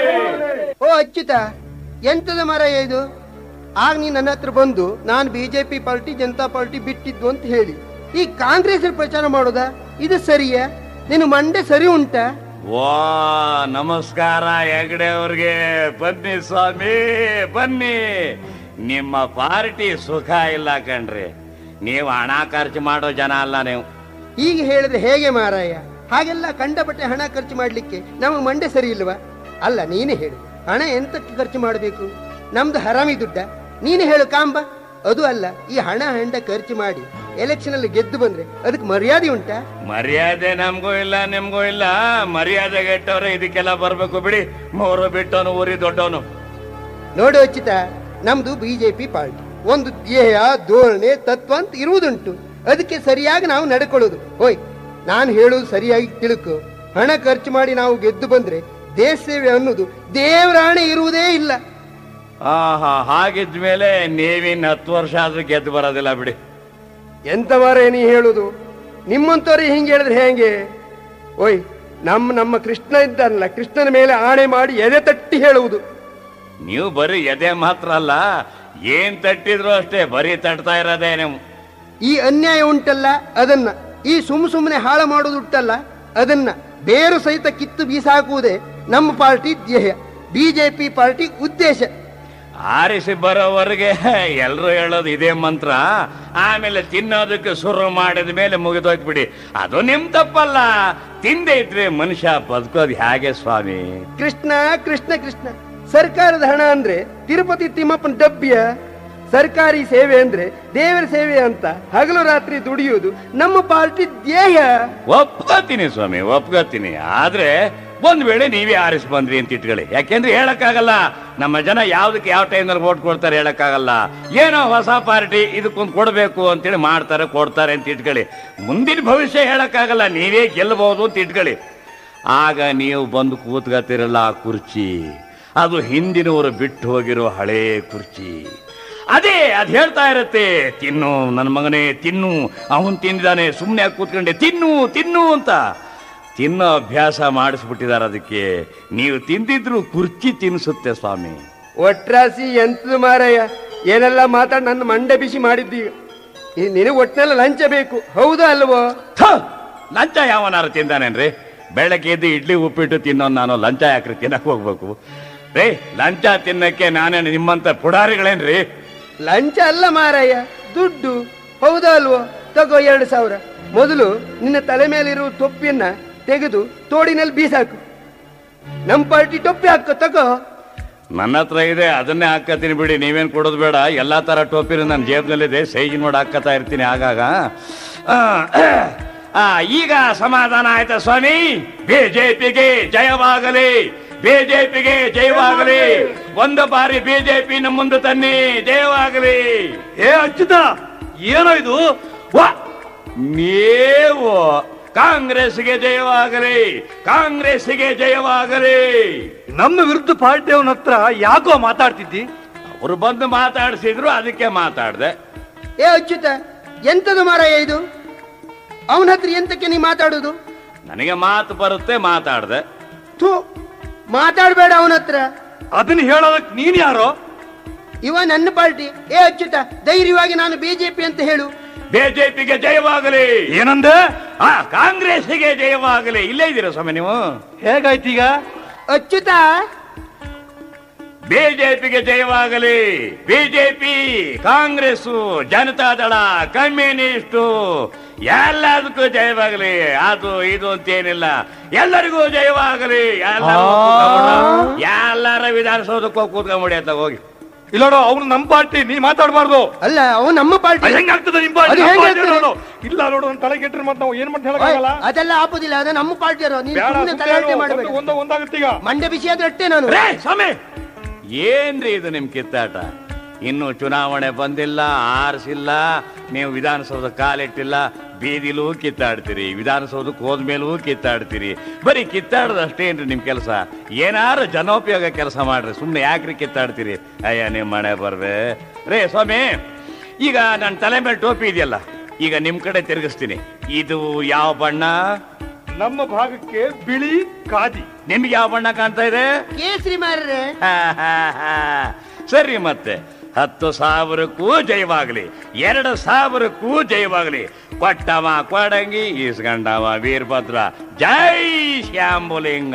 ಓ ಅಚ್ಯುತ ಎಂತದ ಮರ ಇದು ಆಗ ನೀನ್ ನನ್ನ ಹತ್ರ ಬಂದು ನಾನು ಬಿಜೆಪಿ ಪಾರ್ಟಿ ಜನತಾ ಪಾರ್ಟಿ ಬಿಟ್ಟಿದ್ದು ಅಂತ ಹೇಳಿ ಈ ಕಾಂಗ್ರೆಸ್ ಪ್ರಚಾರ ಮಾಡೋದಾ ಇದು ಸರಿಯಾ ನೀನು ಮಂಡೆ ಸರಿ ಉಂಟಾ ವಾ ನಮಸ್ಕಾರ ಹೆಗಡೆ ಅವ್ರಿಗೆ ಬನ್ನಿ ಸ್ವಾಮಿ ಬನ್ನಿ ನಿಮ್ಮ ಪಾರ್ಟಿ ಸುಖ ಇಲ್ಲ ಕಣ್ರಿ ನೀವು ಹಣ ಖರ್ಚು ಮಾಡೋ ಜನ ಅಲ್ಲ ನೀವು ಹೀಗೆ ಹೇಳಿದ್ರೆ ಹೇಗೆ ಮಾರಾಯ ಹಾಗೆಲ್ಲ ಕಂಡಪಟ್ಟೆ ಹಣ ಖರ್ಚು ಮಾಡ್ಲಿಕ್ಕೆ ನಮಗೆ ಮಂಡೆ ಸರಿ ಇಲ್ವಾ ಅಲ್ಲ ನೀನೇ ಹೇಳು ಹಣ ಎಂತಕ್ಕೆ ಖರ್ಚು ಮಾಡಬೇಕು ನಮ್ದು ಹರಾಮಿ ದುಡ್ಡ ನೀನೇ ಹೇಳು ಕಾಂಬ ಅದು ಅಲ್ಲ ಈ ಹಣ ಹಂಡ ಖರ್ಚು ಮಾಡಿ ಎಲೆಕ್ಷನ್ ಅಲ್ಲಿ ಗೆದ್ದು ಬಂದ್ರೆ ಅದಕ್ಕೆ ಮರ್ಯಾದೆ ಉಂಟಾ ಮರ್ಯಾದೆ ನಮಗೂ ಇಲ್ಲ ನಿಮ್ಗೂ ಇಲ್ಲ ಮರ್ಯಾದೆ ಗೆಟ್ಟವ್ರೆ ಇದಕ್ಕೆಲ್ಲ ಬರ್ಬೇಕು ಬಿಡಿ ಮೂರು ಬಿಟ್ಟವನು ಊರಿ ದೊಡ್ಡವನು ನೋಡು ಅಚ್ಯುತ ನಮ್ದು ಬಿಜೆಪಿ ಪಾರ್ಟಿ ಒಂದು ಧ್ಯೇಯ ಧೋರಣೆ ತತ್ವ ಅಂತ ಇರುವುದುಂಟು ಅದಕ್ಕೆ ಸರಿಯಾಗಿ ನಾವು ನಡ್ಕೊಳ್ಳೋದು ಹೋಯ್ ನಾನು ಹೇಳುವುದು ಸರಿಯಾಗಿ ತಿಳ್ಕೊ ಹಣ ಖರ್ಚು ಮಾಡಿ ನಾವು ಗೆದ್ದು ಬಂದ್ರೆ ದೇಶ ಸೇವೆ ಅನ್ನೋದು ದೇವರಾಣೆ ಇರುವುದೇ ಇಲ್ಲ ಆಹಾ ಹಾಗಿದ್ಮೇಲೆ ನೀವಿನ್ ಹತ್ತು ವರ್ಷ ಆದ್ರೂ ಗೆದ್ದು ಬರೋದಿಲ್ಲ ಬಿಡಿ ಎಂತ ಮಾರೇ ನೀ ಹೇಳುದು ನಿಮ್ಮಂತವ್ರಿಗೆ ಹಿಂಗೆ ಹೇಳಿದ್ರೆ ಹೇಗೆ ಓಯ್ ನಮ್ಮ ನಮ್ಮ ಕೃಷ್ಣ ಇದ್ದಾನಲ್ಲ ಕೃಷ್ಣನ ಮೇಲೆ ಆಣೆ ಮಾಡಿ ಎದೆ ತಟ್ಟಿ ಹೇಳುವುದು ನೀವು ಬರೀ ಎದೆ ಮಾತ್ರ ಅಲ್ಲ ಏನ್ ತಟ್ಟಿದ್ರು ಅಷ್ಟೇ ಬರೀ ತಟ್ತಾ ಇರೋದೇ ನೀವು ಈ ಅನ್ಯಾಯ ಉಂಟಲ್ಲ ಅದನ್ನ ಈ ಸುಮ್ ಸುಮ್ಮನೆ ಹಾಳು ಮಾಡೋದುಂಟಲ್ಲ ಅದನ್ನ ಬೇರು ಸಹಿತ ಕಿತ್ತು ಬೀಸಾಕುವುದೇ ನಮ್ಮ ಪಾರ್ಟಿ ಧ್ಯೇಯ ಬಿಜೆಪಿ ಪಾರ್ಟಿ ಉದ್ದೇಶ ಆರಿಸಿ ಬರೋವರೆಗೆ ಎಲ್ರು ಹೇಳೋದು ಇದೇ ಮಂತ್ರ ಆಮೇಲೆ ತಿನ್ನೋದಕ್ಕೆ ಶುರು ಮಾಡಿದ ಮೇಲೆ ಮುಗಿದೋಯ್ತು ಬಿಡಿ ಅದು ನಿಮ್ ತಪ್ಪಲ್ಲ ತಿಂದೆ ಇದ್ರೆ ಮನುಷ್ಯ ಬದುಕೋದು ಹೇಗೆ ಸ್ವಾಮಿ ಕೃಷ್ಣ ಕೃಷ್ಣ ಕೃಷ್ಣ ಸರ್ಕಾರದ ಹಣ ಅಂದ್ರೆ ತಿರುಪತಿ ತಿಮ್ಮಪ್ಪನ ಡಬ್ಬಿಯ ಸರ್ಕಾರಿ ಸೇವೆ ಅಂದ್ರೆ ದೇವರ ಸೇವೆ ಅಂತ ಹಗಲು ರಾತ್ರಿ ದುಡಿಯುವುದು ನಮ್ಮ ಪಾರ್ಟಿ ಧ್ಯೇಯ ಒಪ್ಕೋತೀನಿ ಸ್ವಾಮಿ ಒಪ್ಕೋತೀನಿ ಆದ್ರೆ ಒಂದ್ ವೇಳೆ ನೀವೇ ಆರಿಸಿ ಬಂದ್ರಿ ಅಂತ ಇಟ್ಕೊಳ್ಳಿ ಯಾಕೆಂದ್ರೆ ಹೇಳಕ್ಕಾಗಲ್ಲ ನಮ್ಮ ಜನ ಯಾವ್ದಕ್ಕೆ ಯಾವ ಟೈಮ್ನಲ್ಲಿ ವೋಟ್ ಕೊಡ್ತಾರೆ ಹೇಳಕ್ಕಾಗಲ್ಲ ಏನೋ ಹೊಸ ಪಾರ್ಟಿ ಇದಕ್ಕೊಂದು ಕೊಡಬೇಕು ಅಂತೇಳಿ ಮಾಡ್ತಾರೆ ಕೊಡ್ತಾರೆ ಅಂತ ಇಟ್ಕೊಳ್ಳಿ ಮುಂದಿನ ಭವಿಷ್ಯ ಹೇಳಕ್ಕಾಗಲ್ಲ ನೀವೇ ಗೆಲ್ಲಬಹುದು ಅಂತ ಇಟ್ಕೊಳ್ಳಿ ಆಗ ನೀವು ಬಂದು ಕೂತ್ಕತ್ತಿರಲ್ಲ ಆ ಕುರ್ಚಿ ಅದು ಹಿಂದಿನವರು ಬಿಟ್ಟು ಹೋಗಿರೋ ಹಳೇ ಕುರ್ಚಿ ಅದೇ ಅದ್ ಹೇಳ್ತಾ ಇರತ್ತೆ ತಿನ್ನು ನನ್ನ ಮಗನೇ ತಿನ್ನು ಅವನ್ ತಿಂದಿದ್ದಾನೆ ಸುಮ್ಮನೆ ಕೂತ್ಕೊಂಡೆ ತಿನ್ನು ತಿನ್ನು ಅಂತ ತಿನ್ನೋ ಅಭ್ಯಾಸ ಮಾಡಿಸ್ಬಿಟ್ಟಿದ್ದಾರೆ ಅದಕ್ಕೆ ನೀವು ತಿಂದಿದ್ರು ಕುರ್ಚಿ ತಿನ್ನಿಸುತ್ತೆ ಸ್ವಾಮಿ ಒಟ್ರಾಸಿ ಎಂತದು ಮಾರಾಯ ಏನೆಲ್ಲ ಮಾತಾಡಿ ನನ್ನ ಮಂಡೆ ಬಿಸಿ ಮಾಡಿದ್ದೀಗ ಈ ನಿನಗೆ ಒಟ್ಟಿನೆಲ್ಲ ಲಂಚ ಬೇಕು ಹೌದಾ ಅಲ್ವೋ ಥ! ಲಂಚ ಯಾವನಾರು ತಿಂದಾನೇನ್ರಿ ಬೆಳಗ್ಗೆ ಎದ್ದು ಇಡ್ಲಿ ಉಪ್ಪಿಟ್ಟು ತಿನ್ನೋ ನಾನು ಲಂಚ ಯಾಕ್ರಿ ತಿನ್ನಕ್ ಹೋಗ್ಬೇಕು ರೇ ಲಂಚ ತಿನ್ನಕ್ಕೆ ನಾನೇನು ನಿಮ್ಮಂತ ಪುಡಾರಿಗಳೇನ್ರಿ ಲಂಚ ಅಲ್ಲ ಮಾರಾಯ ದುಡ್ಡು ಹೌದಾ ಅಲ್ವೋ ತಗೋ ಎರಡು ಸಾವಿರ ಮೊದಲು ನಿನ್ನ ತಲೆ ಮೇಲಿರುವ ಟೊಪ್ಪಿಯನ್ನ ತೆಗೆದು ತೋಡಿನಲ್ಲಿ ಬೀಸಾಕು ನಮ್ ಪಾರ್ಟಿ ಟೊಪ್ಪಿ ಹಾಕೋ ತಗೋ ನನ್ನ ಹತ್ರ ಇದೆ ಅದನ್ನೇ ಹಾಕತ್ತೀನಿ ಬಿಡಿ ನೀವೇನ್ ಕೊಡೋದು ಬೇಡ ಎಲ್ಲಾ ತರ ಟೋಪಿನ ನನ್ನ ಜೇಬ್ನಲ್ಲಿದೆ ಸೈಜ್ ನೋಡಿ ಹಾಕತಾ ಇರ್ತೀನಿ ಆಗಾಗ ಆ, ಆ, ಈಗ ಸಮಾಧಾನ ಆಯ್ತಾ ಸ್ವಾಮಿ ಬಿಜೆಪಿಗೆ ಜಯವಾಗಲಿ ಬಿಜೆಪಿಗೆ ಜಯವಾಗಲಿ ಒಂದು ಬಾರಿ ಬಿಜೆಪಿ ನಮ್ಮ ಮುಂದೆ ತನ್ನಿ ಜಯವಾಗಲಿ ಏ ಅಚ್ಯುತ ಏನೋ ಇದು ವಾ ನೀವು ಕಾಂಗ್ರೆಸ್ಗೆ ಜಯವಾಗಲಿ ಕಾಂಗ್ರೆಸ್ಗೆ ಜಯವಾಗಲಿ ನಮ್ಮ ವಿರುದ್ಧ ಪಾರ್ಟಿಯವನ ಹತ್ರ ಯಾಕೋ ಮಾತಾಡ್ತಿದ್ದಿ ಅವರು ಬಂದು ಮಾತಾಡಿಸಿದ್ರು ಅದಕ್ಕೆ ಮಾತಾಡ್ದೆ ಏ ಅಚ್ಯುತ ಎಂತದು ಮಾರಾಯ ಇದು ಅವನ ಹತ್ರ ಎಂತಕ್ಕೆ ನೀ ಮಾತಾಡುದು ನನಗೆ ಮಾತು ಬರುತ್ತೆ ಮಾತಾಡ್ದೆ ಥೂ ಮಾತಾಡಬೇಡ ಅವನ ಹತ್ರ ಅದನ್ನ ಹೇಳೋದಕ್ ನೀನ್ ಯಾರೋ ಇವ ನನ್ನ ಪಾರ್ಟಿ ಏ ಅಚ್ಯುತ ಧೈರ್ಯವಾಗಿ ನಾನು ಬಿಜೆಪಿ ಅಂತ ಹೇಳು ಬಿಜೆಪಿಗೆ ಜಯವಾಗಲಿ ಏನಂದೆ ಆ ಕಾಂಗ್ರೆಸ್ಸಿಗೆ ಜಯವಾಗಲಿ ಇಲ್ಲೇ ಇದ್ದೀರಾ ಸ್ವಾಮಿ ನೀವು ಹೇಗಾಯ್ತೀಗ ಅಚ್ಯುತ ಬಿಜೆಪಿಗೆ ಜಯವಾಗಲಿ ಬಿಜೆಪಿ ಕಾಂಗ್ರೆಸ್ ಜನತಾದಳ ಕಮ್ಯುನಿಸ್ಟು ಎಲ್ಲದಕ್ಕೂ ಜಯವಾಗಲಿ ಅದು ಇದು ಅಂತೇನಿಲ್ಲ ಎಲ್ಲರಿಗೂ ಜಯವಾಗಲಿ ಎಲ್ಲರೂ ಕೂತ್ಕೊಂಡ್ಬಿಡು. ಎಲ್ಲರ ವಿಧಾನಸೌಧಕ್ಕೆ ಹೋಗಿ ಕೂತ್ಕೊಂಡ್ಬಿಡಿ ಅಂತ ಹೋಗಿ ಇಲ್ಲೋಡು ಅವ್ನು ನಮ್ ಪಾರ್ಟಿ ನೀ ಮಾತಾಡ್ಬಾರ್ದು ಅಲ್ಲ ಅವ ನಮ್ಮ ಪಾರ್ಟಿ ಅದ್ ಹೆಂಗಾಗ್ತದೆ ನಿಮ್ ಪಾರ್ಟಿ ಅದು ನಮ್ ಹೆಂಗ್ ಪಾರ್ಟಿ ಆಗ್ತದೆ? ನೋಡು. ಇಲ್ಲ ನೋಡು ಒಂದ್ ತಲೆ ಕೆಟ್ಟರೆ ಮತ್ತೆ ನಾವು ಏನ್ ಮಾಡ್ತಾ ಹೇಳಕ್ಕಾಗಲ್ಲ ಅದೆಲ್ಲ ಆಪುದಿಲ್ಲ ಅದು ನಮ್ಮ ಪಾರ್ಟಿ ನೀನು ಬೇಡ ಸುಮ್ಮನೆ ಸುಮ್ನೆ ತಲಾಟೆ ಇರು. ಮಾಡಬೇಡ ಒಂದು- ಒಂದ ಒಂದಾಗತ್ತೀಗ ಮಂಡೆ ಬಿಸಿ ಆದ್ರೆ ಅಟ್ಟೆ ನಾನು ರೇ ಸ್ವಾಮಿ ಏನ್ರಿ ಇದು ನಿಮ್ ಕಿತ್ತಾಟ ಇನ್ನು ಚುನಾವಣೆ ಬಂದಿಲ್ಲ ಆರಿಸಿಲ್ಲ ನೀವು ವಿಧಾನಸೌಧ ಕಾಲಿಟ್ಟಿಲ್ಲ ಬೀದಿಲೂ ಕಿತ್ತಾಡ್ತೀರಿ ವಿಧಾನಸೌಧಕ್ಕೆ ಹೋದ್ಮೇಲೂ ಕಿತ್ತಾಡ್ತೀರಿ ಬರೀ ಕಿತ್ತಾಡೋದು ಅಷ್ಟೇನ್ರಿ ನಿಮ್ಮ ಕೆಲಸ ಏನಾರು ಜನೋಪಯೋಗ ಕೆಲಸ ಮಾಡ್ರಿ ಸುಮ್ಮನೆ ಯಾಕ್ರಿ ಕಿತ್ತಾಡ್ತೀರಿ ಅಯ್ಯ ನಿಮ್ಮ ಮನೆ ಬರ್ಬೇ ರೇ ಸ್ವಾಮಿ ಈಗ ನನ್ನ ತಲೆ ಮೇಲೆ ಟೋಪಿ ಇದೆಯಲ್ಲ ಈಗ ನಿಮ್ಮ ಕಡೆ ತಿರುಗಿಸ್ತೀನಿ ಇದು ಯಾವ ಬಣ್ಣ ನಮ್ಮ ಭಾಗಕ್ಕೆ ಬಿಳಿ ಕಾದಿ ನಿಮ್ಗೆ ಯಾವ ಬಣ್ಣ ಕಾಣ್ತಾ ಇದೆ ಕೇಸರಿ ಮಾರ್ರೆ ಸರಿ ಮತ್ತೆ ಹತ್ತು ಸಾವಿರಕ್ಕೂ ಜಯವಾಗಲಿ ಎರಡು ಸಾವಿರಕ್ಕೂ ಜಯವಾಗಲಿ ಕೊಟ್ಟವ ಕೊಡಂಗಿ ಈಸ್ಗಂಡವ ವೀರಭದ್ರ ಜೈ ಶ್ಯಾಂಬುಲಿಂಗ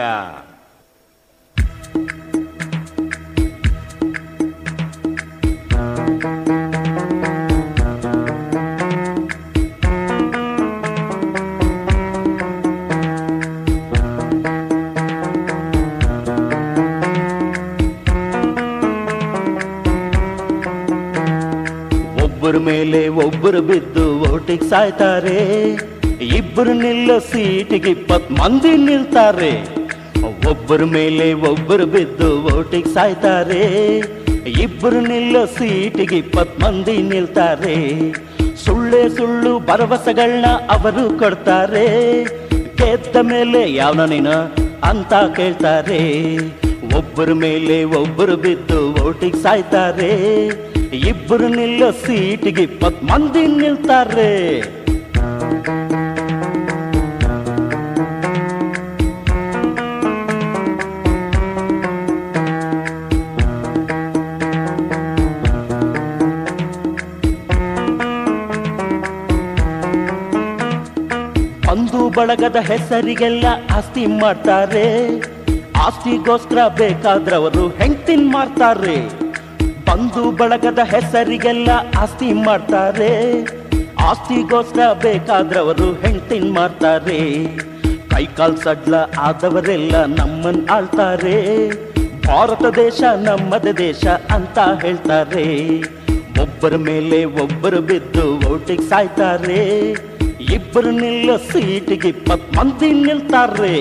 ಒಬ್ಬರ ಮೇಲೆ ಒಬ್ಬರು ಬಿದ್ದು ಓಟಿಗೆ ಸಾಯ್ತಾರೆ ಇಬ್ಬರು ನಿಲ್ಲೋ ಸೀಟಿಗೆ ಇಪ್ಪತ್ ಮಂದಿ ನಿಲ್ತಾರೆ ಒಬ್ಬರ ಮೇಲೆ ಒಬ್ಬರು ಬಿದ್ದು ಓಟಿಗೆ ಸಾಯ್ತಾರೆ ಇಬ್ಬರು ನಿಲ್ಲೋ ಸೀಟಿಗೆ ಇಪ್ಪತ್ ಮಂದಿ ನಿಲ್ತಾರೆ ಸುಳ್ಳೆ ಸುಳ್ಳು ಭರವಸೆಗಳನ್ನ ಅವರು ಕೊಡ್ತಾರೆ ಗೆದ್ದ ಮೇಲೆ ಯಾವನ ನೀನು ಅಂತ ಕೇಳ್ತಾರೆ ಒಬ್ಬರ ಮೇಲೆ ಒಬ್ಬರು ಬಿದ್ದು ಓಟಿಗೆ ಸಾಯ್ತಾರೆ ಇಬ್ಬರು ನಿಲ್ಲೋ ಸೀಟಿಗೆ ಇಪ್ಪತ್ ಮಂದಿ ನಿಲ್ತಾರೆ ಬಂಧು ಬಳಗದ ಹೆಸರಿಗೆಲ್ಲ ಆಸ್ತಿ ಮಾಡ್ತಾರೆ ಆಸ್ತಿಗೋಸ್ಕರ ಬೇಕಾದ್ರವರು ಹೆಂಡ್ತಿನ್ ಮಾಡ್ತಾರೆ ಬಂಧು ಬಳಗದ ಹೆಸರಿಗೆಲ್ಲ ಆಸ್ತಿ ಮಾಡ್ತಾರೆ ಆಸ್ತಿಗೋಸ್ಕರ ಬೇಕಾದ್ರವರು ಹೆಂಡ್ತಿನ್ ಮಾಡ್ತಾರೆ ಕೈಕಾಲ್ ಸಡ್ಲ ಆದವರೆಲ್ಲ ನಮ್ಮನ್ ಆಳ್ತಾರೆ ಭಾರತ ದೇಶ ನಮ್ಮದ ದೇಶ ಅಂತ ಹೇಳ್ತಾರೆ ಒಬ್ಬರ ಮೇಲೆ ಒಬ್ಬರು ಬಿದ್ದು ಓಟಿಗೆ ಸಾಯ್ತಾರೆ ಇಬ್ಬರು ನಿಲ್ಲೋ ಸೀಟಿಗೆ ಇಪ್ಪತ್ ಮಂದಿ ನಿಲ್ತಾರೆ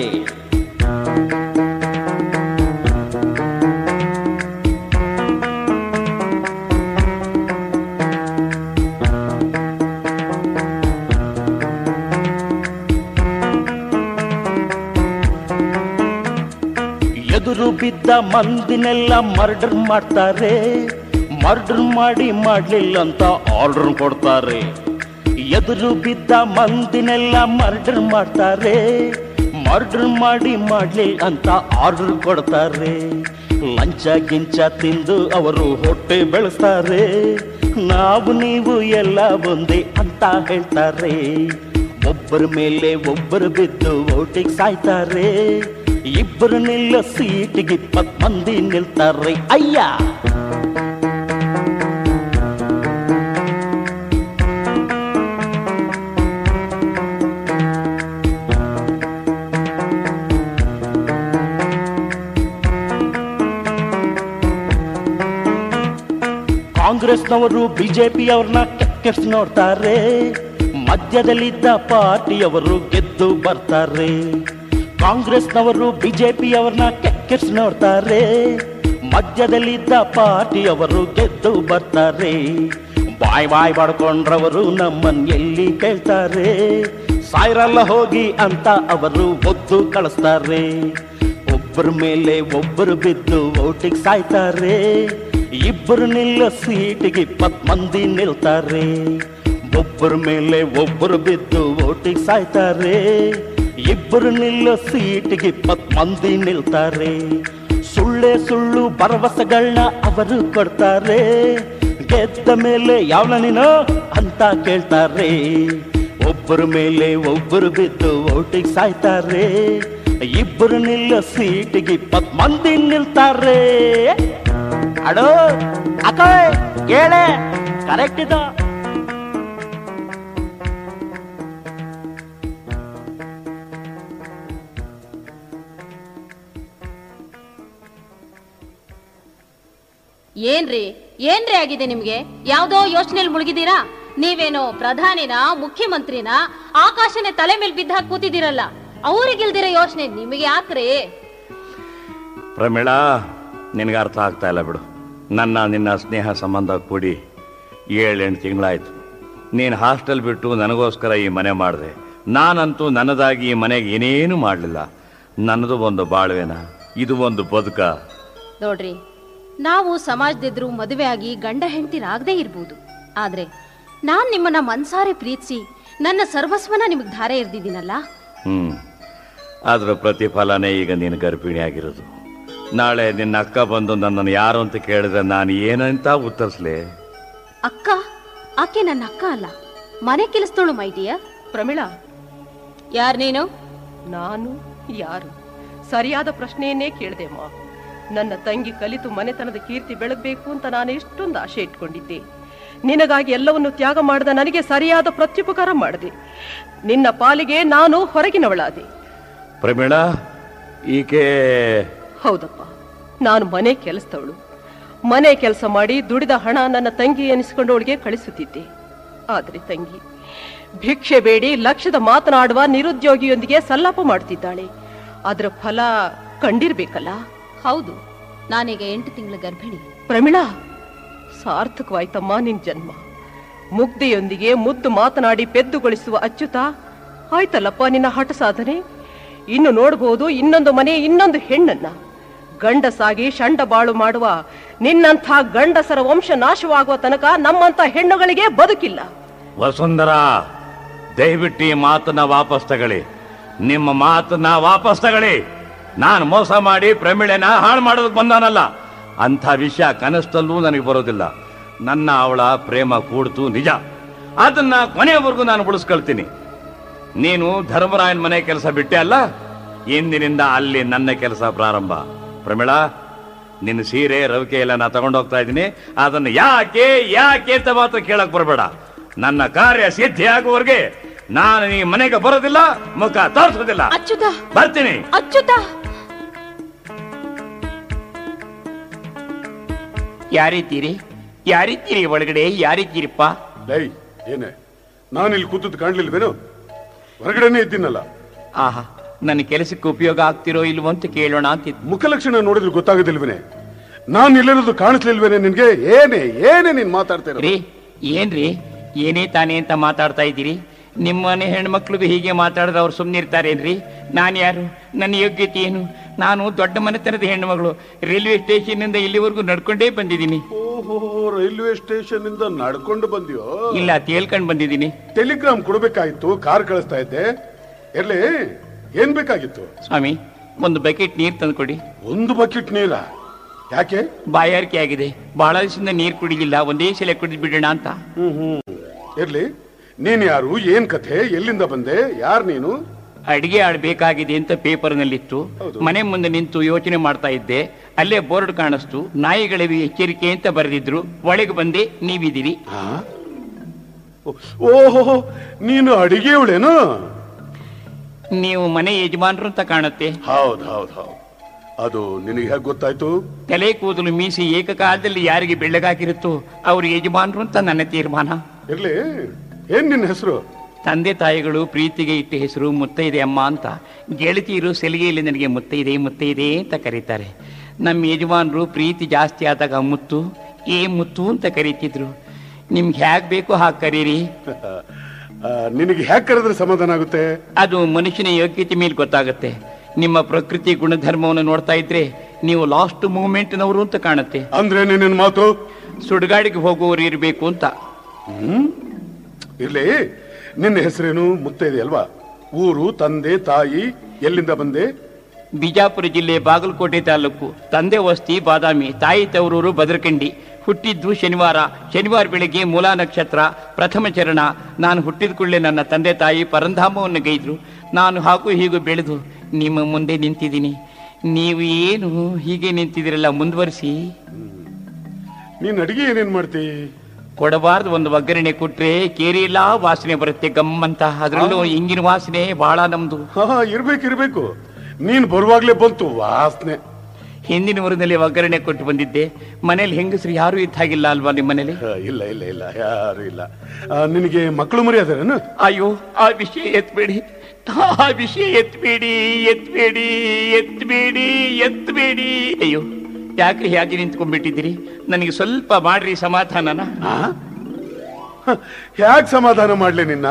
ಎದುರು ಬಿದ್ದ ಮಂದಿನೆಲ್ಲ ಮರ್ಡರ್ ಮಾಡ್ತಾರೆ ಮರ್ಡರ್ ಮಾಡಿ ಮಾಡ್ಲಿಲ್ಲ ಅಂತ ಆರ್ಡರ್ ಕೊಡ್ತಾರೆ ಎದುರು ಬಿದ್ದ ಮಂದಿನೆಲ್ಲ ಮರ್ಡರ್ ಮಾಡ್ತಾರೆ ಮರ್ಡರ್ ಮಾಡಿ ಮಾಡ್ಲಿಲ್ಲ ಅಂತ ಆರ್ಡರ್ ಕೊಡ್ತಾರೆ ಲಂಚ ಗಿಂಚ ತಿಂದು ಅವರು ಹೊಟ್ಟೆ ಬೆಳೆಸ್ತಾರೆ ನಾವು ನೀವು ಎಲ್ಲ ಒಂದೇ ಅಂತ ಹೇಳ್ತಾರೆ ಒಬ್ಬರ ಮೇಲೆ ಒಬ್ಬರು ಬಿದ್ದು ಓಟಿಗೆ ಸಾಯ್ತಾರೆ ಇಬ್ಬರು ನಿಲ್ಲೋ ಸೀಟಿಗೆ ಇಪ್ಪತ್ ಮಂದಿ ನಿಲ್ತಾರೆ ಅಯ್ಯ ಕಾಂಗ್ರೆಸ್ನವರು ಬಿಜೆಪಿಯವ್ರನ್ನ ಕೆಕ್ಕೆಸ್ ನೋಡ್ತಾರೆ ಮಧ್ಯದಲ್ಲಿದ್ದ ಪಾರ್ಟಿಯವರು ಗೆದ್ದು ಬರ್ತಾರೆ ಕಾಂಗ್ರೆಸ್ನವರು ಬಿಜೆಪಿಯವ್ರನ್ನ ಕೆಕ್ಕೆಸ್ ನೋಡ್ತಾರೆ ಮಧ್ಯದಲ್ಲಿದ್ದ ಪಾರ್ಟಿಯವರು ಗೆದ್ದು ಬರ್ತಾರೆ ಬಾಯ್ ಬಾಯ್ ಬಡ್ಕೊಂಡ್ರವರು ನಮ್ಮನ್ ಎಲ್ಲಿ ಕೇಳ್ತಾರೆ ಸಾಯ್ರಲ್ಲ ಹೋಗಿ ಅಂತ ಅವರು ಒದ್ದು ಕಳಿಸ್ತಾರೆ ಒಬ್ಬರ ಮೇಲೆ ಒಬ್ಬರು ಬಿದ್ದು ಓಟಿಗೆ ಸಾಯ್ತಾರೆ ಇಬ್ಬರು ನಿಲ್ಲೋ ಸೀಟಿಗೆ ಇಪ್ಪತ್ ಮಂದಿ ನಿಲ್ತಾರೆ ಒಬ್ಬರ ಮೇಲೆ ಒಬ್ಬರು ಬಿದ್ದು ಓಟಿಗೆ ಸಾಯ್ತಾರೆ ಇಬ್ಬರು ನಿಲ್ಲೋ ಸೀಟಿಗೆ ಇಪ್ಪತ್ ಮಂದಿ ನಿಲ್ತಾರೆ ಸುಳ್ಳೆ ಸುಳ್ಳು ಭರವಸೆಗಳನ್ನ ಅವರು ಕೊಡ್ತಾರೆ ಗೆದ್ದ ಮೇಲೆ ಯಾವನ ನೀನು ಅಂತ ಕೇಳ್ತಾರೆ ಒಬ್ಬರ ಮೇಲೆ ಒಬ್ಬರು ಬಿದ್ದು ಓಟಿಗೆ ಸಾಯ್ತಾರೆ ಇಬ್ಬರು ನಿಲ್ಲೋ ಸೀಟಿಗೆ ಇಪ್ಪತ್ ಮಂದಿ ನಿಲ್ತಾರೆ ಅಡೋ ಅಕ್ಕ ಕೇಳೆ ಕರೆಕ್ಟ್ ಇದು ಏನ್ರಿ ಏನ್ರಿ ಆಗಿದೆ ನಿಮ್ಗೆ ಯಾವ್ದೋ ಯೋಚನೆಯಲ್ಲಿ ಮುಳುಗಿದೀರಾ ನೀವೇನೋ ಪ್ರಧಾನಿನ ಮುಖ್ಯಮಂತ್ರಿನ ಆಕಾಶನೇ ತಲೆ ಮೇಲೆ ಬಿದ್ದ ಹಾಕಿ ಕೂತಿದ್ದೀರಲ್ಲ ಅವ್ರಿಗಿಲ್ದಿರೋ ಯೋಚನೆ ನಿಮಗೆ ಯಾಕ್ರಿ ಪ್ರಮೀಳಾ ನಿನಗೆ ಅರ್ಥ ಆಗ್ತಾ ಇಲ್ಲ ಬಿಡು ನನ್ನ ನಿನ್ನ ಸ್ನೇಹ ಸಂಬಂಧ ಕೂಡಿ ಏಳೆಂಟು ತಿಂಗಳಾಯ್ತು ನೀನು ಹಾಸ್ಟೆಲ್ ಬಿಟ್ಟು ನನಗೋಸ್ಕರ ಈ ಮನೆ ಮಾಡಿದೆ ನಾನಂತೂ ನನ್ನದಾಗಿ ಈ ಮನೆಗೆ ಏನೇನು ಮಾಡಲಿಲ್ಲ ನನ್ನದು ಒಂದು ಬಾಳ್ವೆನ ಇದು ಒಂದು ಬದುಕ ನೋಡ್ರಿ ನಾವು ಸಮಾಜದೆದ್ರು ಮದುವೆ ಆಗಿ ಗಂಡ ಹೆಂಡತಿರಾಗದೇ ಇರ್ಬೋದು ಆದ್ರೆ ನಾನ್ ನಿಮ್ಮನ್ನ ಮನ್ಸಾರೆ ಪ್ರೀತಿಸಿ ನನ್ನ ಸರ್ವಸ್ವನ ನಿಮಗೆ ಧಾರೆ ಎರ್ದಿದ್ದೀನಲ್ಲ ಹ್ಮ್ ಅದರ ಪ್ರತಿಫಲನೇ ಈಗ ನೀನು ಗರ್ಭಿಣಿ ಆಗಿರೋದು ನಾಳೆ ನಿನ್ನ ಅಕ್ಕ ಬಂದು ನನ್ನನ್ನು ಯಾರು ಅಂತ ಕೇಳಿದ್ರೆ ನಾನು ಏನಂತ ಉತ್ತರಿಸ್ಲಿ ಅಕ್ಕ ಆಕೆ ನನ್ನ ಅಕ್ಕ ಅಲ್ಲ ಮನೆ ಕೆಲಸದೋಳು ಮೈಟಿಯ ಪ್ರಮಿಳಾ ಯಾರ್ ನೀನು ನಾನು ಯಾರು ಸರಿಯಾದ ಪ್ರಶ್ನೆಯನ್ನೇ ಕೇಳಿದೆ ಅಮ್ಮ ನನ್ನ ತಂಗಿ ಕಲಿತು ಮನೆತನದ ಕೀರ್ತಿ ಬೆಳಗಬೇಕು ಅಂತ ನಾನು ಎಷ್ಟೊಂದು ಆಶೆ ಇಟ್ಕೊಂಡಿದ್ದೆ ನಿನಗಾಗಿ ಎಲ್ಲವನ್ನು ತ್ಯಾಗ ಮಾಡಿದ ನನಗೆ ಸರಿಯಾದ ಪ್ರತ್ಯುಪಕಾರ ಮಾಡಿದೆ ನಿನ್ನ ಪಾಲಿಗೆ ನಾನು ಹೊರಗಿನವಳಾದೆ ಪ್ರಮೀಳಾ ಈಕೆ ಹೌದಪ್ಪ ನಾನು ಮನೆ ಕೆಲಸದವಳು ಮನೆ ಕೆಲಸ ಮಾಡಿ ದುಡಿದ ಹಣ ನನ್ನ ತಂಗಿ ಎನಿಸಿಕೊಂಡವಳಿಗೆ ಕಳಿಸುತ್ತಿದ್ದೆ ಆದ್ರೆ ತಂಗಿ ಭಿಕ್ಷೆ ಬೇಡಿ ಲಕ್ಷದ ಮಾತನಾಡುವ ನಿರುದ್ಯೋಗಿಯೊಂದಿಗೆ ಸಲ್ಲಾಪ ಮಾಡುತ್ತಿದ್ದಾಳೆ ಅದರ ಫಲ ಕಂಡಿರ್ಬೇಕಲ್ಲ ಹೌದು ನಾನೀಗ ಎಂಟು ತಿಂಗಳ ಗರ್ಭಿಣಿ ಪ್ರಮಿಳಾ ಸಾರ್ಥಕವಾಯ್ತಮ್ಮ ನಿನ್ ಜನ್ಮ ಮುಗ್ಧೆಯೊಂದಿಗೆ ಮುದ್ದು ಮಾತನಾಡಿ ಪೆದ್ದುಗೊಳಿಸುವ ಅಚ್ಯುತ ಆಯ್ತಲ್ಲಪ್ಪ ನಿನ್ನ ಹಠ ಸಾಧನೆ ಇನ್ನು ನೋಡಬಹುದು ಇನ್ನೊಂದು ಮನೆ ಇನ್ನೊಂದು ಹೆಣ್ಣನ್ನ ಗಂಡಸಾಗಿ ಶಂಡ ಬಾಳು ಮಾಡುವ ನಿನ್ನಂಥ ಗಂಡಸರ ವಂಶ ನಾಶವಾಗುವ ತನಕ ನಮ್ಮಂತ ಹೆಣ್ಣುಗಳಿಗೆ ಬದುಕಿಲ್ಲ ವಸುಂಧರ ದಯವಿಟ್ಟು ಈ ಮಾತನ್ನ ವಾಪಸ್ ತಗೊಳ್ಳಿ ನಿಮ್ಮ ಮಾತನ್ನ ವಾಪಸ್ ತಗೊಳ್ಳಿ ನಾನು ಮೋಸ ಮಾಡಿ ಪ್ರಮಿಳೆನ ಹಾಳು ಮಾಡೋದಕ್ಕೆ ಬಂದಾನಲ್ಲ ಅಂಥ ವಿಷಯ ಕನಸಲ್ಲೂ ನನಗೆ ಬರೋದಿಲ್ಲ ನನ್ನ ಅವಳ ಪ್ರೇಮ ಕೂಡ್ತು ನಿಜ ಅದನ್ನ ಕೊನೆಯವರೆಗೂ ನಾನು ಉಳಿಸ್ಕೊಳ್ತೀನಿ ನೀನು ಧರ್ಮರಾಯನ್ ಮನೆ ಕೆಲಸ ಬಿಟ್ಟೆ ಅಲ್ಲ ಇಂದಿನಿಂದ ಅಲ್ಲಿ ನನ್ನ ಕೆಲಸ ಪ್ರಾರಂಭ ಪ್ರಮಿಳಾ ನಿನ್ನ ಸೀರೆ ರವಿಕೆ ಎಲ್ಲ ನಾ ತಗೊಂಡು ಹೋಗ್ತಾ ಇದ್ದೀನಿ ಅದನ್ನು ಯಾಕೆ ಯಾಕೆ ಅಂತ ಮಾತ್ರ ಕೇಳಕ್ ಬರಬೇಡ ನನ್ನ ಕಾರ್ಯ ಸಿದ್ಧಿ ಆಗುವವರೆಗೆ ನಾನು ಈ ಮನೆಗೆ ಬರೋದಿಲ್ಲ ಮುಖ ತೋರಿಸೋದಿಲ್ಲ ಅಚ್ಯುತ ಬರ್ತೀನಿ ಅಚ್ಯುತ ಯಾರಿದ್ದೀರಿ ಯಾರಿದ್ದೀರಿ ಒಳಗಡೆ ಯಾರಿದ್ದೀರಿಪ್ಪ ಲೈ ಏನೇ ನಾನಿಲ್ಲಿ ಕೂತದ್ದು ಕಾಣ್ಲಿಲ್ವೇನು ಹೊರಗಡೆನೆ ಇದ್ದೀನಲ್ಲ ಆಹಾ ನನ್ನ ಕೆಲಸಕ್ಕೆ ಉಪಯೋಗ ಆಗ್ತಿರೋ ಇಲ್ವೋ ಅಂತ ಕೇಳೋಣ ಅಂತಿದ್ದು ಮುಖಲಕ್ಷಣ ನೋಡಿದ್ರೆ ಗೊತ್ತಾಗೋದಿಲ್ವೇನೆ ನಾನು ಇಲ್ಲಿರೋದು ಕಾಣಿಸ್ಲಿಲ್ವೇನೆ ನಿನ್ಗೆ ಏನೇ ಏನೇ ನೀನ್ ಮಾತಾಡ್ತಾ ಇರೋದು? ರೀ ಏನ್ರಿ ಏನೇ ತಾನೇ ಅಂತ ಮಾತಾಡ್ತಾ ಇದ್ದೀರಿ ನಿಮ್ಮನೆ ಹೆಣ್ಮಕ್ಳಿಗೂ ಹೀಗೆ ಮಾತಾಡಿದ್ರೆ ಅವ್ರು ಸುಮ್ಮನೆ ಇರ್ತಾರೇನ್ರಿ ನಾನು ಯಾರು ನನ್ನ ಯೋಗ್ಯತೆ ಏನು ನಾನು ದೊಡ್ಡ ಮನೆತನದ ಹೆಣ್ಮಗಳು ರೈಲ್ವೆ ಸ್ಟೇಷನ್ನಿಂದ ಇಲ್ಲಿವರೆಗೂ ನಡ್ಕೊಂಡೇ ಬಂದಿದ್ದೀನಿ ಓಹೋ ರೈಲ್ವೆ ಸ್ಟೇಷನ್ ಇಂದ ನಡ್ಕೊಂಡು ಬಂದ್ಯೋ ಇಲ್ಲ ತೇಲ್ಕೊಂಡು ಬಂದಿದ್ದೀನಿ ಟೆಲಿಗ್ರಾಮ್ ಕೊಡ್ಬೇಕಾಗಿತ್ತು ಕಾರ್ ಕಳಿಸ್ತಾ ಇದ್ದೆ ಇರ್ಲಿ ಏನ್ ಬೇಕಾಗಿತ್ತು ಸ್ವಾಮಿ ಒಂದು ಬಕೆಟ್ ನೀರು ತಂದ್ಕೊಡಿ ಒಂದು ಬಕೆಟ್ ನೀರ ಯಾಕೆ ಬಾಯಾರಿಕೆ ಆಗಿದೆ ಬಹಳ ದಿವಸದಿಂದ ನೀರು ಕುಡಿಲಿಲ್ಲ ಒಂದೇ ಸಲ ಕುಡಿದು ಬಿಡೋಣ ಅಂತ ಹ್ಮ್ ಹ್ಮ್ ಇರ್ಲಿ ನೀನ್ ಯಾರು ಏನ್ ಕಥೆ ಎಲ್ಲಿಂದ ಬಂದೆ ಯಾರು ನೀನು ಅಡಿಗೆ ಆಡ್ಬೇಕಾಗಿದೆ ಅಂತ ಪೇಪರ್ನಲ್ಲಿತ್ತು ಮನೆ ಮುಂದೆ ನಿಂತು ಯೋಚನೆ ಮಾಡ್ತಾ ಇದ್ದೆ ಅಲ್ಲೇ ಬೋರ್ಡ್ ಕಾಣಿಸ್ತು ನಾಯಿಗಳಿವೆ ಎಚ್ಚರಿಕೆ ಅಂತ ಬರೆದಿದ್ರು ಒಳಗೆ ಬಂದೆ ನೀವಿದ್ದೀರಿ ಓಹೋ ನೀನು ಅಡಿಗೆಯವಳೇನು ನೀವು ಮನೆ ಯಜಮಾನ್ರು ಅಂತ ಕಾಣುತ್ತೆ ಹೌದ್ ಹೌದ್ ಹೌದ್ ಅದು ನಿನಗೆ ಹೇಗೆ ಗೊತ್ತಾಯ್ತು ತಲೆ ಕೂದಲು ಮೀಸಿ ಏಕಕಾಲದಲ್ಲಿ ಯಾರಿಗೆ ಬೆಳ್ಳಗಾಗಿರುತ್ತೋ ಅವ್ರು ಯಜಮಾನ್ರು ಅಂತ ನನ್ನ ತೀರ್ಮಾನ ಇರ್ಲಿ ಏನ್ ನಿನ್ನ ಹೆಸರು ತಂದೆ ತಾಯಿಗಳು ಪ್ರೀತಿಗೆ ಇಟ್ಟ ಹೆಸರು ಮುತ್ತೈದೆ ಅಮ್ಮ ಅಂತ ಗೆಳತಿಯರು ಸಲಿಗೆಯಲ್ಲಿ ನನಗೆ ಮುತ್ತೈದೆ ಮುತ್ತೈದೆ ಅಂತ ಕರೀತಾರೆ ನಮ್ಮ ಯಜಮಾನರು ಪ್ರೀತಿ ಜಾಸ್ತಿ ಆದಾಗ ಮುತ್ತು ಏ ಮುತ್ತು ಅಂತ ಕರೀತಿದ್ರು ನಿಮ್ಗೆ ಹೇಗ್ ಬೇಕು ಹಾಗೆ ಕರೀರಿ ಆ, ನಿನಗೆ ಹ್ಯಾಕ್ ಕರೆದ್ರೆ ಸಮಾಧಾನ ಆಗುತ್ತೆ ಅದು ಮನುಷ್ಯನ ಯೋಗ್ಯತೆ ಮೇಲೆ ಗೊತ್ತಾಗುತ್ತೆ ನಿಮ್ಮ ಪ್ರಕೃತಿ ಗುಣಧರ್ಮವನ್ನು ನೋಡ್ತಾ ಇದ್ರೆ ನೀವು ಲಾಸ್ಟ್ ಮೂಮೆಂಟ್ನವರು ಅಂತ ಕಾಣುತ್ತೆ ಅಂದ್ರೆ ನಿನ್ನ ಮಾತು ಸುಡುಗಾಡಿಗೆ ಹೋಗುವವರು ಇರಬೇಕು ಅಂತ ಹ್ಮ್ ಇರ್ಲಿ ನಿನ್ನ ಹೆಸರೇನು ಮುತ್ತೈದೆ ಅಲ್ವಾ ಊರು ತಂದೆ ತಾಯಿ ಎಲ್ಲಿಂದ ಬಂದೆ ಬಿಜಾಪುರ ಜಿಲ್ಲೆ ಬಾಗಲಕೋಟೆ ತಾಲೂಕು ತಂದೆ ವಸ್ತಿ ಬಾದಾಮಿ ತಾಯಿ ತವರೂರು ಬದರಕಂಡಿ ಹುಟ್ಟಿದ್ದು ಶನಿವಾರ ಶನಿವಾರ ಬೆಳಿಗ್ಗೆ ಮೂಲಾ ನಕ್ಷತ್ರ ಪ್ರಥಮ ಚರಣ ನಾನು ಹುಟ್ಟಿದ ಕೂಡಲೇ ನನ್ನ ತಂದೆ ತಾಯಿ ಪರಂಧಾಮವನ್ನು ಗೈದ್ರು ನಾನು ಹಾಗೂ ಹೀಗೂ ಬೆಳೆದು ನಿಮ್ಮ ಮುಂದೆ ನಿಂತಿದ್ದೀನಿ ನೀವು ಏನು ಹೀಗೆ ನಿಂತಿದ್ದೀರಲ್ಲ ಮುಂದುವರಿಸಿ ನೀನ್ ಅಡಿಗೆ ಏನೇನ್ ಮಾಡ್ತಿ ಕೊಡಬಾರ್ದು ಒಂದು ಒಗ್ಗರಣೆ ಕೊಟ್ರೆ ಕೇರಿಲ್ಲ ವಾಸನೆ ಬರುತ್ತೆ ಗಮ್ಮಂತ ಅದರಲ್ಲೂ ಇಂಗಿನ ವಾಸನೆ ಬಹಳ ನಮ್ದು ಹಾ ಇರ್ಬೇಕು ಇರ್ಬೇಕು ನೀನ್ ಬರುವಾಗ್ಲೇ ಬಂತು ವಾಸನೆ ಹಿಂದಿನ ಊರಿನಲ್ಲಿ ಒಗ್ಗರಣೆ ಕೊಟ್ಟು ಬಂದಿದ್ದೆ ಮನೇಲಿ ಹೆಂಗಸರು ಯಾರು ಇದ್ದ ಹಾಗಿಲ್ಲ ಅಲ್ವಾ ನಿಮ್ಮ ಮನೇಲಿ ಹ, ಇಲ್ಲ ಇಲ್ಲ ಇಲ್ಲ ಯಾರು ಇಲ್ಲ ಆ, ನಿನಗೆ ಮಕ್ಕಳು ಮರಿ ಅದಾರೇನು ಅಯ್ಯೋ ಆ ವಿಷಯ ಎತ್ಬೇಡಿ ಆ ವಿಷಯ ಎತ್ಬೇಡಿ ಎತ್ಬೇಡಿ ಎತ್ಬೇಡಿ ಎತ್ಬೇಡಿ ಅಯ್ಯೋ ಯಾಕ್ರಿ ಹೇಗೆ ನಿಂತ್ಕೊಂಡ್ಬಿಟ್ಟಿದ್ದೀರಿ ನನಗೆ ಸ್ವಲ್ಪ ಮಾಡ್ರಿ ಸಮಾಧಾನನ ಹ್ಯಾಕ್ ಸಮಾಧಾನ ಮಾಡ್ಲಿ ನಿನ್ನ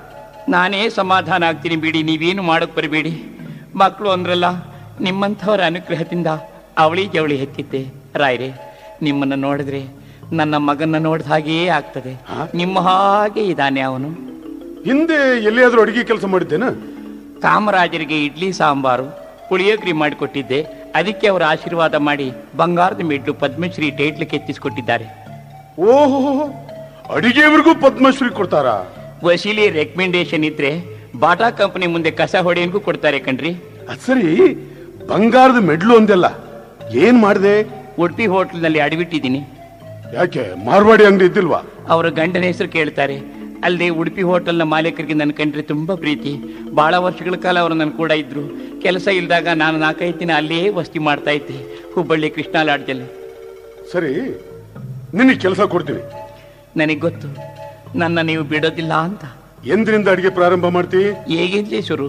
ನಾನೇ ಸಮಾಧಾನ ಆಗ್ತೀನಿ ಬಿಡಿ ನೀವೇನು ಮಾಡಕ್ ಬರಬೇಡಿ ಮಕ್ಕಳು ಅಂದ್ರಲ್ಲ ನಿಮ್ಮಂಥವರ ಅನುಗ್ರಹದಿಂದ ಅವಳಿ ಜವಳಿ ಹೆತ್ತಿದ್ದೆ ರಾಯ್ರೆ ನಿಮ್ಮನ್ನ ನೋಡಿದ್ರೆ ನನ್ನ ಮಗನ ನೋಡಿದ ಹಾಗೆಯೇ ಆಗ್ತದೆ ನಿಮ್ಮ ಹಾಗೆ ಇದ್ದಾನೆ ಅವನು ಹಿಂದೆ ಎಲ್ಲಿಯಾದ್ರೂ ಅಡಿಗೆ ಕೆಲಸ ಮಾಡಿದ್ದೇನ ಕಾಮರಾಜರಿಗೆ ಇಡ್ಲಿ ಸಾಂಬಾರು ಪುಳಿಯೋಗರಿ ಮಾಡಿಕೊಟ್ಟಿದ್ದೆ ಅದಕ್ಕೆ ಅವರ ಆಶೀರ್ವಾದ ಮಾಡಿ ಬಂಗಾರದ ಮೆಡ್ಲು ಪದ್ಮಶ್ರೀ ಟೈಟ್ಲ್ ಕೆತ್ತಿಸಿಕೊಟ್ಟಿದ್ದಾರೆ ಓಹೋ ಅಡಿಗೆವರೆಗೂ ಪದ್ಮಶ್ರೀ ಕೊಡ್ತಾರಾ ವಸೀಲಿ ರೆಕಮೆಂಡೇಶನ್ ಇದ್ರೆ ಬಾಟಾ ಕಂಪನಿ ಮುಂದೆ ಕಸ ಹೊಡೆಯನ್ಗೂ ಕೊಡ್ತಾರೆ ಕಣ್ರಿ ಅದ್ ಸರಿ ಬಂಗಾರದ ಮೆಡ್ಲು ಅಂದೆಲ್ಲ ಏನ್ ಮಾಡಿದೆ ಉಡುಪಿ ಹೋಟ್ಲ್ನಲ್ಲಿ ಅಡವಿಟ್ಟಿದ್ದೀನಿ ಯಾಕೆ ಮಾರ್ವಾಡಿ ಅಂಗಡಿ ಇದ್ದಿಲ್ವಾ ಅವರ ಗಂಡನ ಹೆಸರು ಕೇಳ್ತಾರೆ ಅಲ್ಲದೆ ಉಡುಪಿ ಹೋಟೆಲ್ನ ಮಾಲೀಕರಿಗೆ ನನ್ನ ಕಂಡ್ರೆ ತುಂಬಾ ಪ್ರೀತಿ ಬಹಳ ವರ್ಷಗಳ ಕಾಲ ಅವರು ನನ್ನ ಕೂಡ ಇದ್ರು ಕೆಲಸ ಇಲ್ದಾಗ ನಾನು ನಾಲ್ಕೈದು ದಿನ ಅಲ್ಲಿಯೇ ವಸ್ತಿ ಮಾಡ್ತಾ ಇದ್ದೆ ಹುಬ್ಬಳ್ಳಿ ಕೃಷ್ಣಾ ಲಾಡ್ಜಲ್ಲಿ ಸರಿ ನಿನಗೆ ಕೆಲಸ ಕೊಡ್ತೀನಿ ನನಗೆ ಗೊತ್ತು ನನ್ನ ನೀವು ಬಿಡೋದಿಲ್ಲ ಅಂತ ಎಂದಿನಿಂದ ಅಡಿಗೆ ಪ್ರಾರಂಭ ಮಾಡ್ತಿ ಹೇಗಿದ್ಲಿ ಶುರು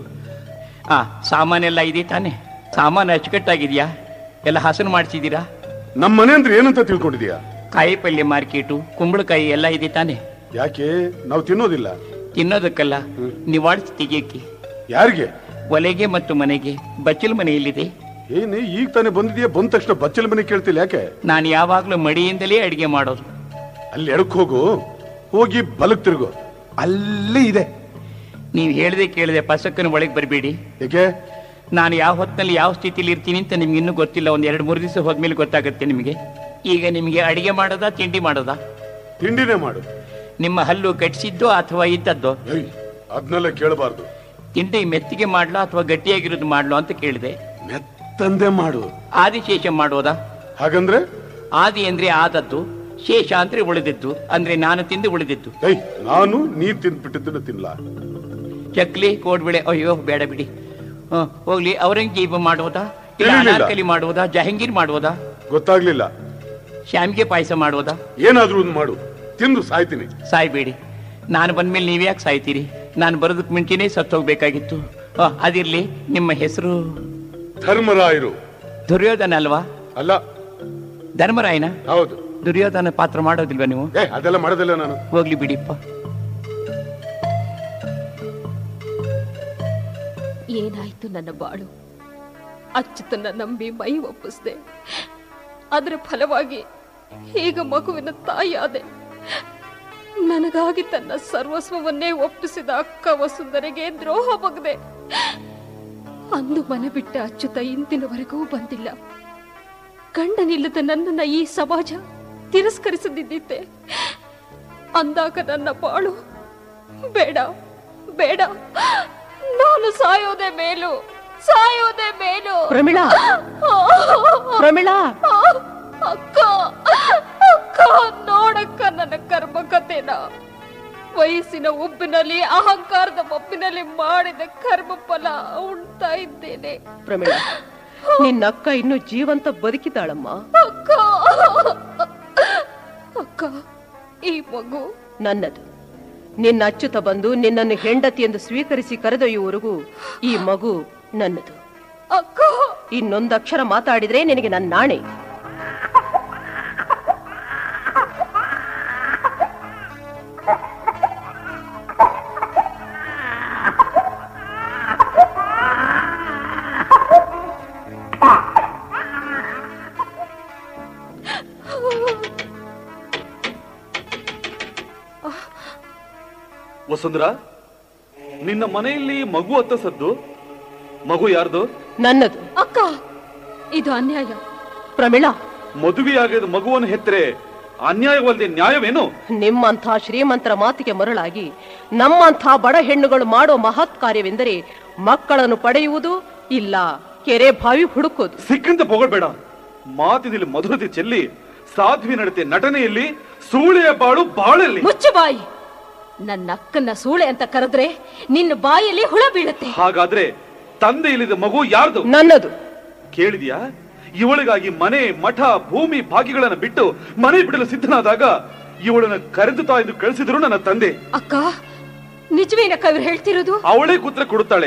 ಆ ಸಾಮಾನೆಲ್ಲ ಇದೆ ತಾನೆ ಸಾಮಾನು ಅಚ್ಚುಕಟ್ಟಾಗಿದ್ಯಾ ಎಲ್ಲ ಹಸನು ಮಾಡಿಸಿದ್ದೀರಾ ನಮ್ಮ ಮನೆ ಅಂದ್ರೆ ಏನಂತ ತಿಳ್ಕೊಂಡಿದ್ಯಾ ಕಾಯಿ ಪಲ್ಯ ಮಾರ್ಕೆಟು ಕುಂಬಳಕಾಯಿ ಎಲ್ಲ ಇದೆ ತಾನೆ ಯಾಕೆ ನಾವು ತಿನ್ನೋದಿಲ್ಲ ತಿನ್ನೋದಕ್ಕಲ್ಲ ನಿವಾಳಿಸಿ ತೆಗಿಯಕ್ಕೆ ಯಾರಿಗೆ ಒಲೆಗೆ ಮತ್ತು ಮನೆಗೆ ಬಚ್ಚಲು ಮನೆ ಎಲ್ಲಿದೆ ಏನೇ ಈಗ ತಾನೇ ಬಂದಿದ್ಯಾ ಬಂದ ತಕ್ಷಣ ಬಚ್ಚಲ ಮನೆ ಕೇಳ್ತಿಲ್ಲ ಯಾಕೆ ನಾನು ಯಾವಾಗಲೂ ಮಡಿಯಿಂದಲೇ ಅಡಿಗೆ ಮಾಡೋದು ಅಲ್ಲಿ ಎಡಕ್ ಹೋಗು ಹೋಗಿ ಬಲಕ್ ತಿರುಗು ಅಲ್ಲೇ ಇದೆ ನೀವು ಹೇಳ್ದೆ ಕೇಳದೆ ಪಸಕ್ಕನ ಒಳಗೆ ಬರಬೇಡಿ ಏಕೆ ನಾನು ಯಾವ ಹೊತ್ತಿನಲ್ಲಿ ಯಾವ ಸ್ಥಿತಿಲಿ ಇರ್ತೀನಿ ಅಂತ ನಿಮ್ಗೆ ಇನ್ನೂ ಗೊತ್ತಿಲ್ಲ ಒಂದ್ ಎರಡು ಮೂರು ದಿವಸ ಹೋದ್ಮೇಲೆ ಗೊತ್ತಾಗುತ್ತೆ ನಿಮಗೆ ಈಗ ನಿಮಗೆ ಅಡಿಗೆ ಮಾಡೋದಾ ತಿಂಡಿ ಮಾಡೋದಾ ತಿಂಡಿನೇ ಮಾಡು ನಿಮ್ಮ ಹಲ್ಲು ಕಟ್ಸಿದ್ದೋ ಅಥವಾ ಇದ್ದದ್ದೋ ಏಯ್ ಅದನ್ನೆಲ್ಲ ಕೇಳಬಾರ್ದು ತಿಂಡಿ ಮೆತ್ತಿಗೆ ಮಾಡ್ಲೋ ಅಥವಾ ಗಟ್ಟಿಯಾಗಿರೋದು ಮಾಡ್ಲೋ ಅಂತ ಕೇಳಿದೆ ಮೆತ್ತಂದೆ ಮಾಡು ಆದಿಶೇಷ ಮಾಡೋದಾ ಹಾಗಂದ್ರೆ ಆದಿ ಅಂದ್ರೆ ಆದದ್ದು ಶೇಷ ಅಂದ್ರೆ ಉಳಿದಿದ್ದು ಅಂದ್ರೆ ನಾನು ತಿಂದು ಉಳಿದಿದ್ದು ಏಯ್ ನಾನು ನೀನ್ ತಿಂದ್ಬಿಟ್ಟಿದ್ದನ್ನ ತಿನ್ಲಾ ಚಕ್ಲಿ ಕೋಡ್ಬಿಳೆ ಅಯ್ಯೋ ಬೇಡ ಬಿಡಿ ಹ, ಹೋಗ್ಲಿ ಔರಂಗಜೀಬ ಮಾಡೋದಾ ಇಲ್ಲ ಇಲ್ಲ, ಇಲ್ಲ. ಅನಾರ್ಕಲಿ ಮಾಡೋದಾ ಜಹಂಗೀರ್ ಮಾಡೋದಾ ಗೊತ್ತಾಗ್ಲಿಲ್ಲ ಶಾಮಿಗೆ ಪಾಯಸ ಮಾಡೋದಾ ಏನಾದ್ರೂ ಒಂದು ಮಾಡು ತಿಂದು ಸಾಯ್ತೀನಿ ಸಾಯ್ಬೇಡಿ ನಾನು ಬಂದ್ಮೇಲೆ ನೀವು ಯಾಕೆ ಸಾಯ್ತೀರಿ ನಾನು ಬರೋದಕ್ಕೆ ಮುಂಚೆನೇ ಸತ್ತು ಹೋಗ್ಬೇಕಾಗಿತ್ತು ಆ, ಅದಿರ್ಲಿ ನಿಮ್ಮ ಹೆಸರು ಧರ್ಮರಾಯರು ದುರ್ಯೋಧನ ಅಲ್ವಾ ಅಲ್ಲ ಧರ್ಮರಾಯನ ಹೌದು ದುರ್ಯೋಧನ ಪಾತ್ರ ಮಾಡೋದಿಲ್ವಾ ನೀವು ಏ ಅದೆಲ್ಲ ಮಾಡೋದಿಲ್ಲ ನಾನು ಹೋಗ್ಲಿ ಬಿಡಿಪ್ಪ ಏನಾಯ್ತು ನನ್ನ ಬಾಳು ಅಚ್ಚುತನ ನಂಬಿ ಮೈ ಒಪ್ಪಿಸ್ದೆ ಅದರ ಫಲವಾಗಿ ಈಗ ಮಗುವಿನ ತಾಯಿಯಾದೆ ನನಗಾಗಿ ತನ್ನ ಸರ್ವಸ್ವವನ್ನೇ ಒಪ್ಪಿಸಿದ ಅಕ್ಕ ವಸುಂಧರೆಗೆ ದ್ರೋಹ ಬಗ್ದೆ ಅಂದು ಮನೆ ಬಿಟ್ಟ ಅಚ್ಚುತ ಇಂದಿನವರೆಗೂ ಬಂದಿಲ್ಲ ಗಂಡನಿಲ್ಲದ ನನ್ನನ್ನ ಈ ಸಮಾಜ ತಿರಸ್ಕರಿಸದಿದ್ದಿತ್ತೆ ಅಂದಾಗ ನನ್ನ ಬಾಳು ಬೇಡ ಬೇಡ ನಾನು ಸಾಯೋದೇ ಮೇಲು ಸಾಯೋದೇ ಮೇಲು ಪ್ರಮಿಳಾ ಪ್ರಮಿಳಾ ಅಕ್ಕ ಅಕ್ಕ ನೋಡಕ್ಕ ನನ್ನ ಕರ್ಮ ಕಥೆನ ವಯಸ್ಸಿನ ಉಬ್ಬಿನಲ್ಲಿ ಅಹಂಕಾರದ ಮಪ್ಪಿನಲ್ಲಿ ಮಾಡಿದ ಕರ್ಮ ಫಲ ಉಣ್ತಾ ಇದ್ದೇನೆ ಪ್ರಮಿಳಾ ನಿನ್ನ ಅಕ್ಕ ಇನ್ನು ಜೀವಂತ ಬದುಕಿದ್ದಾಳಮ್ಮ ಅಕ್ಕ ಅಕ್ಕ ಈ ಮಗು ನನ್ನದು ನಿನ್ನ ಅಚ್ಚುತ ಬಂದು ನಿನ್ನನ್ನು ಹೆಂಡತಿ ಎಂದು ಸ್ವೀಕರಿಸಿ ಕರೆದೊಯ್ಯುವವರೆಗೂ ಈ ಮಗು ನನ್ನದು ಅಕ್ಕ ಇನ್ನೊಂದು ಅಕ್ಷರ ಮಾತಾಡಿದ್ರೆ ನಿನಗೆ ನನ್ನ ನಾಣೆ ವಸುಂಧರ ನಿನ್ನ ಮನೆಯಲ್ಲಿ ಮಗು ಅತ್ತ ಸದ್ದು ಮಗು ಯಾರ್ದು ನನ್ನದು ಅಕ್ಕ ಇದು ಅನ್ಯಾಯ ಪ್ರಮಿಳಾ ಮದುವೆಯಾಗದ ಮಗುವನ್ನು ಹೆತ್ತರೆ ಅನ್ಯಾಯವಲ್ಲದೆ ನ್ಯಾಯವೇನು ನಿಮ್ಮಂಥ ಶ್ರೀಮಂತರ ಮಾತಿಗೆ ಮರಳಾಗಿ ನಮ್ಮಂಥ ಬಡ ಹೆಣ್ಣುಗಳು ಮಾಡೋ ಮಹತ್ ಕಾರ್ಯವೆಂದರೆ ಮಕ್ಕಳನ್ನು ಪಡೆಯುವುದು ಇಲ್ಲ ಕೆರೆ ಬಾವಿ ಹುಡುಕೋದು ಸಿಕ್ಕಂತ ಪೊಗಳ್ಬೇಡ ಮಾತಿನಲ್ಲಿ ಮಧುರತೆ ಚೆಲ್ಲಿ ಸಾಧ್ವಿ ನಡತೆ ನಟನೆಯಲ್ಲಿ ಸೂಳೆಯ ಬಾಳು ಬಾಳಲ್ಲಿ ಮುಚ್ಚು ಬಾಯಿ ನನ್ನ ಅಕ್ಕನ್ನ ಸೂಳೆ ಅಂತ ಕರೆದ್ರೆ ನಿನ್ನ ಬಾಯಲ್ಲಿ ಹುಳ ಬೀಳುತ್ತೆ ಹಾಗಾದ್ರೆ ತಂದೆ ಇಲ್ಲದ ಮಗು ಯಾರ್ದು ನನ್ನದು ಕೇಳಿದ್ಯಾ ಇವಳಿಗಾಗಿ ಮನೆ ಮಠ ಭೂಮಿ ಭಾಗ್ಯಗಳನ್ನ ಬಿಟ್ಟು ಮನೆ ಬಿಡಲು ಸಿದ್ಧನಾದಾಗ ಇವಳನ್ನ ಕರೆದು ತಾ ಎಂದು ಕಳಿಸಿದ್ರು ನನ್ನ ತಂದೆ ಅಕ್ಕ ನಿಜವೇನ ಕವಿರು ಹೇಳ್ತಿರೋದು ಅವಳೇ ಕೂತ್ರ ಕೊಡುತ್ತಾಳೆ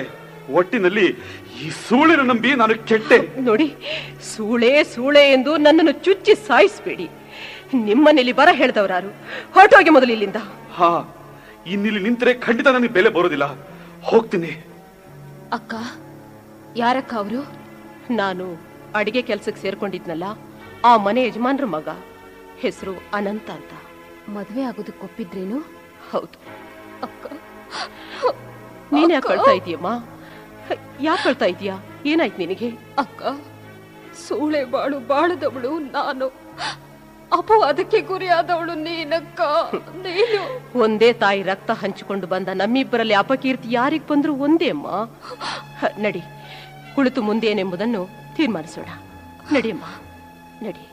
ಒಟ್ಟಿನಲ್ಲಿ ಈ ಸೂಳಿನ ನಂಬಿ ನಾನು ಕೆಟ್ಟೆ ನೋಡಿ ಸೂಳೆ ಸೂಳೆ ಎಂದು ನನ್ನನ್ನು ಚುಚ್ಚಿ ಸಾಯಿಸ್ಬೇಡಿ ನಿಮ್ಮನೇಲಿ ಬರ ಹೇಳ್ದವರಾರು ಹೊರಟೋಗಿ ಮೊದಲು ಇಲ್ಲಿಂದ ಹಾ ಇನ್ನಿಲ್ಲಿ ನಿಂತರೆ ಖಂಡಿತ ನನಗೆ ಬೆಲೆ ಬರೋದಿಲ್ಲ ಹೋಗ್ತೀನಿ ಅಕ್ಕ ಯಾರಕ್ಕ ಅವರು ನಾನು ಅಡಿಗೆ ಕೆಲ್ಸಕ್ಕೆ ಸೇರ್ಕೊಂಡಿದ್ನಲ್ಲ ಆ ಮನೆ ಯಜಮಾನ್ರ ಮಗ ಹೆಸರು ಅನಂತ ಅಂತ ಮದ್ವೆ ಆಗೋದಕ್ಕೆ ಒಪ್ಪಿದ್ರೇನು ಹೌದು ಅಕ್ಕ ನೀನ್ ಯಾಕೆ ಕಳ್ತಾ ಇದೀಯಮ್ಮ ಯಾಕೆ ಕಳ್ತಾ ಇದೀಯಾ ಏನಾಯ್ತು ನಿನಗೆ ಅಕ್ಕ ಸೂಳೆ ಬಾಳು ಬಾಳದವಳು ನಾನು ಅಪವಾದಕ್ಕೆ ಗುರಿಯಾದವಳು ನೀನಕ್ಕ ನೀನು ಒಂದೇ ತಾಯಿ ರಕ್ತ ಹಂಚಿಕೊಂಡು ಬಂದ ನಮ್ಮಿಬ್ಬರಲ್ಲಿ ಅಪಕೀರ್ತಿ ಯಾರಿಗ್ ಬಂದ್ರು ಒಂದೇ ಅಮ್ಮ ಹ, ನಡಿ ಕುಳಿತು ಮುಂದೇನೆಂಬುದನ್ನು ತೀರ್ಮಾನಿಸೋಣ ನಡಿಯಮ್ಮ ನಡಿ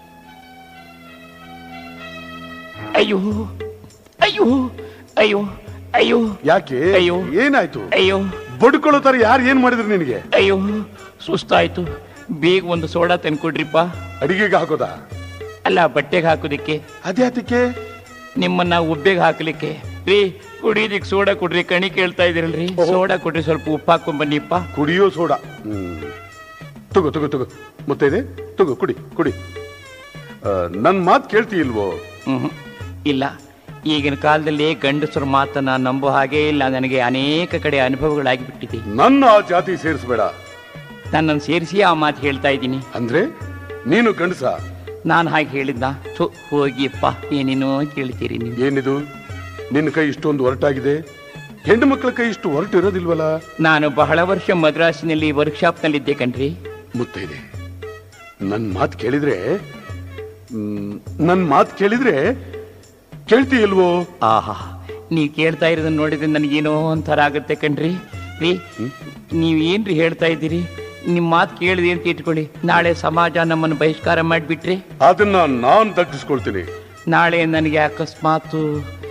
ಅಯ್ಯೋ ಅಯ್ಯೋ ಅಯ್ಯೋ ಅಯ್ಯೋ ಯಾಕೆ ಅಯ್ಯೋ. ಏನಾಯ್ತು ಅಯ್ಯೋ ಬಡ್ಕೊಳ್ಳೋ ತರ ಯಾರು ಏನ್ ಮಾಡಿದ್ರು ನಿನಗೆ ಅಯ್ಯೋ ಸುಸ್ತಾಯ್ತು ಬೇಗ ಒಂದು ಸೋಡಾ ತಂದ್ಕೊಡ್ರಿಪ್ಪ ಅಡಿಗೆಗೆ ಹಾಕೋದ ಅಲ್ಲ ಬಟ್ಟೆಗೆ ಹಾಕೋದಿಕ್ಕೆ ಅದ್ಯಾತಕ್ಕೆ ನಿಮ್ಮನ್ನ ಉಬ್ಬೆಗೆ ಹಾಕ್ಲಿಕ್ಕೆ ರೀ ಕುಡಿಯೋದಿಕ್ ಸೋಡಾ ಕೊಡ್ರಿ ಕಣಿ ಕೇಳ್ತಾ ಇದೀರಲ್ರಿ ಸೋಡಾ ಕೊಡ್ರಿ ಸ್ವಲ್ಪ ಉಪ್ಪು ಹಾಕೊಂಡ್ ಬನ್ನಿಪ್ಪ ಕುಡಿಯೋ ಸೋಡಾ ಹ್ಮ್ ತಗೋ ತಗೋ ತಗೋ ಮುತ್ತೈದೆ ತಗೋ ಕುಡಿ ಕುಡಿ ಆ, ನನ್ ಮಾತ್ ಕೇಳ್ತಿ ಇಲ್ವೋ ಹ್ಮ್ ಇಲ್ಲ ಈಗಿನ ಕಾಲದಲ್ಲಿ ಗಂಡಸರ ಮಾತನ್ನ ನಂಬೋ ಹಾಗೆ ಇಲ್ಲ ನನಗೆ ಅನೇಕ ಕಡೆ ಅನುಭವಗಳಾಗಿ ಬಿಟ್ಟಿದೆ ನನ್ನ ಆ ಜಾತಿ ಸೇರಿಸ್ಬೇಡ ನನ್ನನ್ನು ಸೇರಿಸಿ ಆ ಮಾತು ಹೇಳ್ತಾ ಇದ್ದೀನಿ ಅಂದ್ರೆ ನೀನು ಗಂಡಸ ನಾನು ಹಾಗೆ ಹೇಳಿದ್ದ ಥು ಹೋಗಿಯಪ್ಪ ಏನೇನೋ ಕೇಳ್ತೀರಿ ನೀವು ಏನಿದು ನಿನ್ನ ಕೈ ಇಷ್ಟೊಂದು ಹೊರಟಾಗಿದೆ ಹೆಣ್ಣು ಮಕ್ಕಳ ಕೈ ಇಷ್ಟು ಹೊರಟಿರೋದಿಲ್ವಲ್ಲ ನಾನು ಬಹಳ ವರ್ಷ ಮದ್ರಾಸಿನಲ್ಲಿ ವರ್ಕ್ಶಾಪ್ನಲ್ಲಿದ್ದೆ ಕಣ್ರಿ ಮುತ್ತೈದೆ ನನ್ ಮಾತು ಕೇಳಿದ್ರೆ ಮ್, ನನ್ ಮಾತು ಕೇಳಿದ್ರೆ ಕೇಳ್ತಿ ಇಲ್ವೋ ಆಹಾ ನೀವು ಕೇಳ್ತಾ ಇರೋದನ್ನ ನೋಡಿದ್ರೆ ನನಗೇನೋ ಒಂಥರ ಆಗುತ್ತೆ ಕಣ್ರಿ ರೀ ನೀವು ಏನ್ರಿ ಹೇಳ್ತಾ ಇದ್ದೀರಿ ನಿಮ್ಮ ಮಾತು ಕೇಳಿದೆ ಅಂತ ಇಟ್ಕೊಳ್ಳಿ ನಾಳೆ ಸಮಾಜ ನಮ್ಮನ್ನು ಬಹಿಷ್ಕಾರ ಮಾಡಿಬಿಟ್ರೆ ಅದನ್ನ ನಾನ್ ದಗ್ಗಿಸ್ಕೊಳ್ತೀನಿ ನಾಳೆ ನನಗೆ ಅಕಸ್ಮಾತು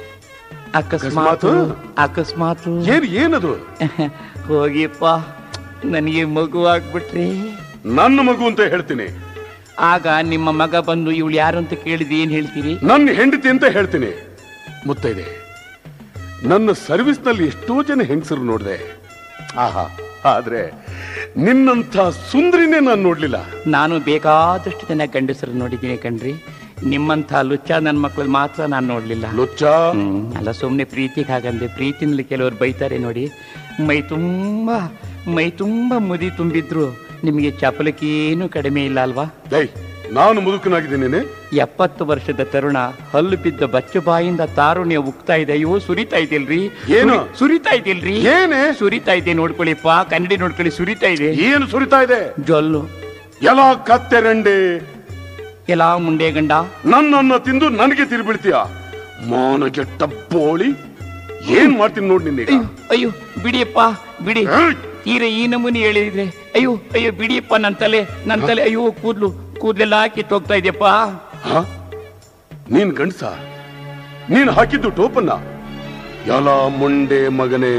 ಅಕಸ್ಮಾತು ಅಕಸ್ಮಾತು ಏನ್ ಏನದು ಹೋಗಿಪ್ಪ ನನಗೆ ಮಗು ಆಗ್ಬಿಟ್ರಿ ನನ್ನ ಮಗು ಅಂತ ಹೇಳ್ತೀನಿ ಆಗ ನಿಮ್ಮ ಮಗ ಬಂದು ಇವಳು ಯಾರು ಅಂತ ಕೇಳಿದ ಏನ್ ಹೇಳ್ತೀರಿ ನನ್ನ ಹೆಂಡತಿ ಅಂತ ಹೇಳ್ತೀನಿ ಮುತ್ತೈದೆ ನನ್ನ ಸರ್ವಿಸ್ ನಲ್ಲಿ ಎಷ್ಟೋ ಜನ ಹೆಂಗಸರು ನೋಡಿದೆ ಆಹಾ ಆದ್ರೆ ನಿನ್ನಂಥ ಸುಂದರಿನೇ ನಾನು ನೋಡ್ಲಿಲ್ಲ ನಾನು ಬೇಕಾದಷ್ಟು ಜನ ಗಂಡಸರು ನೋಡಿದ್ದೀನಿ ಕಣ್ರಿ ನಿಮ್ಮಂಥ ಲುಚ್ಚ ನನ್ನ ಮಕ್ಕಳು ಮಾತ್ರ ನಾನು ನೋಡ್ಲಿಲ್ಲ ಲುಚ್ಚ ಹ್ಮ್, ಅಲ್ಲ ಸುಮ್ಮನೆ ಪ್ರೀತಿಗೆ ಹಾಗಂದೆ ಪ್ರೀತಿನಲ್ಲಿ ಕೆಲವರು ಬೈತಾರೆ ನೋಡಿ ಮೈ ತುಂಬಾ ಮೈ ತುಂಬಾ ಮುದಿ ತುಂಬಿದ್ರು ನಿಮಗೆ ಚಪಲಕ್ಕೇನು ಕಡಿಮೆ ಇಲ್ಲ ಅಲ್ವಾ ಲೈ ನಾನು ಮುದುಕನಾಗಿದ್ದೇನೆ ಎಪ್ಪತ್ತು ವರ್ಷದ ತರುಣ ಹಲ್ಲು ಬಿದ್ದ ಬಚ್ಚು ಬಾಯಿಂದ ತಾರುಣ್ಯ ಉಕ್ತಾ ಇದೆ ಅಯ್ಯೋ ಸುರಿತಾ ಇದೆಯಲ್ರಿ ಏನು? ಸುರಿ- ಸುರಿತಾ ಇದೆಯಲ್ರಿ ಏನೇ ಸುರಿತಾ ಇದೆ ನೋಡ್ಕೊಳ್ಳಿಪ್ಪ ಕನ್ನಡಿ ನೋಡ್ಕೊಳ್ಳಿ ಸುರಿತಾ ಇದೆ ಏನು ಸುರಿತಾ ಇದೆ ಜೊಲ್ಲು ಎಲ್ಲ ಕತ್ತೆರಂಡೆ ಎಲ್ಲ ಮುಂಡೆ ಗಂಡ ನನ್ನನ್ನ ತಿಂದು ನನಗೆ ತಿರುಬಿಡ್ತೀಯ ಮಾನಗೆಟ್ಟ ಬೋಳಿ ಏನ್ ಮಾಡ್ತೀನಿ ನೋಡಿ ನಿನ್ನೀಗ ಅಯ್ಯೋ ಅಯ್ಯೋ ಬಿಡಿಯಪ್ಪ ಬಿಡಿ ಏಯ್! ತೀರ ಈ ನಮೂನಿ ಹೇಳಿದ್ರೆ ಅಯ್ಯೋ ಅಯ್ಯೋ ಬಿಡಿಯಪ್ಪ ನನ್ನ ತಲೆ ನನ್ನ ತಲೆ ಅಯ್ಯೋ ಕೂದ್ಲು ಕೂದ್ಲೆಲ್ಲ ಕಿತ್ತೋಗ್ತಾ ಇದೆಯಪ್ಪ ಹ? ನೀನ್ ಗಂಡ್ಸ ನೀನ್ ಹಾಕಿದ್ದು ಟೋಪನ್ನ ಎಲ್ಲ ಮುಂಡೆ ಮಗನೇ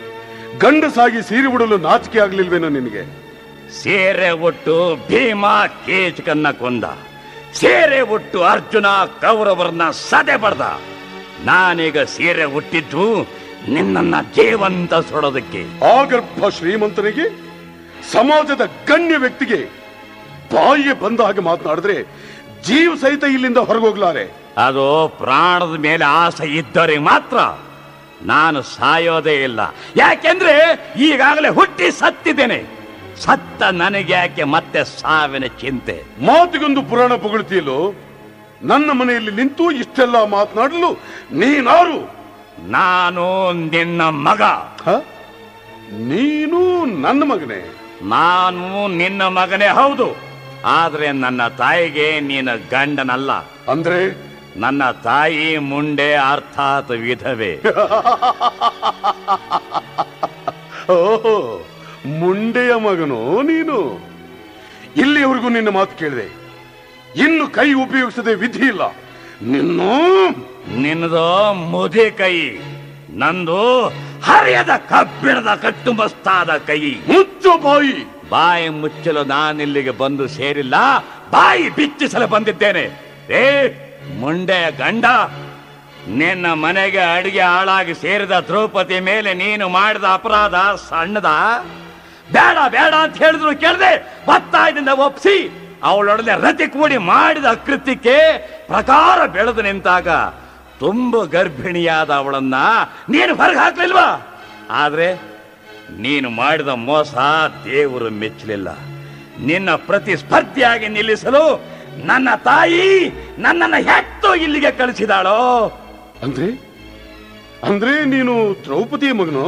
ಗಂಡಸಾಗಿ ಸೀರೆ ಉಡಲು ನಾಚಿಕೆ ಆಗ್ಲಿಲ್ವೇನೋ ನಿನಗೆ ಸೇರೆ ಒಟ್ಟು ಭೀಮ ಕೇಚಕನ್ನ ಕೊಂದ ಸೇರೆ ಒಟ್ಟು ಅರ್ಜುನ ಕೌರವರನ್ನ ಸದೆ ಬಡ್ದ ನಾನೀಗ ಸೀರೆ ಹುಟ್ಟಿದ್ದು ನಿನ್ನನ್ನ ಜೀವಂತ ಸುಡೋದಕ್ಕೆ ಆಗರ್ಭ ಶ್ರೀಮಂತನಿಗೆ ಸಮಾಜದ ಗಣ್ಯ ವ್ಯಕ್ತಿಗೆ ಬಾಯಿಗೆ ಬಂದ ಹಾಗೆ ಮಾತನಾಡಿದ್ರೆ ಜೀವ ಸಹಿತ ಇಲ್ಲಿಂದ ಹೊರಗೋಗ್ಲಾರೆ ಅದು ಪ್ರಾಣದ ಮೇಲೆ ಆಸೆ ಇದ್ದರೆ ಮಾತ್ರ ನಾನು ಸಾಯೋದೇ ಇಲ್ಲ ಯಾಕೆಂದ್ರೆ ಈಗಾಗಲೇ ಹುಟ್ಟಿ ಸತ್ತಿದ್ದೇನೆ ಸತ್ತ ನನಗೆ ಯಾಕೆ ಮತ್ತೆ ಸಾವಿನ ಚಿಂತೆ ಮಾತಿಗೊಂದು ಪುರಾಣ ಪೊಗಳ್ತಿಯಲ್ಲೋ ನನ್ನ ಮನೆಯಲ್ಲಿ ನಿಂತು ಇಷ್ಟೆಲ್ಲ ಮಾತನಾಡಲು ನೀನಾರು ನಾನು ನಿನ್ನ ಮಗ ಹ? ನೀನು ನನ್ನ ಮಗನೇ ನಾನು ನಿನ್ನ ಮಗನೇ ಹೌದು ಆದ್ರೆ ನನ್ನ ತಾಯಿಗೆ ನೀನು ಗಂಡನಲ್ಲ ಅಂದ್ರೆ ನನ್ನ ತಾಯಿ ಮುಂಡೆ ಅರ್ಥಾತ್ ವಿಧವೆ ಓಹೋ ಮುಂಡೆಯ ಮಗನೋ ನೀನು ಇಲ್ಲಿಯವರೆಗೂ ನಿನ್ನ ಮಾತು ಕೇಳಿದೆ ಇನ್ನು ಕೈ ಉಪಯೋಗಿಸದೆ ವಿಧಿ ಇಲ್ಲ ನಿನ್ನ ನಿನ್ನದು ಮುದಿ ಕೈ ನಂದು ಹರಿಯದ ಕಬ್ಬಿಣದ ಕಟ್ಟುಮಸ್ತಾದ ಕೈ ಮುಚ್ಚು ಬಾಯಿ ಬಾಯಿ ಮುಚ್ಚಲು ನಾನಿಲ್ಲಿಗೆ ಬಂದು ಸೇರಿಲ್ಲ ಬಾಯಿ ಬಿಚ್ಚಿಸಲು ಬಂದಿದ್ದೇನೆ ಏ ಮುಂಡೆಯ ಗಂಡ ನಿನ್ನ ಮನೆಗೆ ಅಡಿಗೆ ಹಾಳಾಗಿ ಸೇರಿದ ದ್ರೌಪದಿ ಮೇಲೆ ನೀನು ಮಾಡಿದ ಅಪರಾಧ ಸಣ್ಣದ ಬೇಡ ಬೇಡ ಅಂತ ಹೇಳಿದ್ರು ಕೇಳದೆ ಒತ್ತಾಯದಿಂದ ಒಪ್ಸಿ ಅವಳೊಡನೆ ರತಿ ಕೂಡಿ ಮಾಡಿದ ಅಕೃತ್ಯಕ್ಕೆ ಪ್ರಕಾರ ಬೆಳೆದು ನಿಂತಾಗ ತುಂಬ ಗರ್ಭಿಣಿಯಾದ ಅವಳನ್ನ ನೀನು ಹೊರಗೆ ಹಾಕ್ಲಿಲ್ವಾ ಆದ್ರೆ ನೀನು ಮಾಡಿದ ಮೋಸ ದೇವರು ಮೆಚ್ಚಲಿಲ್ಲ ನಿನ್ನ ಪ್ರತಿಸ್ಪರ್ಧಿಯಾಗಿ ನಿಲ್ಲಿಸಲು ನನ್ನ ತಾಯಿ ನನ್ನನ್ನ ಹೆತ್ತು ಇಲ್ಲಿಗೆ ಕಳಿಸಿದಾಳೋ ಅಂದ್ರೆ ಅಂದ್ರೆ ನೀನು ದ್ರೌಪದಿಯ ಮಗನು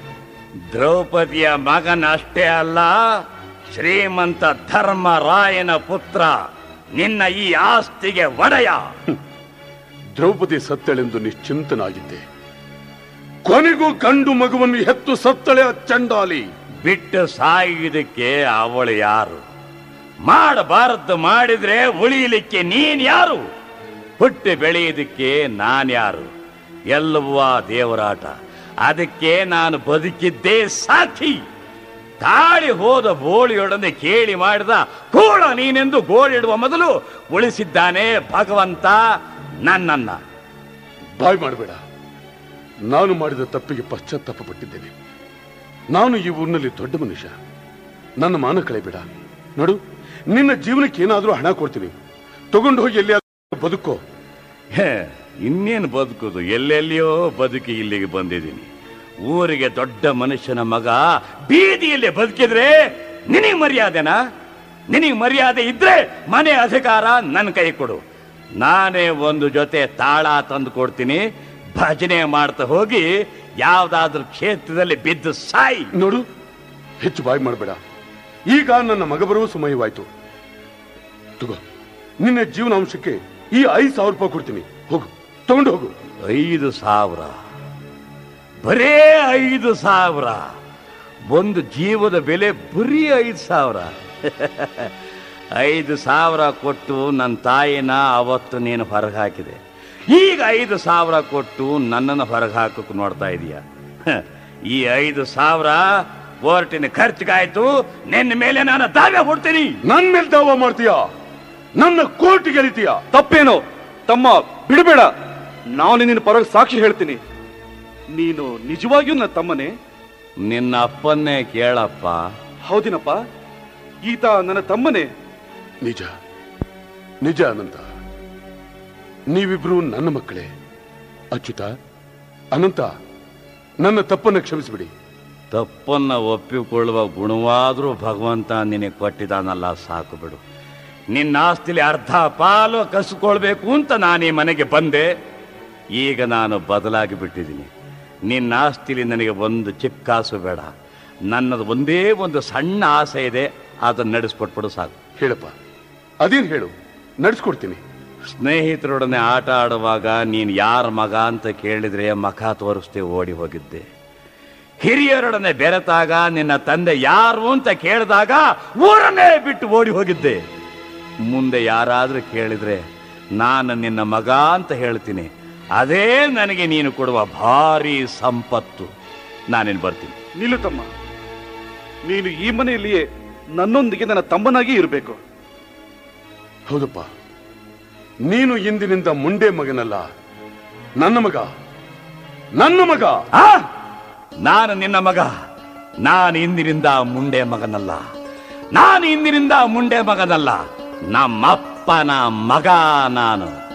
ದ್ರೌಪದಿಯ ಮಗನಷ್ಟೇ ಅಲ್ಲ ಶ್ರೀಮಂತ ಧರ್ಮರಾಯನ ಪುತ್ರ ನಿನ್ನ ಈ ಆಸ್ತಿಗೆ ಒಡೆಯ ದ್ರೌಪದಿ ಸತ್ತಳೆಂದು ನಿಶ್ಚಿಂತನಾಗಿದ್ದೆ ಕೊನೆಗೂ ಗಂಡು ಮಗುವನ್ನು ಹೆತ್ತು ಸತ್ತಳೆ ಆ ಚಂಡಾಲಿ ಬಿಟ್ಟು ಸಾಯುವುದಕ್ಕೆ ಅವಳು ಯಾರು ಮಾಡಬಾರದ್ದು ಮಾಡಿದ್ರೆ ಉಳಿಯಲಿಕ್ಕೆ ನೀನ್ ಯಾರು ಹುಟ್ಟಿ ಬೆಳೆಯುವುದಕ್ಕೆ ನಾನ್ ಯಾರು ಎಲ್ಲವೂ ಆ ದೇವರಾಟ ಅದಕ್ಕೆ ನಾನು ಬದುಕಿದ್ದೇ ಸಾಕ್ಷಿ ತಾಳಿ ಹೋದ ಬೋಳಿಯೊಡನೆ ಕೇಳಿ ಮಾಡಿದ ಕೂಳ ನೀನೆಂದು ಗೋಳಿಡುವ ಮೊದಲು ಉಳಿಸಿದ್ದಾನೆ ಭಗವಂತ ನನ್ನನ್ನ ಬಾಯ್ ಮಾಡಬೇಡ ನಾನು ಮಾಡಿದ ತಪ್ಪಿಗೆ ಪಶ್ಚಾತ್ತಾಪ ಪಟ್ಟಿದ್ದೇನೆ ನಾನು ಈ ಊರಿನಲ್ಲಿ ದೊಡ್ಡ ಮನುಷ್ಯ ನನ್ನ ಮಾನ ಕಳೆಬೇಡ ನೋಡು ನಿನ್ನ ಜೀವನಕ್ಕೆ ಏನಾದರೂ ಹಣ ಕೊಡ್ತೀನಿ ತಗೊಂಡು ಹೋಗಿ ಎಲ್ಲಿ ಬದುಕೋ ಹೇ, ಇನ್ನೇನು ಬದುಕುದು ಎಲ್ಲೆಲ್ಲಿಯೋ ಬದುಕಿ ಇಲ್ಲಿಗೆ ಬಂದಿದ್ದೀನಿ ಊರಿಗೆ ದೊಡ್ಡ ಮನುಷ್ಯನ ಮಗ ಬೀದಿಯಲ್ಲಿ ಬದುಕಿದ್ರೆ ನಿನಗೆ ಮರ್ಯಾದೆನಾ ನಿನಗೆ ಮರ್ಯಾದೆ ಇದ್ರೆ ಮನೆ ಅಧಿಕಾರ ನನ್ನ ಕೈ ಕೊಡು ನಾನೇ ಒಂದು ಜೊತೆ ತಾಳ ತಂದು ಕೊಡ್ತೀನಿ ಭಜನೆ ಮಾಡ್ತಾ ಹೋಗಿ ಯಾವ್ದಾದ್ರೂ ಕ್ಷೇತ್ರದಲ್ಲಿ ಬಿದ್ದು ಸಾಯಿ ನೋಡು ಹೆಚ್ಚು ಬಾಯ್ ಮಾಡಬೇಡ ಈಗ ನನ್ನ ಮಗ ಬರುವ ಸಮಯವಾಯ್ತು ತಗೋ ನಿನ್ನ ಜೀವನಾಂಶಕ್ಕೆ ಈ ಐದು ಸಾವಿರ ರೂಪಾಯಿ ಕೊಡ್ತೀನಿ ಹೋಗು ತಗೊಂಡು ಹೋಗು ಐದು ಸಾವಿರ ಬರೇ ಐದು ಸಾವಿರ ಒಂದು ಜೀವದ ಬೆಲೆ ಬರೀ ಐದು ಸಾವಿರ ಐದು ಸಾವಿರ ಕೊಟ್ಟು ನನ್ನ ತಾಯಿನ ಅವತ್ತು ನೀನು ಹೊರಗೆ ಹಾಕಿದೆ ಈಗ ಐದು ಸಾವಿರ ಕೊಟ್ಟು ನನ್ನನ್ನು ಹೊರಗೆ ಹಾಕಕ್ಕೆ ನೋಡ್ತಾ ಇದೀಯ ಹ, ಈ ಐದು ಸಾವಿರ ಕೋರ್ಟಿನ ಖರ್ಚಿಗಾಯ್ತು ನಿನ್ನ ಮೇಲೆ ನಾನು ದಾವೆ ಹೊಡ್ತೀನಿ ನನ್ನ ಮೇಲೆ ದಾವ ಮಾಡ್ತೀಯಾ ನನ್ನ ಕೋರ್ಟ್ ಗೆಳಿತೀಯಾ ತಪ್ಪೇನೋ ತಮ್ಮ ಬಿಡಬೇಡ ನಾನು ನಿನ್ನ ಪರವಾಗಿ ಸಾಕ್ಷಿ ಹೇಳ್ತೀನಿ ನೀನು ನಿಜವಾಗಿಯೂ ನನ್ನ ತಮ್ಮನೇ ನಿನ್ನ ಅಪ್ಪನ್ನೇ ಕೇಳಪ್ಪ ಹೌದಿನಪ್ಪ ಈತ ನನ್ನ ತಮ್ಮನೇ ನಿಜ ನಿಜ ಅನಂತ ನೀವಿಬ್ರು ನನ್ನ ಮಕ್ಕಳೇ ಅಚ್ಯುತ ಅನಂತ ನನ್ನ ತಪ್ಪನ್ನು ಕ್ಷಮಿಸಿಬಿಡಿ ತಪ್ಪನ್ನ ಒಪ್ಪಿಕೊಳ್ಳುವ ಗುಣವಾದ್ರೂ ಭಗವಂತ ನಿನಗೆ ಕೊಟ್ಟಿದ್ದಾನಲ್ಲ ಸಾಕು ಬಿಡು ನಿನ್ನ ಆಸ್ತಿಲಿ ಅರ್ಧ ಪಾಲು ಕಸ್ಕೊಳ್ಬೇಕು ಅಂತ ನಾನು ಈ ಮನೆಗೆ ಬಂದೆ ಈಗ ನಾನು ಬದಲಾಗಿ ಬಿಟ್ಟಿದ್ದೀನಿ ನಿನ್ನ ಆಸ್ತಿಲಿ ನನಗೆ ಒಂದು ಚಿಕ್ಕ ಕಾಸು ಬೇಡ ನನ್ನದು ಒಂದೇ ಒಂದು ಸಣ್ಣ ಆಸೆ ಇದೆ ಅದನ್ನು ನಡೆಸ್ಕೊಟ್ಬಿಡು ಸಾಕು ಹೇಳಪ್ಪ ಅದೇನ್ ಹೇಳು ನಡೆಸ್ಕೊಡ್ತೀನಿ ಸ್ನೇಹಿತರೊಡನೆ ಆಟ ಆಡುವಾಗ ನೀನು ಯಾರ ಮಗ ಅಂತ ಕೇಳಿದ್ರೆ ಮಖ ತೋರಿಸ್ತೇ ಓಡಿ ಹೋಗಿದ್ದೆ ಹಿರಿಯರೊಡನೆ ಬೆರೆತಾಗ ನಿನ್ನ ತಂದೆ ಯಾರು ಅಂತ ಕೇಳಿದಾಗ ಊರನ್ನೇ ಬಿಟ್ಟು ಓಡಿ ಹೋಗಿದ್ದೆ ಮುಂದೆ ಯಾರಾದ್ರೂ ಕೇಳಿದ್ರೆ ನಾನು ನಿನ್ನ ಮಗ ಅಂತ ಹೇಳ್ತೀನಿ ಅದೇ ನನಗೆ ನೀನು ಕೊಡುವ ಭಾರಿ ಸಂಪತ್ತು ನಾನೇನು ಬರ್ತೀನಿ ನಿಲ್ಲು ತಮ್ಮ ನೀನು ಈ ಮನೆಯಲ್ಲಿಯೇ ನನ್ನೊಂದಿಗೆ ನನ್ನ ತಮ್ಮನಾಗಿ ಇರಬೇಕು ಹೌದಪ್ಪ ನೀನು ಇಂದಿನಿಂದ ಮುಂಡೆ ಮಗನಲ್ಲ ನನ್ನ ಮಗ ನನ್ನ ಮಗ ಆ ನಾನು ನಿನ್ನ ಮಗ ನಾನು ಇಂದಿನಿಂದ ಮುಂಡೆ ಮಗನಲ್ಲ ನಾನು ಇಂದಿನಿಂದ ಮುಂಡೆ ಮಗನಲ್ಲ ನಮ್ಮಪ್ಪನ ಮಗ ನಾನು